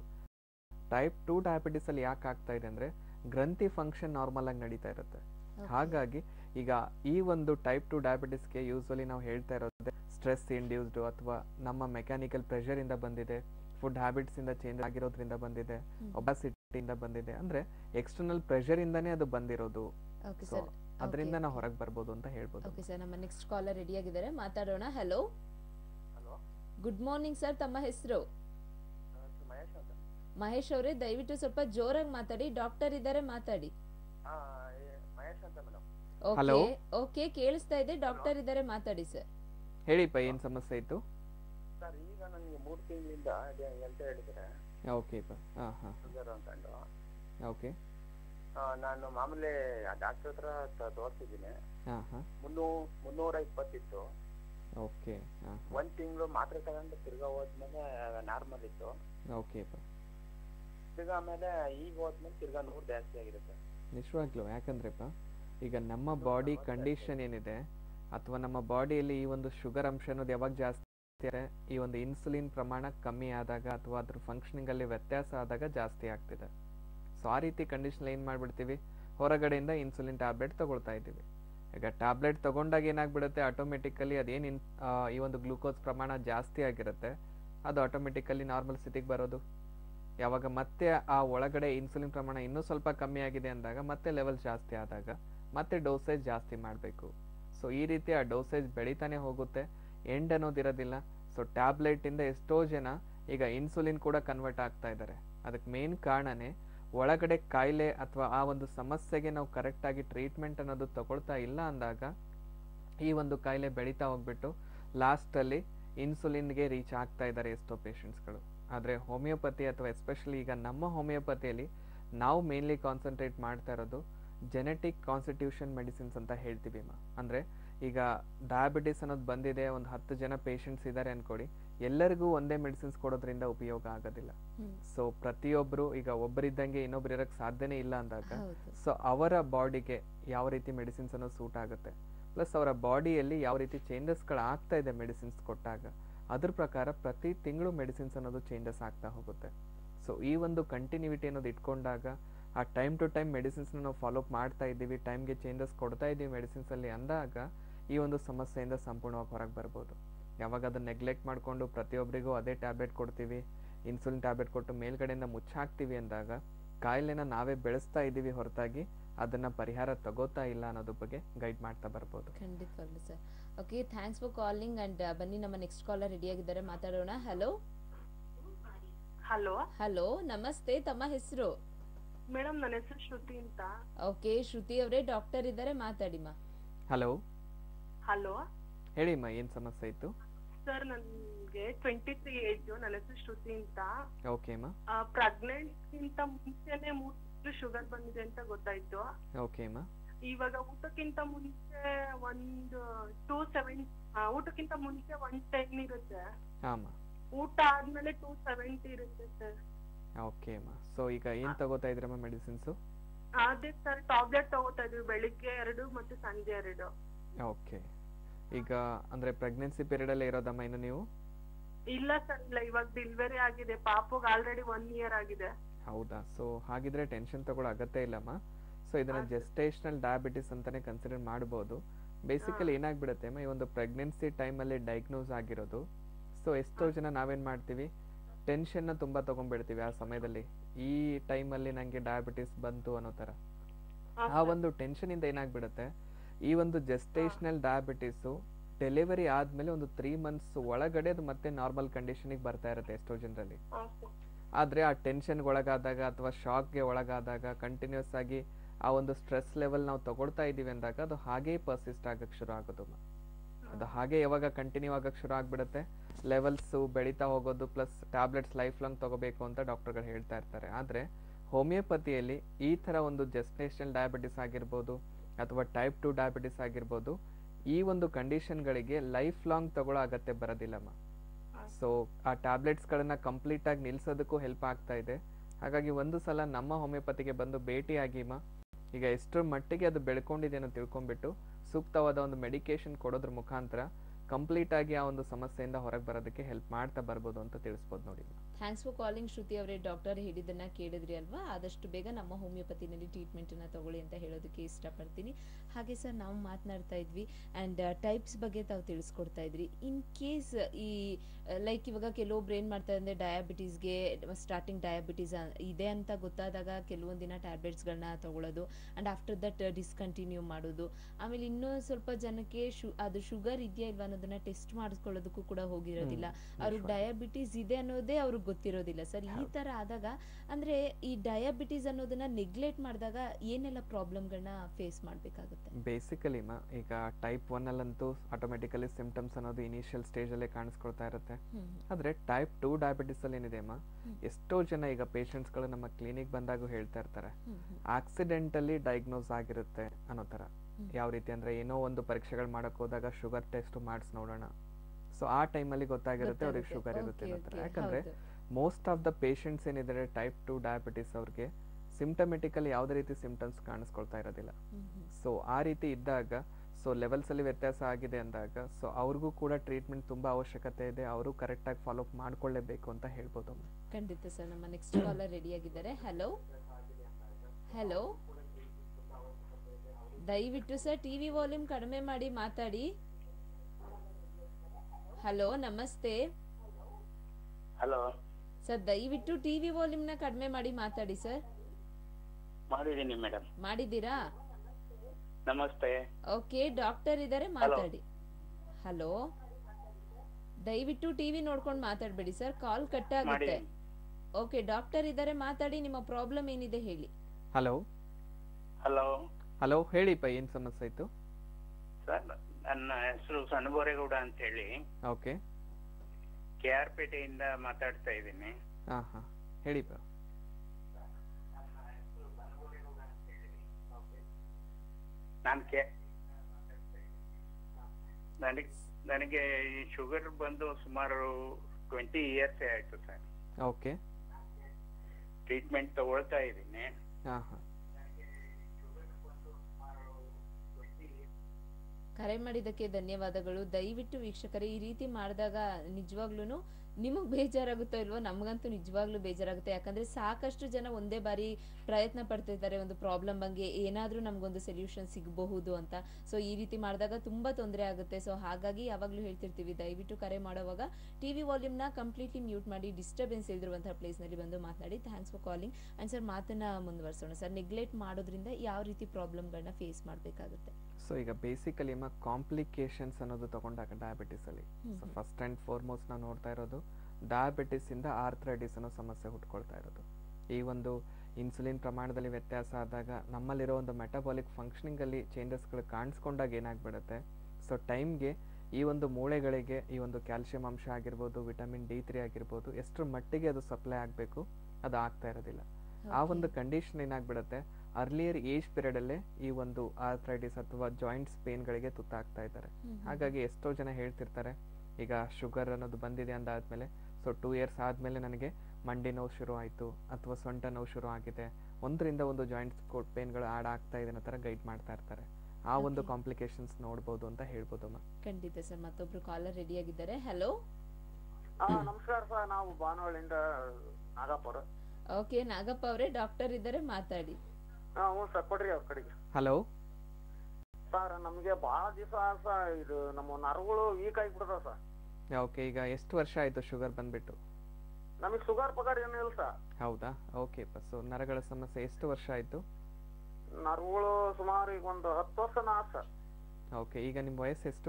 ಟೈಪ್ ಟೂ ಡಯಾಬಿಟಿಸ್ ಅಲ್ಲಿ ಯಾಕೆ ಆಗ್ತಾ ಇದೆ ಅಂದ್ರೆ ಗ್ರಂಥಿ ಫಂಕ್ಷನ್ ನಾರ್ಮಲ್ ಆಗಿ ನಡೀತಾ ಇರುತ್ತೆ ಹಾಗಾಗಿ ಈಗ ಈ ಒಂದು ಟೈಪ್ ಟು ಡಯಾಬಿಟಿಸ್ಗೆ ಯೂಸ್ವಲಿ ನಾವು ಹೇಳ್ತಾ ಇರೋದೇ ಸ್ಟ್ರೆಸ್ ಇಂಡ್ಯೂಸ್ಡ್ ಅಥವಾ ನಮ್ಮ ಮೆಕ್ಯಾನಿಕಲ್ ಪ್ರೆಷರ್ ಇಂದ ಬಂದಿದೆ ಫುಡ್ ಹ್ಯಾಬಿಟ್ಸ್ ಇಂದ ಚೇಂಜ್ ಆಗಿರೋದ್ರಿಂದ ಬಂದಿದೆ ಒಬಾಸಿಟಿಯಿಂದ ಬಂದಿದೆ ಅಂದ್ರೆ ಎಕ್ಸ್ಟರ್ನಲ್ ಪ್ರೆಷರ್ ಇಂದಾನೇ ಅದು ಬಂದಿರೋದು ಓಕೆ ಸೊ ಸರ್ ಅದರಿಂದ ನಾವು ಹೊರಗೆ ಬರ್ಬೋದು ಅಂತ ಹೇಳ್ಬೋದು ಓಕೆ ಸರ್ ನಮ್ಮ ನೆಕ್ಸ್ಟ್ ಕಾಲರ್ ರೆಡಿ ಆಗಿದ್ದಾರೆ ಮಾತಾಡೋಣ hello hello good morning sir ತಮ್ಮ ಹೆಸರು ಮಹೇಶ್ ಅಂತ ಮಹೇಶ್ ಅವರೇ ದಯವಿಟ್ಟು ಸ್ವಲ್ಪ ಜೋರಾಗಿ ಮಾತಾಡಿ ಡಾಕ್ಟರ್ ಇದ್ದಾರೆ ಮಾತಾಡಿ ಹಾ ಮಹೇಶ್ ಅಂತ ಮೇಡಮ್ Hello? ಓಕೆ ಓಕೆ ಕೇಳಿಸ್ತಾ ಇದೆ ಡಾಕ್ಟರ್ ಇದ್ದಾರೆ ಮಾತಾಡಿ ಸರ್ ಹೇಳಿಪ್ಪ ಏನ್ ಸಮಸ್ಯೆ ಇತ್ತು ಸರ್ ಈಗ ನನಗೆ ಮೂರು ತಿಂಗಳಿಂದ ಎಂತ ಹೇಳಿದ್ರೆ ಓಕೆ ಹಾ ಹಾ ಶುಗರ್ ಅಂತಂದು ಓಕೆ ಆ, ನಾನು ಮಾಮೂಲಿ ಡಾಕ್ಟರ್ ಹತ್ರ ತ- ತೋರ್ಸಿದ್ದೀನಿ ಹಾ ಹಾ ಮುನ್ನೂ ಮುನ್ನೂರ ಇಪ್ಪತ್ತಿತ್ತು ಓಕೆ ಹಾ ಒಂದ್ ತಿಂಗಳು ಮಾತ್ರೆ ತಗೊಂಡು ತಿರ್ಗಾ ಹೋದ್ಮೇಲೆ ನಾರ್ಮಲ್ ಇತ್ತು ಓಕೆ ತಿರ್ಗಾ ಆಮೇಲೆ ಈಗ ಹೋದ್ಮೇಲೆ ತಿರ್ಗಾ ನೂರು ಜಾಸ್ತಿ ಆಗಿದೆ ಸರ್ ನಿಜವಾಗ್ಲೂ ಯಾಕಂದ್ರೆಪ್ಪ ಈಗ ನಮ್ಮ ಬಾಡಿ ಕಂಡೀಷನ್ ಏನಿದೆ ಅಥವಾ ನಮ್ಮ ಬಾಡಿಯಲ್ಲಿ ಈ ಒಂದು ಶುಗರ್ ಅಂಶ ಅನ್ನೋದು ಯಾವಾಗ ಜಾಸ್ತಿ ಆಗ್ತಿದೆ ಈ ಒಂದು ಇನ್ಸುಲಿನ್ ಪ್ರಮಾಣ ಕಮ್ಮಿ ಆದಾಗ ಅಥವಾ ಅದ್ರ ಫಂಕ್ಷನಿಂಗ್ ಅಲ್ಲಿ ವ್ಯತ್ಯಾಸ ಆದಾಗ ಜಾಸ್ತಿ ಆಗ್ತಿದೆ ಸೊ ಆ ರೀತಿ ಕಂಡೀಷನ್ ಏನ್ ಮಾಡ್ಬಿಡ್ತೀವಿ ಹೊರಗಡೆಯಿಂದ ಇನ್ಸುಲಿನ್ ಟ್ಯಾಬ್ಲೆಟ್ ತಗೊಳ್ತಾ ಇದ್ದೀವಿ ಈಗ ಟ್ಯಾಬ್ಲೆಟ್ ತಗೊಂಡಾಗ ಏನಾಗ್ಬಿಡುತ್ತೆ ಆಟೋಮೆಟಿಕಲಿ ಅದೇನು ಇನ್ ಆ, ಈ ಒಂದು ಗ್ಲೂಕೋಸ್ ಪ್ರಮಾಣ ಜಾಸ್ತಿ ಆಗಿರುತ್ತೆ ಅದು ಆಟೋಮೆಟಿಕಲಿ ನಾರ್ಮಲ್ ಸ್ಥಿತಿಗೆ ಬರೋದು ಯಾವಾಗ ಮತ್ತೆ ಆ ಒಳಗಡೆ ಇನ್ಸುಲಿನ್ ಪ್ರಮಾಣ ಇನ್ನೂ ಸ್ವಲ್ಪ ಕಮ್ಮಿ ಆಗಿದೆ ಅಂದಾಗ ಮತ್ತೆ ಲೆವೆಲ್ ಜಾಸ್ತಿ ಆದಾಗ ಮತ್ತೆ ಡೋಸೇಜ್ ಜಾಸ್ತಿ ಮಾಡಬೇಕು ಸೊ ಈ ರೀತಿ ಆ ಡೋಸೇಜ್ ಬೆಳೀತಾನೆ ಹೋಗುತ್ತೆ ಎಂಡ್ ಅನ್ನೋದಿರೋದಿಲ್ಲ ಸೊ ಟ್ಯಾಬ್ಲೆಟಿಂದ ಎಷ್ಟೋ ಜನ ಈಗ ಇನ್ಸುಲಿನ್ ಕೂಡ ಕನ್ವರ್ಟ್ ಆಗ್ತಾ ಇದ್ದಾರೆ ಅದಕ್ಕೆ ಮೇನ್ ಕಾರಣನೇ ಒಳಗಡೆ ಕಾಯಿಲೆ ಅಥವಾ ಆ ಒಂದು ಸಮಸ್ಯೆಗೆ ನಾವು ಕರೆಕ್ಟಾಗಿ ಟ್ರೀಟ್ಮೆಂಟ್ ಅನ್ನೋದು ತಗೊಳ್ತಾ ಇಲ್ಲ ಅಂದಾಗ ಈ ಒಂದು ಕಾಯಿಲೆ ಬೆಳೀತಾ ಹೋಗ್ಬಿಟ್ಟು ಲಾಸ್ಟಲ್ಲಿ ಇನ್ಸುಲಿನ್ಗೆ ರೀಚ್ ಆಗ್ತಾ ಇದ್ದಾರೆ ಎಷ್ಟೋ ಪೇಷಂಟ್ಸ್ಗಳು ಆದರೆ ಹೋಮಿಯೋಪತಿ ಅಥವಾ ಎಸ್ಪೆಷಲಿ ಈಗ ನಮ್ಮ ಹೋಮಿಯೋಪತಿಯಲ್ಲಿ ನಾವು ಮೇನ್ಲಿ ಕಾನ್ಸಂಟ್ರೇಟ್ ಮಾಡ್ತಾ ಇರೋದು ಜೆನೆಟಿಕ್ ಕಾನ್ಸ್ಟಿಟ್ಯೂಷನ್ ಮೆಡಿಸಿನ್ಸ್ ಅಂತ ಹೇಳ್ತೀವಿ ಮಾ ಅಂದರೆ ಈಗ ಡಯಾಬಿಟಿಸ್ ಅನ್ನೋದು ಬಂದಿದೆ ಒಂದು ಹತ್ತು ಜನ ಪೇಷಂಟ್ಸ್ ಇದ್ದಾರೆ ಅನ್ಕೊಡಿ ಎಲ್ಲರಿಗೂ ಒಂದೇ ಮೆಡಿಸಿನ್ಸ್ ಕೊಡೋದ್ರಿಂದ ಉಪಯೋಗ ಆಗೋದಿಲ್ಲ ಹ್ಮ್. ಸೊ ಪ್ರತಿಯೊಬ್ಬರು ಈಗ ಒಬ್ಬರಿದ್ದಂಗೆ ಇನ್ನೊಬ್ರು ಇರೋಕ್ಕೆ ಸಾಧ್ಯನೇ ಇಲ್ಲ ಅಂದಾಗ ಹೌದು ಸೊ ಅವರ ಬಾಡಿಗೆ ಯಾವ ರೀತಿ ಮೆಡಿಸಿನ್ಸ್ ಅನ್ನೋ ಸೂಟ್ ಆಗುತ್ತೆ ಪ್ಲಸ್ ಅವರ ಬಾಡಿಯಲ್ಲಿ ಯಾವ ರೀತಿ ಚೇಂಜಸ್ಗಳು ಆಗ್ತಾ ಇದೆ ಮೆಡಿಸಿನ್ಸ್ ಕೊಟ್ಟಾಗ ಅದ್ರ ಪ್ರಕಾರ ಪ್ರತಿ ತಿಂಗಳು ಮೆಡಿಸಿನ್ಸ್ ಅನ್ನೋದು ಚೇಂಜಸ್ ಆಗ್ತಾ ಹೋಗುತ್ತೆ ಸೊ ಈ ಒಂದು ಕಂಟಿನ್ಯೂಟಿ ಅನ್ನೋದು ಇಟ್ಕೊಂಡಾಗ ಆ ಟೈಮ್ ಟು ಟೈಮ್ ಮೆಡಿಸಿನ್ಸ್ನ ನಾವು ಫಾಲೋ ಅಪ್ ಮಾಡ್ತಾ ಇದ್ದೀವಿ ಟೈಮ್ಗೆ ಚೇಂಜಸ್ ಕೊಡ್ತಾ ಇದ್ದೀವಿ ಮೆಡಿಸಿನ್ಸಲ್ಲಿ ಅಂದಾಗ ಈ ಒಂದು ಸಮಸ್ಯೆಯಿಂದ ಸಂಪೂರ್ಣವಾಗಿ ಹೊರಗೆ ಬರ್ಬೋದು ಯಾವಾಗ ಅದನ್ನ ನೆಗ್ಲೆಕ್ಟ್ ಮಾಡಿಕೊಂಡು ಪ್ರತಿಯೊಬ್ಬರಿಗೂ ಅದೇ ಟ್ಯಾಬ್ಲೆಟ್ ಕೊಡ್ತೀವಿ ಇನ್ಸುಲಿನ್ ಟ್ಯಾಬ್ಲೆಟ್ ಕೊಟ್ಟು ಮೇಲ್ಗಡೆಯಿಂದ ಮುಚ್ಚಾಕ್ತೀವಿ ಅಂದಾಗ ಕಾಯಿಲೆನ ನಾವೇ ಬೆಳೆಸ್ತಾ ಇದ್ದೀವಿ ಹೊರತಾಗಿ ಅದನ್ನ ಪರಿಹಾರ ತಗೋತಾ ಇಲ್ಲ ಅನ್ನೋದ್ರ ಬಗ್ಗೆ ಗೈಡ್ ಮಾಡ್ತಾ ಬರ್ಬೋದು ಖಂಡಿತವಾಗ್ಲು sir okay thanks for calling and ಬನ್ನಿ ನಮ್ಮ ನೆಕ್ಸ್ಟ್ ಕಾಲರ್ ರೆಡಿ ಆಗಿದ್ದಾರೆ ಮಾತಾಡೋಣ ಹಲೋ ಹಲೋ ಹಲೋ ನಮಸ್ತೆ ತಮ್ಮ ಹೆಸರು ಮೇಡಮ್ ನನ್ನ ಹೆಸರು ಶ್ರುತಿ ಅಂತ ಓಕೆ ಶ್ರುತಿ ಅವರೇ ಡಾಕ್ಟರ್ ಇದ್ದಾರೆ ಮಾತಾಡಿಮ್ಮ ಹಲೋ ಹಲೋ ಹೇಳಿಮ್ಮ ಏನು ಸಮಸ್ಯೆ ಇತ್ತು ಸರ್ ನನ್ಗೆ ಟ್ವೆಂಟಿ ತ್ರೀ ಏಜ್ ನನ್ನ ಹೆಸರು ಶ್ರುತಿ ಅಂತ ಓಕೆ ಅಮ್ಮ ಪ್ರೆಗ್ನೆಂಟ್ ಗಿಂತ ಮುಂಚೆನೆ ಮೂರ್ ತಿಂಗಳು ಶುಗರ್ ಬಂದಿದೆ ಅಂತ ಗೊತ್ತಾಯ್ತು ಓಕೆ ಅಮ್ಮ ಇವಾಗ ಊಟಕ್ಕಿಂತ ಮುಂಚೆ ಒಂದು ಟೂ ಸೆವೆನ್ ಊಟಕ್ಕಿಂತ ಮುಂಚೆ ಒನ್ ಟೆನ್ ಇರುತ್ತೆ ಹಾಂ ಊಟ ಆದ್ಮೇಲೆ ಟೂ ಸೆವೆಂಟಿ ಇರುತ್ತೆ ಸರ್ ಓಕೆ ಅಮ್ಮ ಸೊ ಈಗ ಏನು ತಗೋತಾ ಇದ್ರಮ್ಮ ಮೆಡಿಸಿನ್ಸು ಅದೇ ಸರ್ ಟಾಬ್ಲೆಟ್ ತಗೋತಾ ಇದೀವಿ ಬೆಳಿಗ್ಗೆ ಎರಡು ಮತ್ತೆ ಸಂಜೆ ಎರಡು ಓಕೆ ಈಗ ಅಂದರೆ ಪ್ರೆಗ್ನೆನ್ಸಿ ಪೀರಿಯಡಲ್ಲೇ ಇರೋದಮ್ಮ ಇನ್ನು ನೀವು ಇಲ್ಲ ಸರ್ ಇಲ್ಲ ಇವಾಗ ಡೆಲಿವರಿ ಆಗಿದೆ ಪಾಪಗ್ ಆಲ್ರೆಡಿ ಒನ್ ಇಯರ್ ಆಗಿದೆ ಹೌದಾ ಸೊ ಹಾಗಿದ್ರೆ ಟೆನ್ಷನ್ ತಗೊಳ್ಳೋ ಅಗತ್ಯ ಇಲ್ಲಮ್ಮ ಸೊ ಇದನ್ನ ಜೆಸ್ಟೇಷನಲ್ ಡಯಾಬಿಟಿಸ್ ಅಂತಾನೆ ಕನ್ಸಿಡರ್ ಮಾಡ್ಬೋದು ಬೇಸಿಕಲಿ ಏನಾಗ್ಬಿಡುತ್ತೆ ಅಮ್ಮ ಈ ಒಂದು ಪ್ರೆಗ್ನೆನ್ಸಿ ಟೈಮಲ್ಲಿ ಡಯಾಗ್ನೋಸ್ ಆಗಿರೋದು ಸೊ ಎಷ್ಟೋ ಜನ ನಾವೇನ್ ಮಾಡ್ತೀವಿ ಟೆನ್ಷನ್ನ ತುಂಬ ತಗೊಂಡ್ಬಿಡ್ತೀವಿ ಆ ಸಮಯದಲ್ಲಿ ಈ ಟೈಮಲ್ಲಿ ನನಗೆ ಡಯಾಬಿಟಿಸ್ ಬಂತು ಅನ್ನೋ ಥರ ಆ ಒಂದು ಟೆನ್ಷನ್ ಇಂದ ಏನಾಗ್ಬಿಡುತ್ತೆ ಈ ಒಂದು ಜೆಸ್ಟೇಷನಲ್ ಡಯಾಬಿಟಿಸು ಡೆಲಿವರಿ ಆದ್ಮೇಲೆ ಒಂದು ತ್ರೀ ಮಂತ್ಸ್ ಒಳಗಡೆ ಅದು ಮತ್ತೆ ನಾರ್ಮಲ್ ಕಂಡೀಷನಿಗೆ ಬರ್ತಾ ಇರುತ್ತೆ ಎಷ್ಟೋ ಜನರಲ್ಲಿ ಆದರೆ ಆ ಟೆನ್ಷನ್ಗೆ ಒಳಗಾದಾಗ ಅಥವಾ ಶಾಕ್ಗೆ ಒಳಗಾದಾಗ ಕಂಟಿನ್ಯೂಸ್ ಆಗಿ ಆ ಒಂದು ಸ್ಟ್ರೆಸ್ ಲೆವೆಲ್ ನಾವು ತಗೊಳ್ತಾ ಇದ್ದೀವಿ ಅಂದಾಗ ಅದು ಹಾಗೇ ಪರ್ಸಿಸ್ಟ್ ಆಗಕ್ಕೆ ಶುರು ಆಗೋದು ಮ. ಅದು ಹಾಗೆ ಯಾವಾಗ ಕಂಟಿನ್ಯೂ ಆಗಕ್ಕೆ ಶುರು ಆಗ್ಬಿಡುತ್ತೆ ಲೆವೆಲ್ಸು ಬೆಳೀತಾ ಹೋಗೋದು ಪ್ಲಸ್ ಟ್ಯಾಬ್ಲೆಟ್ಸ್ ಲೈಫ್ ಲಾಂಗ್ ತಗೋಬೇಕು ಅಂತ ಡಾಕ್ಟರ್ಗಳು ಹೇಳ್ತಾ ಇರ್ತಾರೆ ಆದರೆ ಹೋಮಿಯೋಪತಿಯಲ್ಲಿ ಈ ಥರ ಒಂದು ಜೆಸ್ಟೇಷನಲ್ ಡಯಾಬಿಟಿಸ್ ಆಗಿರ್ಬೋದು ಅಥವಾ ಟೈಪ್ ಟು ಡಯಾಬಿಟಿಸ್ ಆಗಿರ್ಬೋದು ಈ ಒಂದು ಕಂಡೀಷನ್ಗಳಿಗೆ ಲೈಫ್ ಲಾಂಗ್ ತಗೊಳ್ಳೋ ಅಗತ್ಯ ಬರೋದಿಲ್ಲಮ್ಮ ಸೊ ಆ ಟ್ಯಾಬ್ಲೆಟ್ಸ್ಗಳನ್ನ ಕಂಪ್ಲೀಟಾಗಿ ನಿಲ್ಸೋದಕ್ಕೂ ಹೆಲ್ಪ್ ಆಗ್ತಾ ಇದೆ ಹಾಗಾಗಿ ಒಂದು ಸಲ ನಮ್ಮ ಹೋಮಿಯೋಪತಿಗೆ ಬಂದು ಭೇಟಿಯಾಗಿಮ್ಮ ಈಗ ಎಷ್ಟರ ಮಟ್ಟಿಗೆ ಅದು ಬೆಳ್ಕೊಂಡಿದೆ ಅನ್ನೋ ತಿಳ್ಕೊಂಡ್ಬಿಟ್ಟು ಸೂಕ್ತವಾದ ಒಂದು ಮೆಡಿಕೇಶನ್ ಕೊಡೋದ್ರ ಮುಖಾಂತರ ಕಂಪ್ಲೀಟ್ ಆಗಿ ಆ ಒಂದು ಸಮಸ್ಯೆಯಿಂದ ಹೊರಗೆ ಬರೋದಕ್ಕೆ ಹೆಲ್ಪ್ ಮಾಡ್ತಾ ಬರ್ಬೋದು ಅಂತ ತಿಳಿಸ್ಬೋದು ನೋಡಿ ಥ್ಯಾಂಕ್ಸ್ ಫಾರ್ ಕಾಲಿಂಗ್ ಶ್ರುತಿ ಅವರೇ ಡಾಕ್ಟರ್ ಹೇಳಿದ್ದನ್ನ ಕೇಳಿದ್ರಿ ಅಲ್ವಾ ಆದಷ್ಟು ಬೇಗ ನಮ್ಮ ಹೋಮಿಯೋಪತಿನಲ್ಲಿ ಟ್ರೀಟ್ಮೆಂಟನ್ನು ತಗೊಳ್ಳಿ ಅಂತ ಹೇಳೋದಕ್ಕೆ ಇಷ್ಟಪಡ್ತೀನಿ ಹಾಗೆ ಸರ್ ನಾವು ಮಾತನಾಡ್ತಾ ಇದ್ವಿ ಆ್ಯಂಡ್ ಟೈಪ್ಸ್ ಬಗ್ಗೆ ತಾವು ತಿಳಿಸ್ಕೊಡ್ತಾ ಇದ್ರಿ ಇನ್ ಕೇಸ್ ಈ ಲೈಕ್ ಇವಾಗ ಕೆಲವೊಬ್ರು ಏನು ಮಾಡ್ತಾರೆ ಅಂದರೆ ಡಯಾಬಿಟೀಸ್ಗೆ ಸ್ಟಾರ್ಟಿಂಗ್ ಡಯಾಬಿಟೀಸ್ ಇದೆ ಅಂತ ಗೊತ್ತಾದಾಗ ಕೆಲವೊಂದು ದಿನ ಟ್ಯಾಬ್ಲೆಟ್ಸ್ಗಳನ್ನ ತಗೊಳ್ಳೋದು ಆ್ಯಂಡ್ ಆಫ್ಟರ್ ದಟ್ ಡಿಸ್ಕಂಟಿನ್ಯೂ ಮಾಡೋದು ಆಮೇಲೆ ಇನ್ನೂ ಸ್ವಲ್ಪ ಜನಕ್ಕೆ ಶು ಅದು ಶುಗರ್ ಇದೆಯಾ ಇಲ್ವಾ ಅನ್ನೋದನ್ನ ಟೆಸ್ಟ್ ಮಾಡಿಸ್ಕೊಳ್ಳೋದಕ್ಕೂ ಕೂಡ ಹೋಗಿರೋದಿಲ್ಲ ಅವ್ರಿಗೆ ಡಯಾಬಿಟೀಸ್ ಇದೆ ಅನ್ನೋದೇ ಅವ್ರಿಗೆ ಗೊತ್ತಿರೋದಿಲ್ಲ ಸರ್ ಈ ತರ ಆದಾಗ ಅಂದ್ರೆ ಈ ಡಯಾಬಿಟೀಸ್ ಅನ್ನೋದನ್ನ ನೆಗ್ಲೆಕ್ಟ್ ಮಾಡಿದಾಗ ಏನೆಲ್ಲ ಪ್ರಾಬ್ಲಮ್ಗಳನ್ನ ಫೇಸ್ ಮಾಡ್ಬೇಕಾಗುತ್ತೆ ಬೇಸಿಕಲಿ ಮಾ ಈಗ ಟೈಪ್ ಒನ್ನಲ್ಲಂತೂ ಆಟೋಮೆಟಿಕಲಿ ಸಿಂಪ್ಟಮ್ಸ್ ಅನ್ನೋದು ಇನಿಷಿಯಲ್ ಸ್ಟೇಜಲ್ಲೇ ಕಾಣಿಸ್ಕೊಳ್ತಾ ಇರುತ್ತೆ ಹ್ಮ್ ಆದರೆ ಟೈಪ್ ಟು ಡಯಾಬಿಟಿಸಲ್ಲಿ ಏನಿದೆ ಅಮ್ಮ ಎಷ್ಟೋ ಜನ ಈಗ ಪೇಷಂಟ್ಸ್ಗಳು ನಮ್ಮ ಕ್ಲಿನಿಕ್ ಬಂದಾಗ ಹೇಳ್ತಾ ಇರ್ತಾರೆ ಹ್ಮ್ ಹ್ಮ್ ಆಕ್ಸಿಡೆಂಟಲ್ಲಿ ಡಯಾಗ್ನೋಸ್ ಆಗಿರುತ್ತೆ ಅನ್ನೋ ಥರ ಯಾವ ರೀತಿ ಅಂದರೆ ಏನೋ ಒಂದು ಪರೀಕ್ಷೆಗಳು ಮಾಡಕ್ ಹೋದಾಗ ಶುಗರ್ ಟೆಸ್ಟ್ ಮಾಡಿಸಿ ನೋಡೋಣ ಸೊ ಆ ಟೈಮಲ್ಲಿ ಗೊತ್ತಾಗಿರುತ್ತೆ ಅವ್ರಿಗೆ ಶುಗರ್ ಇರುತ್ತೆ ಅನ್ನೋ ಥರ ಯಾಕಂದರೆ ಮೋಸ್ಟ್ ಆಫ್ ದ ಪೇಷಂಟ್ಸ್ ಏನಿದ್ದಾರೆ ಟೈಪ್ ಟು ಡಯಾಬಿಟಿಸ್ ಅವ್ರಿಗೆ ಸಿಂಪ್ಟಮೆಟಿಕಲಿ ಯಾವುದೇ ರೀತಿ ಸಿಂಪ್ಟಮ್ಸ್ ಕಾಣಿಸ್ಕೊಳ್ತಾ ಇರೋದಿಲ್ಲ ಸೊ ಆ ರೀತಿ ಇದ್ದಾಗ ಸೊ ಲೆವೆಲ್ಸಲ್ಲಿ ವ್ಯತ್ಯಾಸ ಆಗಿದೆ ಅಂದಾಗ ಸೊ ಅವ್ರಿಗೂ ಕೂಡ ಟ್ರೀಟ್ಮೆಂಟ್ ತುಂಬ ಅವಶ್ಯಕತೆ ಇದೆ ಅವರು ಕರೆಕ್ಟಾಗಿ ಫಾಲೋ ಅಪ್ ಮಾಡ್ಕೊಳ್ಳೇಬೇಕು ಅಂತ ಹೇಳ್ಬೋದು ಅಮ್ಮ. ಖಂಡಿತ ಸರ್ ನಮ್ಮ ನೆಕ್ಸ್ಟ್ ಕಾಲರ್ ರೆಡಿ ಆಗಿದ್ದಾರೆ ಹಲೋ ಹಲೋ ದಯವಿಟ್ಟು ಸರ್ ಟಿವಿ ವಾಲ್ಯೂಮ್ ಕಡಿಮೆ ಮಾಡಿ ಮಾತಾಡಿ ಹಲೋ ನಮಸ್ತೆ ಹಲೋ ಸರ್ ದಯವಿಟ್ಟು ಟಿವಿ ವಾಲ್ಯೂಮ್ನ ಕಡಿಮೆ ಮಾಡಿ ಮಾತಾಡಿ ಸರ್ ಮಾಡಿದ್ದೀನಿ ಮೇಡಮ್ ಮಾಡಿದ್ದೀರಾ ನಮಸ್ತೆ ಓಕೆ ಡಾಕ್ಟರ್ ಇದ್ದಾರೆ ಮಾತಾಡಿ ಹಲೋ ದಯವಿಟ್ಟು ಟಿವಿ ನೋಡ್ಕೊಂಡು ಮಾತಾಡಬೇಡಿ ಸರ್ ಕಾಲ್ ಕಟ್ ಆಗುತ್ತೆ ಮಾಡಿದ್ದೀನಿ ಓಕೆ ಡಾಕ್ಟರ್ ಇದ್ದಾರೆ ಮಾತಾಡಿ ನಿಮ್ಮ ಪ್ರಾಬ್ಲಮ್ ಏನಿದೆ ಹೇಳಿ ಹಲೋ ಹಲೋ ಹಲೋ ಹೇಳಿಪ್ಪ ಏನು ಸಮಸ್ಯೆ ಇತ್ತು ಸರ್ ನನ್ನ ಹೆಸರು ಸಣ್ಣಬೋರೇಗೌಡ ಅಂತ ಹೇಳಿ ಓಕೆ ಕೆ ಆರ್ ಪೇಟೆಯಿಂದ ಮಾತಾಡ್ತಾ ಇದ್ದೀನಿ ಹಾಂ ಹಾಂ ಹೇಳಿಪ್ಪ ನಾನು ಕೆ ನನಗೆ ನನಗೆ ಈ ಶುಗರ್ ಬಂದು ಸುಮಾರು ಟ್ವೆಂಟಿ ಇಯರ್ಸ್ ಆಯ್ತು ಸರ್ ಓಕೆ ಟ್ರೀಟ್ಮೆಂಟ್ ತಗೊಳ್ತಾ ಇದ್ದೀನಿ ಹಾಂ ಹಾಂ ಕರೆ ಮಾಡಿದ್ದಕ್ಕೆ ಧನ್ಯವಾದಗಳು ದಯವಿಟ್ಟು ವೀಕ್ಷಕರೇ ಈ ರೀತಿ ಮಾಡಿದಾಗ ನಿಜವಾಗ್ಲೂ ನಿಮಗೆ ಬೇಜಾರಾಗುತ್ತೋ ಇಲ್ವೋ ನಮಗಂತೂ ನಿಜವಾಗ್ಲೂ ಬೇಜಾರಾಗುತ್ತೆ ಯಾಕಂದ್ರೆ ಸಾಕಷ್ಟು ಜನ ಒಂದೇ ಬಾರಿ ಪ್ರಯತ್ನ ಪಡ್ತಿರ್ತಾರೆ ಒಂದು ಪ್ರಾಬ್ಲಮ್ ಬಗ್ಗೆ ಏನಾದರೂ ನಮಗೊಂದು ಸೊಲ್ಯೂಷನ್ ಸಿಗಬಹುದು ಅಂತ ಸೊ ಈ ರೀತಿ ಮಾಡಿದಾಗ ತುಂಬ ತೊಂದರೆ ಆಗುತ್ತೆ ಸೊ ಹಾಗಾಗಿ ಯಾವಾಗಲೂ ಹೇಳ್ತಿರ್ತೀವಿ ದಯವಿಟ್ಟು ಕರೆ ಮಾಡುವಾಗ ಟಿ ವಿ ವಾಲ್ಯೂಮ್ನ ಕಂಪ್ಲೀಟ್ಲಿ ಮ್ಯೂಟ್ ಮಾಡಿ ಡಿಸ್ಟರ್ಬೆನ್ಸ್ ಇಲ್ದಿರುವಂತಹ ಪ್ಲೇಸ್ನಲ್ಲಿ ಬಂದು ಮಾತನಾಡಿ thanks for calling and sir ಮಾತನ್ನ ಮುಂದುವರ್ಸೋಣ ಸರ್ ನೆಗ್ಲೆಕ್ಟ್ ಮಾಡೋದ್ರಿಂದ ಯಾವ ರೀತಿ ಪ್ರಾಬ್ಲಮ್ಗಳನ್ನ ಫೇಸ್ ಮಾಡಬೇಕಾಗುತ್ತೆ ಸೊ ಈಗ ಬೇಸಿಕಲಿ ಅಮ್ಮ ಕಾಂಪ್ಲಿಕೇಶನ್ಸ್ ಅನ್ನೋದು ತಗೊಂಡಾಗ ಡಯಾಬಿಟಿಸಲ್ಲಿ ಸೊ ಫಸ್ಟ್ ಆ್ಯಂಡ್ ಫಾರ್ಮೋಸ್ಟ್ ನಾವು ನೋಡ್ತಾ ಇರೋದು ಡಯಾಬಿಟಿಸಿಂದ ಆರ್ಥ್ರೈಟಿಸ್ ಅನ್ನೋ ಸಮಸ್ಯೆ ಹುಟ್ಕೊಳ್ತಾ ಇರೋದು ಈ ಒಂದು ಇನ್ಸುಲಿನ್ ಪ್ರಮಾಣದಲ್ಲಿ ವ್ಯತ್ಯಾಸ ಆದಾಗ ನಮ್ಮಲ್ಲಿರೋ ಒಂದು ಮೆಟಬಾಲಿಕ್ ಫಂಕ್ಷನಿಂಗಲ್ಲಿ ಚೇಂಜಸ್ಗಳು ಕಾಣಿಸ್ಕೊಂಡಾಗ ಏನಾಗ್ಬಿಡುತ್ತೆ ಸೊ ಟೈಮ್ಗೆ ಈ ಒಂದು ಮೂಳೆಗಳಿಗೆ ಈ ಒಂದು ಕ್ಯಾಲ್ಸಿಯಂ ಅಂಶ ಆಗಿರ್ಬೋದು ವಿಟಮಿನ್ ಡಿ ತ್ರೀ ಆಗಿರ್ಬೋದು ಎಷ್ಟರ ಮಟ್ಟಿಗೆ ಅದು ಸಪ್ಲೈ ಆಗಬೇಕು ಅದು ಆಗ್ತಾ ಇರೋದಿಲ್ಲ ಆ ಒಂದು ಕಂಡೀಷನ್ ಏನಾಗ್ಬಿಡುತ್ತೆ ಅರ್ಲಿಯರ್ ಏಜ್ ಪೀರಿಯಡಲ್ಲೇ ಈ ಒಂದು ಆರ್ಥ್ರೈಟಿಸ್ ಅಥವಾ ಜಾಯಿಂಟ್ಸ್ ಪೇನ್ಗಳಿಗೆ ತುತ್ತಾಗ್ತಾ ಇದ್ದಾರೆ ಹಾಗಾಗಿ ಎಷ್ಟೋ ಜನ ಹೇಳ್ತಿರ್ತಾರೆ ಈಗ ಶುಗರ್ ಅನ್ನೋದು ಬಂದಿದೆ ಅಂದಾದ್ಮೇಲೆ ಸೊ ಟೂ ಇಯರ್ಸ್ ಆದಮೇಲೆ ನನಗೆ ಮಂಡಿ ನೋವು ಶುರು ಆಯಿತು ಅಥವಾ ಸೊಂಟ ನೋವು ಶುರು ಆಗಿದೆ ಒಂದರಿಂದ ಒಂದು ಜಾಯಿಂಟ್ಸ್ ಕೋಟ್ ಪೇನ್ಗಳು ಆಡ್ ಆಗ್ತಾ ಇದೆ ಅನ್ನೋ ಥರ ಗೈಡ್ ಮಾಡ್ತಾ ಇರ್ತಾರೆ ಆ ಒಂದು ಕಾಂಪ್ಲಿಕೇಶನ್ಸ್ ನೋಡ್ಬೋದು ಅಂತ ಹೇಳ್ಬೋದು ಅಮ್ಮ ಖಂಡಿತ ಸರ್ ಮತ್ತೊಬ್ರು ಕಾಲರ್ ರೆಡಿ ಆಗಿದ್ದಾರೆ ಹಲೋ ಹಾ ನಮಸ್ಕಾರ ಸರ್ ನಾವು ಬಾನವಳ್ಳಿಯಿಂದ ನಾಗಪ್ಪರು ಓಕೆ ನಾಗಪ್ಪ ಅವರೇ ಡಾಕ್ಟರ್ ಇದ್ದಾರೆ ಮಾತಾಡಿ ಹಾ ಹ್ಞೂ ಸರ್ ಕೊಡ್ರಿ ಅವ್ರ ಕಡೆಗೆ ಹಲೋ ಸರ್ ನಮ್ಗೆ ಭಾಳ ದಿವಸ ಸರ್ ಇದು ನಮ್ಮ ನರಗಳು ವೀಕ್ ಆಗಿಬಿಡ್ತಾವ ಸರ್ ಓಕೆ ಈಗ ಎಷ್ಟು ವರ್ಷ ಆಯಿತು ಶುಗರ್ ಬಂದ್ಬಿಟ್ಟು ನಮಗೆ ಶುಗರ್ ಪಗಾರ ಏನೂ ಇಲ್ಲ ಸರ್ ಹೌದಾ ಓಕೆ ಸೊ ನರಗಳ ಸಮಸ್ಯೆ ಎಷ್ಟು ವರ್ಷ ಆಯಿತು ನರಗಳು ಸುಮಾರು ಈಗ ಒಂದು ಹತ್ತು ವರ್ಷನ ಆತ್ ಸರ್ ಓಕೆ ಈಗ ನಿಮ್ಮ ವಯಸ್ಸು ಎಷ್ಟು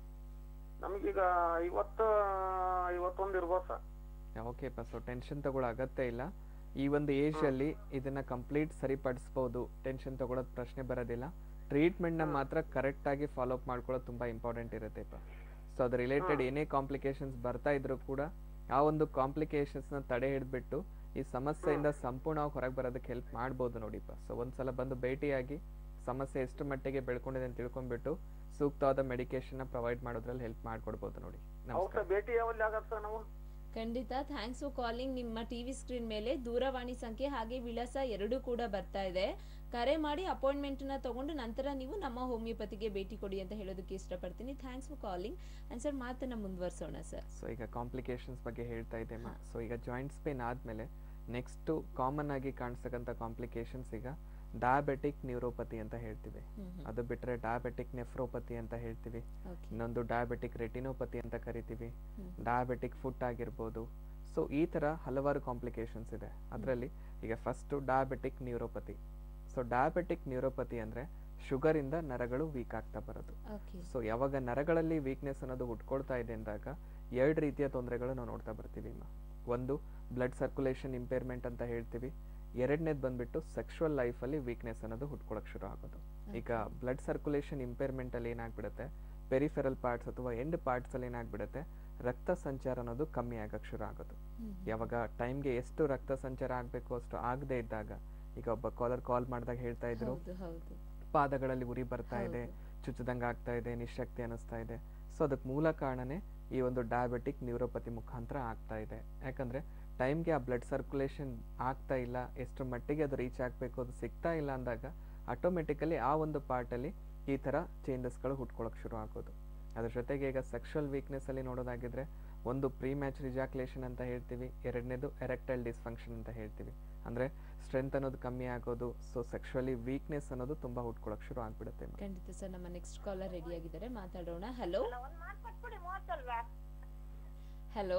ನಮಗೀಗ ಐವತ್ತು ಐವತ್ತೊಂದು ಇರ್ಬೋದು ಸರ್ ಓಕೆ ಸೊ ಟೆನ್ಷನ್ ತಗೊಳ್ಳೋ ಅಗತ್ಯ ಇಲ್ಲ ಈ ಒಂದು ಏಜ್ ಅಲ್ಲಿ ಇದನ್ನ ಕಂಪ್ಲೀಟ್ ಸರಿಪಡಿಸ್ಬೋದು ಟೆನ್ಷನ್ ತಗೊಳ್ಳೋದು ಪ್ರಶ್ನೆ ಬರೋದಿಲ್ಲ ಟ್ರೀಟ್ಮೆಂಟ್ನ ಮಾತ್ರ ಕರೆಕ್ಟ್ ಆಗಿ ಫಾಲೋ ಅಪ್ ಮಾಡ್ಕೊಳ್ಳೋದು ತುಂಬಾ ಇಂಪಾರ್ಟೆಂಟ್ ಇರುತ್ತೆ ಸೊ ಅದು ರಿಲೇಟೆಡ್ ಏನೇ ಕಾಂಪ್ಲಿಕೇಶನ್ಸ್ ಬರ್ತಾ ಇದ್ರು ಕೂಡ ಆ ಒಂದು ಕಾಂಪ್ಲಿಕೇಶನ್ಸ್ನ ತಡೆ ಹಿಡಿದ್ಬಿಟ್ಟು ಈ ಸಮಸ್ಯೆಯಿಂದ ಸಂಪೂರ್ಣವಾಗಿ ಹೊರಗೆ ಬರೋದಕ್ಕೆ ಹೆಲ್ಪ್ ಮಾಡ್ಬೋದು ನೋಡಿಪ್ಪ ಸೊ ಒಂದ್ಸಲ ಬಂದು ಭೇಟಿಯಾಗಿ ಸಮಸ್ಯೆ ಎಷ್ಟು ಮಟ್ಟಿಗೆ ಬೆಳ್ಕೊಂಡಿದೆ ಅಂತ ತಿಳ್ಕೊಂಡ್ಬಿಟ್ಟು ಸೂಕ್ತವಾದ ಮೆಡಿಕೇಶನ್ ಪ್ರೊವೈಡ್ ಮಾಡೋದ್ರಲ್ಲಿ ಹೆಲ್ಪ್ ಮಾಡ್ಕೊಡ್ಬೋದು ನೋಡಿ ಹೌದು ನಮಸ್ಕಾರ ಸರ್ ಭೇಟಿ ಯಾವಲ್ಲಿ ಆಗತ್ತೆ ಸರ್ ನಾವು ಖಂಡಿತ ಥ್ಯಾಂಕ್ಸ್ ಫಾರ್ ಕಾಲಿಂಗ್ ನಿಮ್ಮ ಟಿವಿ ಸ್ಕ್ರೀನ್ ಮೇಲೆ ದೂರವಾಣಿ ಸಂಖ್ಯೆ ಹಾಗೆ ವಿಳಾಸ ಎರಡೂ ಕೂಡ ಬರ್ತಾ ಇದೆ ಕರೆ ಮಾಡಿ ಅಪಾಯಿಂಟ್ಮೆಂಟ್ ನ ತಗೊಂಡು ನಂತರ ನೀವು ನಮ್ಮ ಹೋಮಿಯೋಪತಿಗೆ ಭೇಟಿ ಕೊಡಿ ಅಂತ ಹೇಳೋದಕ್ಕೆ ಇಷ್ಟಪಡ್ತೀನಿ thanks for calling and sir ಮಾತನ್ನ ಮುಂದುವರ್ಸೋಣ ಸರ್ ಸೊ ಈಗ ಕಾಂಪ್ಲಿಕೇಶನ್ಸ್ ಬಗ್ಗೆ ಹೇಳ್ತಾ ಇದ್ದೇಮ್ಮ ಸೊ ಈಗ ಜಾಯಿಂಟ್ಸ್ ಪೇನ್ ಆದಮೇಲೆ ನೆಕ್ಸ್ಟು ಕಾಮನ್ ಆಗಿ ಕಾಣಿಸ್ತಕ್ಕಂಥ ಕಾಂಪ್ಲಿಕೇಶನ್ಸ್ ಈಗ ಡಯಾಬೆಟಿಕ್ ನ್ಯೂರೋಪತಿ ಅಂತ ಹೇಳ್ತೀವಿ ಅದು ಬಿಟ್ಟರೆ ಡಯಾಬೆಟಿಕ್ ನೆಫ್ರೋಪತಿ ಅಂತ ಹೇಳ್ತೀವಿ ಓಕೆ ಇನ್ನೊಂದು ಡಯಾಬೆಟಿಕ್ ರೆಟಿನೋಪತಿ ಅಂತ ಕರಿತೀವಿ ಡಯಾಬೆಟಿಕ್ ಫುಟ್ ಆಗಿರ್ಬೋದು ಸೊ ಈ ಥರ ಹಲವಾರು ಕಾಂಪ್ಲಿಕೇಶನ್ಸ್ ಇದೆ ಅದರಲ್ಲಿ ಈಗ first diabetic neuropathy so diabetic neuropathy ಅಂದರೆ ಶುಗರಿಂದ ನರಗಳು ವೀಕ್ ಆಗ್ತಾ ಬರೋದು ಓಕೆ ಸೊ ಯಾವಾಗ ನರಗಳಲ್ಲಿ ವೀಕ್ನೆಸ್ ಅನ್ನೋದು ಹುಟ್ಕೊಳ್ತಾ ಇದೆ ಅಂದಾಗ ಎರಡು ರೀತಿಯ ತೊಂದರೆಗಳು ನಾವು ನೋಡ್ತಾ ಬರ್ತೀವಿ ಅಮ್ಮ ಒಂದು ಬ್ಲಡ್ ಸರ್ಕ್ಯುಲೇಷನ್ ಇಂಪೇರ್ಮೆಂಟ್ ಅಂತ ಹೇಳ್ತೀವಿ ಎರಡನೇದು ಬಂದ್ಬಿಟ್ಟು ಸೆಕ್ಷುವಲ್ ಲೈಫಲ್ಲಿ ವೀಕ್ನೆಸ್ ಅನ್ನೋದು ಹುಟ್ಕೊಳಕ್ ಶುರು ಆಗೋದು ಈಗ ಬ್ಲಡ್ ಸರ್ಕ್ಯುಲೇಷನ್ ಇಂಪೇರ್ಮೆಂಟಲ್ಲಿ ಏನಾಗ್ಬಿಡುತ್ತೆ ಪೆರಿಫೆರಲ್ ಪಾರ್ಟ್ಸ್ ಅಥವಾ ಎಂಡ್ ಪಾರ್ಟ್ಸಲ್ಲಿ ಏನಾಗ್ಬಿಡುತ್ತೆ ರಕ್ತ ಸಂಚಾರ ಅನ್ನೋದು ಕಮ್ಮಿ ಆಗಕ್ಕೆ ಶುರು ಆಗೋದು ಯಾವಾಗ ಟೈಮ್ಗೆ ಎಷ್ಟು ರಕ್ತ ಸಂಚಾರ ಆಗಬೇಕು ಅಷ್ಟು ಆಗದೆ ಇದ್ದಾಗ ಈಗ ಒಬ್ಬ ಕಾಲರ್ ಕಾಲ್ ಮಾಡಿದಾಗ ಹೇಳ್ತಾ ಇದ್ರು ಹೌದು ಹೌದು ಪಾದಗಳಲ್ಲಿ ಉರಿ ಬರ್ತಾ ಇದೆ ಹೌದು. ಚುಚ್ಚದಂಗೆ ಆಗ್ತಾ ಇದೆ ನಿಶಕ್ತಿ ಅನಿಸ್ತಾ ಇದೆ ಸೊ ಅದಕ್ಕೆ ಮೂಲ ಕಾರಣನೇ ಈ ಒಂದು ಡಯಾಬೆಟಿಕ್ ನ್ಯೂರೋಪತಿ ಮುಖಾಂತರ ಆಗ್ತಾ ಇದೆ ಯಾಕಂದ್ರೆ ಟೈಮ್ಗೆ ಆ ಬ್ಲಡ್ ಸರ್ಕ್ಯುಲೇಷನ್ ಆಗ್ತಾ ಇಲ್ಲ ಎಷ್ಟು ಮಟ್ಟಿಗೆ ಅದು ರೀಚ್ ಆಗಬೇಕು ಅದು ಸಿಗ್ತಾ ಇಲ್ಲ ಅಂದಾಗ ಆಟೋಮೆಟಿಕಲಿ ಆ ಒಂದು ಪಾರ್ಟಲ್ಲಿ ಈ ಥರ ಚೇಂಜಸ್ಗಳು ಹುಟ್ಕೊಳಕ್ಕೆ ಶುರು ಆಗೋದು ಅದ್ರ ಜೊತೆಗೆ ಈಗ ಸೆಕ್ಷುವಲ್ ವೀಕ್ನೆಸ್ಸಲ್ಲಿ ನೋಡೋದಾಗಿದ್ರೆ ಒಂದು ಪ್ರೀ ಮ್ಯಾಚ್ ರಿಜಾಕ್ಲೇಷನ್ ಅಂತ ಹೇಳ್ತೀವಿ ಎರಡನೇದು ಎರೆಕ್ಟೈಲ್ ಡಿಸ್ಫಂಕ್ಷನ್ ಅಂತ ಹೇಳ್ತೀವಿ ಅಂದರೆ ಸ್ಟ್ರೆಂತ್ ಅನ್ನೋದು ಕಮ್ಮಿ ಆಗೋದು ಸೊ ಸೆಕ್ಷುವಲಿ ವೀಕ್ನೆಸ್ ಅನ್ನೋದು ತುಂಬ ಹುಟ್ಕೊಳಕ್ಕೆ ಶುರು ಆಗ್ಬಿಡುತ್ತೆ ಖಂಡಿತ ಸರ್ ನಮ್ಮ ನೆಕ್ಸ್ಟ್ ಕಾಲರ್ ರೆಡಿ ಆಗಿದ್ದಾರೆ ಮಾತಾಡೋಣ ಹಲೋ ಹಲೋ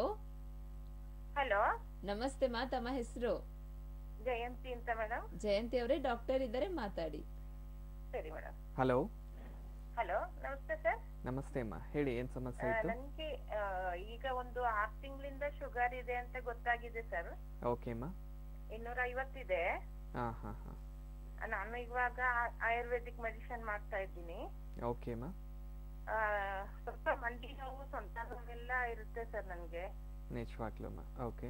ಹಲೋ ನಮಸ್ತೆ ಮಾ ತಮ್ಮ ಹೆಸರು ಜಯಂತಿ ಅಂತ ಮೇಡಮ್ ಜಯಂತಿ ಅವರೇ ಡಾಕ್ಟರ್ ಇದ್ದಾರೆ ಮಾತಾಡಿ ಸರಿ ಮೇಡಮ್ ಹಲೋ ಹಲೋ ನಮಸ್ತೆ ಸರ್ ನಮಸ್ತೆ ಅಮ್ಮ ಹೇಳಿ ಏನು ಸಮಸ್ಯೆ ಇತ್ತು ನನ್ಗೆ ಆ, ಈಗ ಒಂದು ಆರ್ ತಿಂಗಳಿಂದ ಶುಗರ್ ಇದೆ ಅಂತ ಗೊತ್ತಾಗಿದೆ ಸರ್ ಓಕೆ ಅಮ್ಮ ಇನ್ನೂರ ಐವತ್ತಿದೆ ಹಾಂ ಹಾಂ ಹಾಂ ನಾನು ಇವಾಗ ಆ- ಆಯುರ್ವೇದಿಕ್ ಮೆಡಿಸಿನ್ ಮಾಡ್ತಾ ಇದ್ದೀನಿ ಓಕೆ ಅಮ್ಮ ಆ, ಸ್ವಲ್ಪ ಮಂಡಿ ನೋವು ಸೊಂಟ ನೋವೆಲ್ಲ ಇರುತ್ತೆ ಸರ್ ನನ್ಗೆ ನಿಜವಾಗ್ಲೂ ಅಮ್ಮ ಓಕೆ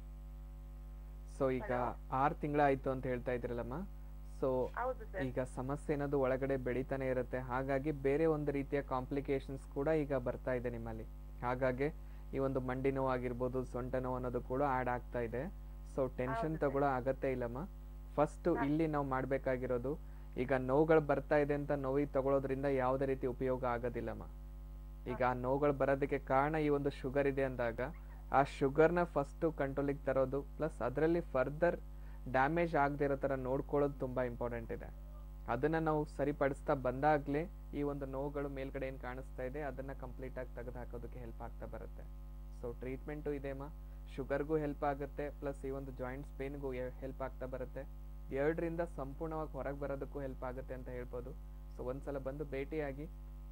ಸೊ ಈಗ ಆರು ತಿಂಗಳಾಯ್ತು ಅಂತ ಹೇಳ್ತಾ ಇದ್ರಲ್ಲಮ್ಮ ಸೊ ಹೌದು ಸರ್ ಈಗ ಸಮಸ್ಯೆ ಅನ್ನೋದು ಒಳಗಡೆ ಬೆಳೀತಾನೆ ಇರುತ್ತೆ ಹಾಗಾಗಿ ಬೇರೆ ಒಂದು ರೀತಿಯ ಕಾಂಪ್ಲಿಕೇಶನ್ಸ್ ಕೂಡ ಈಗ ಬರ್ತಾ ಇದೆ ನಿಮ್ಮಲ್ಲಿ ಹಾಗಾಗಿ ಈ ಒಂದು ಮಂಡಿ ನೋವು ಆಗಿರ್ಬೋದು ಸೊಂಟ ನೋವು ಅನ್ನೋದು ಕೂಡ ಆಡ್ ಆಗ್ತಾ ಇದೆ ಸೊ ಟೆನ್ಷನ್ ತಗೊಳ್ಳೋ ಅಗತ್ಯ ಇಲ್ಲಮ್ಮ ಫಸ್ಟ್ ಇಲ್ಲಿ ನಾವು ಮಾಡಬೇಕಾಗಿರೋದು ಈಗ ನೋವುಗಳು ಬರ್ತಾ ಇದೆ ಅಂತ ನೋವಿಗೆ ತಗೊಳ್ಳೋದ್ರಿಂದ ಯಾವುದೇ ರೀತಿ ಉಪಯೋಗ ಆಗೋದಿಲ್ಲಮ್ಮ ಈಗ ಆ ನೋವುಗಳು ಬರೋದಕ್ಕೆ ಕಾರಣ ಈ ಒಂದು ಶುಗರ್ ಇದೆ ಅಂದಾಗ ಆ ಶುಗರ್ನ ಫಸ್ಟು ಕಂಟ್ರೋಲಿಗೆ ತರೋದು ಪ್ಲಸ್ ಅದರಲ್ಲಿ ಫರ್ದರ್ ಡ್ಯಾಮೇಜ್ ಆಗದೆ ಇರೋ ಥರ ನೋಡ್ಕೊಳ್ಳೋದು ತುಂಬ ಇಂಪಾರ್ಟೆಂಟ್ ಇದೆ ಅದನ್ನು ನಾವು ಸರಿಪಡಿಸ್ತಾ ಬಂದಾಗಲೇ ಈ ಒಂದು ನೋವುಗಳು ಮೇಲ್ಗಡೆ ಏನು ಕಾಣಿಸ್ತಾ ಇದೆ ಅದನ್ನು ಕಂಪ್ಲೀಟಾಗಿ ತೆಗೆದು ಹಾಕೋದಕ್ಕೆ ಹೆಲ್ಪ್ ಆಗ್ತಾ ಬರುತ್ತೆ ಸೊ ಟ್ರೀಟ್ಮೆಂಟು ಇದೆಮಾ ಶುಗರ್ಗೂ ಹೆಲ್ಪ್ ಆಗುತ್ತೆ ಪ್ಲಸ್ ಈ ಒಂದು ಜಾಯಿಂಟ್ಸ್ ಪೇನ್ಗೂ ಹೆಲ್ಪ್ ಆಗ್ತಾ ಬರುತ್ತೆ ಎರಡರಿಂದ ಸಂಪೂರ್ಣವಾಗಿ ಹೊರಗೆ ಬರೋದಕ್ಕೂ ಹೆಲ್ಪ್ ಆಗುತ್ತೆ ಅಂತ ಹೇಳ್ಬೋದು ಸೊ ಒಂದ್ಸಲ ಬಂದು ಭೇಟಿಯಾಗಿ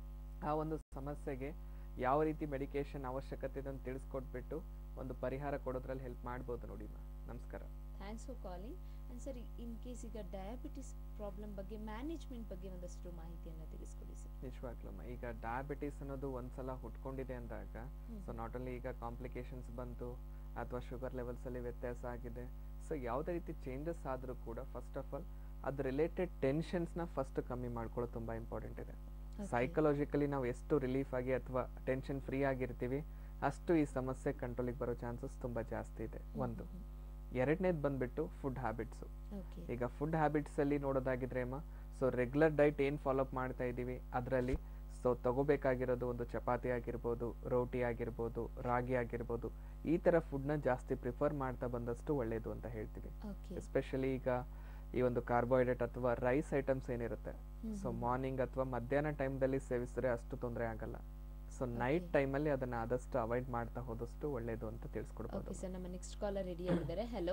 ಆ ಒಂದು ಸಮಸ್ಯೆಗೆ ಯಾವ ರೀತಿ ಮೆಡಿಕೇಶನ್ ಅವಶ್ಯಕತೆ ಇದೆ ಅಂತ ತಿಳಿಸ್ಕೊಟ್ಬಿಟ್ಟು ಒಂದು ಪರಿಹಾರ ಕೊಡೋದ್ರಲ್ಲಿ ಹೆಲ್ಪ್ ಮಾಡ್ಬೋದು ನೋಡಿ ಮಾ ನಮಸ್ಕಾರ thanks for calling and sir in case ಈಗ ಡಯಾಬಿಟಿಸ್ ಪ್ರಾಬ್ಲಮ್ ಬಗ್ಗೆ ಮ್ಯಾನೇಜ್ಮೆಂಟ್ ಬಗ್ಗೆ ಒಂದಷ್ಟು ಮಾಹಿತಿಯನ್ನು ತಿಳಿಸ್ಕೊಡಿ ಸರ್ ನಿಜವಾಗ್ಲೂ ಈಗ ಡಯಾಬಿಟಿಸ್ ಅನ್ನೋದು ಒಂದ್ಸಲ ಹುಟ್ಕೊಂಡಿದೆ ಅಂದಾಗ ಹ್ಮ್. ಸೊ ನಾಟ್ ಓನ್ಲಿ ಈಗ ಕಾಂಪ್ಲಿಕೇಶನ್ಸ್ ಬಂತು ಅಥವಾ ಶುಗರ್ ಲೆವೆಲ್ಸಲ್ಲಿ ವ್ಯತ್ಯಾಸ ಆಗಿದೆ ಸೊ ಯಾವುದೇ ರೀತಿ ಚೇಂಜಸ್ ಆದರೂ ಕೂಡ ಫಸ್ಟ್ ಆಫ್ ಆಲ್ ಅದು ರಿಲೇಟೆಡ್ ಟೆನ್ಷನ್ಸ್ನ ಫಸ್ಟ್ ಕಮ್ಮಿ ಮಾಡ್ಕೊಳ್ಳೋದು ತುಂಬ ಇಂಪಾರ್ಟೆಂಟ್ ಇದೆ ಸೈಕಲಾಜಿಕಲಿ ನಾವು ಎಷ್ಟು ರಿಲೀಫ್ ಆಗಿ ಅಥವಾ ಟೆನ್ಷನ್ ಫ್ರೀ ಆಗಿರ್ತೀವಿ ಅಷ್ಟು ಈ ಸಮಸ್ಯೆ ಕಂಟ್ರೋಲಿಗೆ ಬರೋ ಚಾನ್ಸಸ್ ತುಂಬ ಜಾಸ್ತಿ ಇದೆ ಒಂದು ಎರಡನೇದು ಬಂದ್ಬಿಟ್ಟು ಫುಡ್ ಹ್ಯಾಬಿಟ್ಸು ಓಕೆ ಈಗ ಫುಡ್ ಹ್ಯಾಬಿಟ್ಸಲ್ಲಿ ನೋಡೋದಾಗಿದ್ರೆ ಅಮ್ಮ ಸೊ ರೆಗ್ಯುಲರ್ ಡೈಟ್ ಏನು ಫಾಲೋಅಪ್ ಮಾಡ್ತಾ ಇದ್ದೀವಿ ಅದರಲ್ಲಿ ಸೊ ತಗೋಬೇಕಾಗಿರೋದು ಒಂದು ಚಪಾತಿ ಆಗಿರ್ಬೋದು ರೋಟಿ ಆಗಿರ್ಬೋದು ರಾಗಿ ಆಗಿರ್ಬೋದು ಈ ಥರ ಫುಡ್ನ ಜಾಸ್ತಿ ಪ್ರಿಫರ್ ಮಾಡ್ತಾ ಬಂದಷ್ಟು ಒಳ್ಳೆಯದು ಅಂತ ಹೇಳ್ತೀವಿ ಓಕೆ ಎಸ್ಪೆಷಲಿ ಈಗ ಈ ಒಂದು ಕಾರ್ಬೋಹೈಡ್ರೇಟ್ ಅಥವಾ ರೈಸ್ ಐಟಮ್ಸ್ ಏನಿರುತ್ತೆ ಹ್ಮ್ ಸೊ ಹ್ಮ್. ಮಾರ್ನಿಂಗ್ ಅಥವಾ ಮಧ್ಯಾಹ್ನ ಟೈಮ್ದಲ್ಲಿ ಸೇವಿಸಿದ್ರೆ ಅಷ್ಟು ತೊಂದರೆ ಆಗಲ್ಲ ಸೊ ನೈಟ್ ಟೈಮಲ್ಲಿ ಅದನ್ನ ಆದಷ್ಟು ಅವಾಯ್ಡ್ ಮಾಡ್ತಾ ಹೋದಷ್ಟು ಒಳ್ಳೇದು ಅಂತ ತಿಳಿಸ್ಕೊಡ್ಬೋದು ಓಕೆ ಸರ್ ನಮ್ಮ ನೆಕ್ಸ್ಟ್ ಕಾಲರ್ ರೆಡಿ ಆಗಿದ್ದಾರೆ ಹಲೋ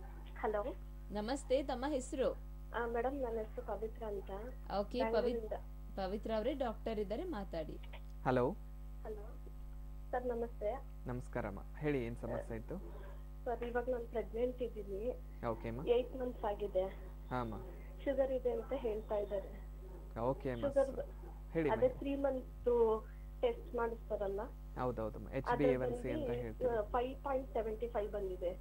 ಹಲೋ ನಮಸ್ತೆ ತಮ್ಮ ಹೆಸರು ಮೇಡಮ್ ನನ್ನ ಹೆಸರು ಪವಿತ್ರ ಅಂತ ಓಕೆ ಬೆಂಗಳೂರಿಂದ. ಪವಿತ್ರ ಅವರೇ ಡಾಕ್ಟರ್ ಇದ್ದಾರೆ ಮಾತಾಡಿ ಹಲೋ ಹಲೋ ಸರ್ ನಮಸ್ತೆ ನಮಸ್ಕಾರಮ್ಮ ಹೇಳಿ ಏನು ಸಮಸ್ಯೆ ಇತ್ತು ಸರ್ ಇವಾಗ ನಾನು ಪ್ರೆಗ್ನೆಂಟ್ ಇದ್ದೀನಿ ಓಕೆ ಅಮ್ಮ ಏಟ್ ಮಂತ್ಸ್ ಆಗಿದೆ ಹಾಂ ಅಮ್ಮ ಶುಗರ್ ಇದೆ ಅಂತ ಹೇಳ್ತಾ ಇದ್ದಾರೆ ಓಕೆ ಅಮ್ಮ ಶುಗರ್ ಹೇಳಿ ಅದೇ ಅಮ್ಮ. ತ್ರೀ ಮಂತ್ ಟೆಸ್ಟ್ ಮಾಡಿಸ್ತಾರಲ್ಲ ಹೌದೌದಮ್ಮ H B A one C ಅಂತ ಹೇಳ್ತೀವಿ ಫೈವ್ ಪಾಯಿಂಟ್ ಸೆವೆಂಟಿ ಫೈವ್ ಬಂದಿದೆ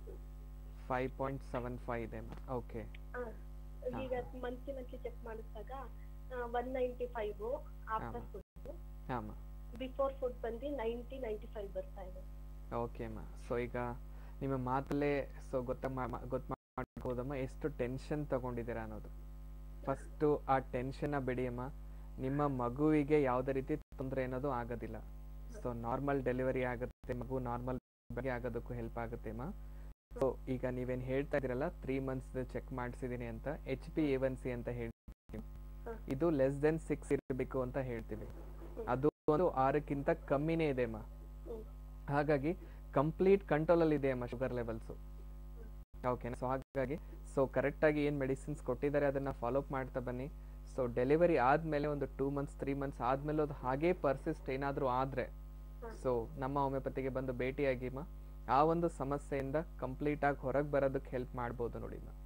ಫೈವ್ ಪಾಯಿಂಟ್ ಸೆವೆನ್ ಫೈವ್ ಇದೆ ಅಮ್ಮ ಓಕೆ ಆ, ಈಗ ಮಂತ್ಲಿ ಮಂತ್ಲಿ ಚೆಕ್ ಮಾಡಿಸಿದಾಗ one ninety five after food ಹಾಂ ಅಮ್ಮ ಬಿಫೋರ್ ಫುಡ್ ಬಂದು ನೈಂಟಿ ನೈಂಟಿ ಫೈವ್ ಬರ್ತಾ ಇದೆ ಓಕೆ ಅಮ್ಮ ಸೊ ಈಗ ನಿಮ್ಮ ಮಾತಲ್ಲೇ ಸೊ ಗೊತ್ತ ಗೊತ್ತು ಮಾಡ್ಬೋದಮ್ಮ ಎಷ್ಟು ಟೆನ್ಷನ್ ತಗೊಂಡಿದ್ದೀರಾ ಅನ್ನೋದು ಫಸ್ಟು ಆ ಟೆನ್ಷನ್ನ ಬಿಡಿಯಮ್ಮ ನಿಮ್ಮ ಮಗುವಿಗೆ ಯಾವುದೇ ರೀತಿ ತೊಂದರೆ ಅನ್ನೋದು ಆಗೋದಿಲ್ಲ ಸೊ ನಾರ್ಮಲ್ ಡೆಲಿವರಿ ಆಗುತ್ತೆ ಮಗು ನಾರ್ಮಲ್ ಬಗ್ಗೆ ಆಗೋದಕ್ಕೂ ಹೆಲ್ಪ್ ಆಗುತ್ತೆ ಅಮ್ಮ ಸೊ ಈಗ ನೀವೇನು ಹೇಳ್ತಾ ಇದ್ದೀರಲ್ಲ ತ್ರೀ ಮಂತ್ಸ್ ಚೆಕ್ ಮಾಡಿಸಿದ್ದೀನಿ ಅಂತ H B A one C ಅಂತ ಹೇಳ್ತೀವಿ ಇದು ಲೆಸ್ ದೆನ್ ಸಿಕ್ಸ್ ಇರಬೇಕು ಅಂತ ಹೇಳ್ತೀವಿ ಅದು ಒಂದು ಆರಕ್ಕಿಂತ ಕಮ್ಮಿನೇ ಇದೆ ಅಮ್ಮ ಹಾಗಾಗಿ ಕಂಪ್ಲೀಟ್ ಕಂಟ್ರೋಲಲ್ಲಿ ಇದೆ ಅಮ್ಮ ಶುಗರ್ ಲೆವೆಲ್ಸು ಓಕೆ ಸೊ ಹಾಗಾಗಿ ಸೊ ಕರೆಕ್ಟಾಗಿ ಏನು ಮೆಡಿಸಿನ್ಸ್ ಕೊಟ್ಟಿದ್ದಾರೆ ಅದನ್ನು ಫಾಲೋಅಪ್ ಮಾಡ್ತಾ ಬನ್ನಿ ಸೊ ಡೆಲಿವರಿ ಆದಮೇಲೆ ಒಂದು ಟೂ ಮಂತ್ಸ್ ತ್ರೀ ಮಂತ್ಸ್ ಆದಮೇಲೆ ಅದು ಹಾಗೇ ಪರ್ಸಿಸ್ಟ್ ಏನಾದರೂ ಆದರೆ ಸೊ ನಮ್ಮ ಹೋಮಿಯೋಪತಿಗೆ ಬಂದು ಭೇಟಿಯಾಗಿ ಮಾ ಆ ಒಂದು ಸಮಸ್ಯೆಯಿಂದ ಕಂಪ್ಲೀಟಾಗಿ ಹೊರಗೆ ಬರೋದಕ್ಕೆ ಹೆಲ್ಪ್ ಮಾಡ್ಬೋದು ನೋಡಿ ಮಾ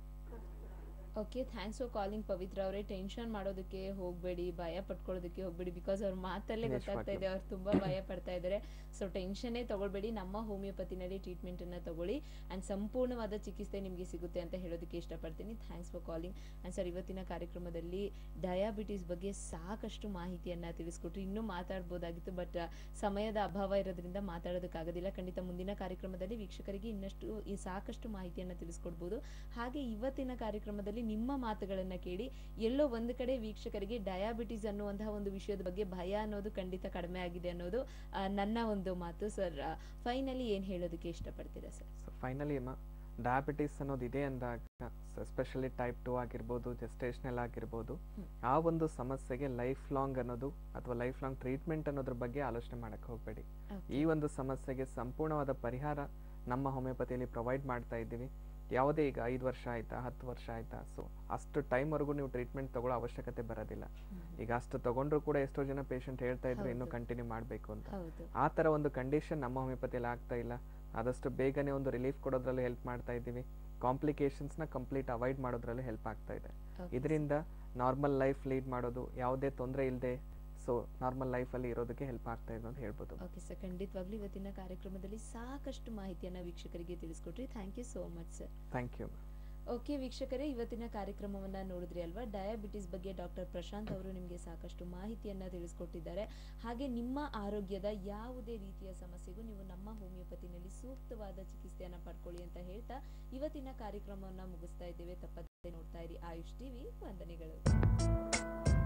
okay thanks for calling Pavitra ಅವರೇ ಟೆನ್ಷನ್ ಮಾಡೋದಕ್ಕೆ ಹೋಗಬೇಡಿ ಭಯ ಪಟ್ಕೊಳ್ಳೋದಕ್ಕೆ ಹೋಗಬೇಡಿ ಬಿಕಾಸ್ ಅವ್ರ ಮಾತಲ್ಲೇ ಗೊತ್ತಾಗ್ತಾ ಇದೆ ಅವ್ರು ತುಂಬ ಭಯ ಪಡ್ತಾ ಇದ್ದಾರೆ ಸೊ ಟೆನ್ಷನ್ನೇ ತಗೊಳ್ಬೇಡಿ ನಮ್ಮ ಹೋಮಿಯೋಪತಿನಲ್ಲಿ ಟ್ರೀಟ್ಮೆಂಟನ್ನು ತಗೊಳ್ಳಿ ಆ್ಯಂಡ್ ಸಂಪೂರ್ಣವಾದ ಚಿಕಿತ್ಸೆ ನಿಮಗೆ ಸಿಗುತ್ತೆ ಅಂತ ಹೇಳೋದಕ್ಕೆ ಇಷ್ಟಪಡ್ತೀನಿ thanks for calling and sir ಇವತ್ತಿನ ಕಾರ್ಯಕ್ರಮದಲ್ಲಿ ಡಯಾಬಿಟೀಸ್ ಬಗ್ಗೆ ಸಾಕಷ್ಟು ಮಾಹಿತಿಯನ್ನು ತಿಳಿಸ್ಕೊಟ್ರು ಇನ್ನೂ ಮಾತಾಡ್ಬೋದಾಗಿತ್ತು ಬಟ್ ಸಮಯದ ಅಭಾವ ಇರೋದ್ರಿಂದ ಮಾತಾಡೋದಕ್ಕಾಗೋದಿಲ್ಲ ಖಂಡಿತ ಮುಂದಿನ ಕಾರ್ಯಕ್ರಮದಲ್ಲಿ ವೀಕ್ಷಕರಿಗೆ ಇನ್ನಷ್ಟು ಈ ಸಾಕಷ್ಟು ಮಾಹಿತಿಯನ್ನು ತಿಳಿಸ್ಕೊಡ್ಬೋದು ಹಾಗೆ ಇವತ್ತಿನ ಕಾರ್ಯಕ್ರಮದಲ್ಲಿ ನಿಮ್ಮ ಮಾತುಗಳನ್ನ ಕೇಳಿ ಎಲ್ಲೋ ಒಂದು ಕಡೆ ವೀಕ್ಷಕರಿಗೆ ಡಯಾಬಿಟಿಸ್ ಅನ್ನುವಂತಹ ಒಂದು ವಿಷಯದ ಬಗ್ಗೆ ಭಯ ಅನ್ನೋದು ಖಂಡಿತ ಕಡಿಮೆ ಆಗಿದೆ ಅನ್ನೋದು ಆ, ನನ್ನ ಒಂದು ಮಾತು ಸರ್ ಫೈನಲಿ ಏನ್ ಹೇಳೋದಕ್ಕೆ ಇಷ್ಟಪಡ್ತೀರಾ ಸರ್ ಸೊ ಫೈನಲಿ ಅಮ್ಮ ಡಯಾಬಿಟಿಸ್ ಅನ್ನೋದು ಇದೆ ಅಂದಾಗ ಎಸ್ಪೆಷಲಿ ಟೈಪ್ ಟು ಆಗಿರ್ಬೋದು ಜೆಸ್ಟೇಷನಲ್ ಆಗಿರ್ಬೋದು ಆ ಒಂದು ಸಮಸ್ಯೆಗೆ ಲೈಫ್ ಲಾಂಗ್ ಅನ್ನೋದು ಅಥವಾ ಲೈಫ್ ಲಾಂಗ್ ಟ್ರೀಟ್ಮೆಂಟ್ ಅನ್ನೋದ್ರ ಬಗ್ಗೆ ಆಲೋಚನೆ ಮಾಡಕ್ಕೆ ಹೋಗಬೇಡಿ ಈ ಒಂದು ಸಮಸ್ಯೆಗೆ ಸಂಪೂರ್ಣವಾದ ಪರಿಹಾರ ನಮ್ಮ ಹೋಮಿಯೋಪತಿಯಲ್ಲಿ ಪ್ರೊವೈಡ್ ಮಾಡ್ತಾ ಇದ್ದೀವಿ ಯಾವುದೇ ಈಗ ಐದು ವರ್ಷ ಆಯ್ತಾ ಹತ್ತು ವರ್ಷ ಆಯ್ತಾ ಸೊ ಅಷ್ಟು ಟೈಮ್ವರೆಗೂ ನೀವು ಟ್ರೀಟ್ಮೆಂಟ್ ತಗೊಳ್ಳೋ ಅವಶ್ಯಕತೆ ಬರೋದಿಲ್ಲ ಈಗ ಅಷ್ಟು ತಗೊಂಡ್ರು ಕೂಡ ಎಷ್ಟೋ ಜನ ಪೇಷಂಟ್ ಹೇಳ್ತಾ ಇದ್ರು ಇನ್ನೂ ಹೌದು. ಕಂಟಿನ್ಯೂ ಮಾಡಬೇಕು ಅಂತ ಹೌದು. ಆ ಥರ ಒಂದು ಕಂಡೀಷನ್ ನಮ್ಮ ಹೋಮಿಯೋಪತಿಯಲ್ಲಿ ಆಗ್ತಾ ಇಲ್ಲ ಆದಷ್ಟು ಬೇಗನೆ ಒಂದು ರಿಲೀಫ್ ಕೊಡೋದ್ರಲ್ಲೂ ಹೆಲ್ಪ್ ಮಾಡ್ತಾ ಇದ್ದೀವಿ ಕಾಂಪ್ಲಿಕೇಶನ್ಸ್ನ ಕಂಪ್ಲೀಟ್ ಅವಾಯ್ಡ್ ಮಾಡೋದ್ರಲ್ಲೂ ಹೆಲ್ಪ್ ಆಗ್ತಾ ಇದೆ Okay. ಇದರಿಂದ ನಾರ್ಮಲ್ ಲೈಫ್ ಲೀಡ್ ಮಾಡೋದು ಯಾವುದೇ ತೊಂದರೆ ಇಲ್ಲದೆ ಸೊ ನಾರ್ಮಲ್ ಲೈಫಲ್ಲಿ ಇರೋದಕ್ಕೆ ಹೆಲ್ಪ್ ಆಗ್ತಾ ಇದೆ ಅಂತ ಹೇಳ್ಬೋದು ಓಕೆ ಸರ್ ಖಂಡಿತವಾಗ್ಲೂ ಇವತ್ತಿನ ಕಾರ್ಯಕ್ರಮದಲ್ಲಿ ಸಾಕಷ್ಟು ಮಾಹಿತಿಯನ್ನ ವೀಕ್ಷಕರಿಗೆ ತಿಳಿಸ್ಕೊಟ್ರಿ thank you so much sir thank you okay ವೀಕ್ಷಕರೇ ಇವತ್ತಿನ ಕಾರ್ಯಕ್ರಮವನ್ನ ನೋಡಿದ್ರಿ ಅಲ್ವಾ ಡಯಾಬಿಟಿಸ್ ಬಗ್ಗೆ ಡಾಕ್ಟರ್ ಪ್ರಶಾಂತ್ ಅವರು ನಿಮಗೆ ಸಾಕಷ್ಟು ಮಾಹಿತಿಯನ್ನ ತಿಳಿಸ್ಕೊಟ್ಟಿದ್ದಾರೆ ಹಾಗೆ ನಿಮ್ಮ ಆರೋಗ್ಯದ ಯಾವುದೇ ರೀತಿಯ ಸಮಸ್ಯೆಗೂ ನೀವು ನಮ್ಮ ಹೋಮಿಯೋಪತಿನಲ್ಲಿ ಸೂಕ್ತವಾದ ಚಿಕಿತ್ಸೆಯನ್ನ ಪಡ್ಕೊಳ್ಳಿ ಅಂತ ಹೇಳ್ತಾ ಇವತ್ತಿನ ಕಾರ್ಯಕ್ರಮವನ್ನ ಮುಗಿಸ್ತಾ ಇದ್ದೇವೆ ತಪ್ಪದೆ ನೋಡ್ತಾ ಇರಿ ಆಯುಷ್ ಟಿವಿ ವಂದನೆಗಳು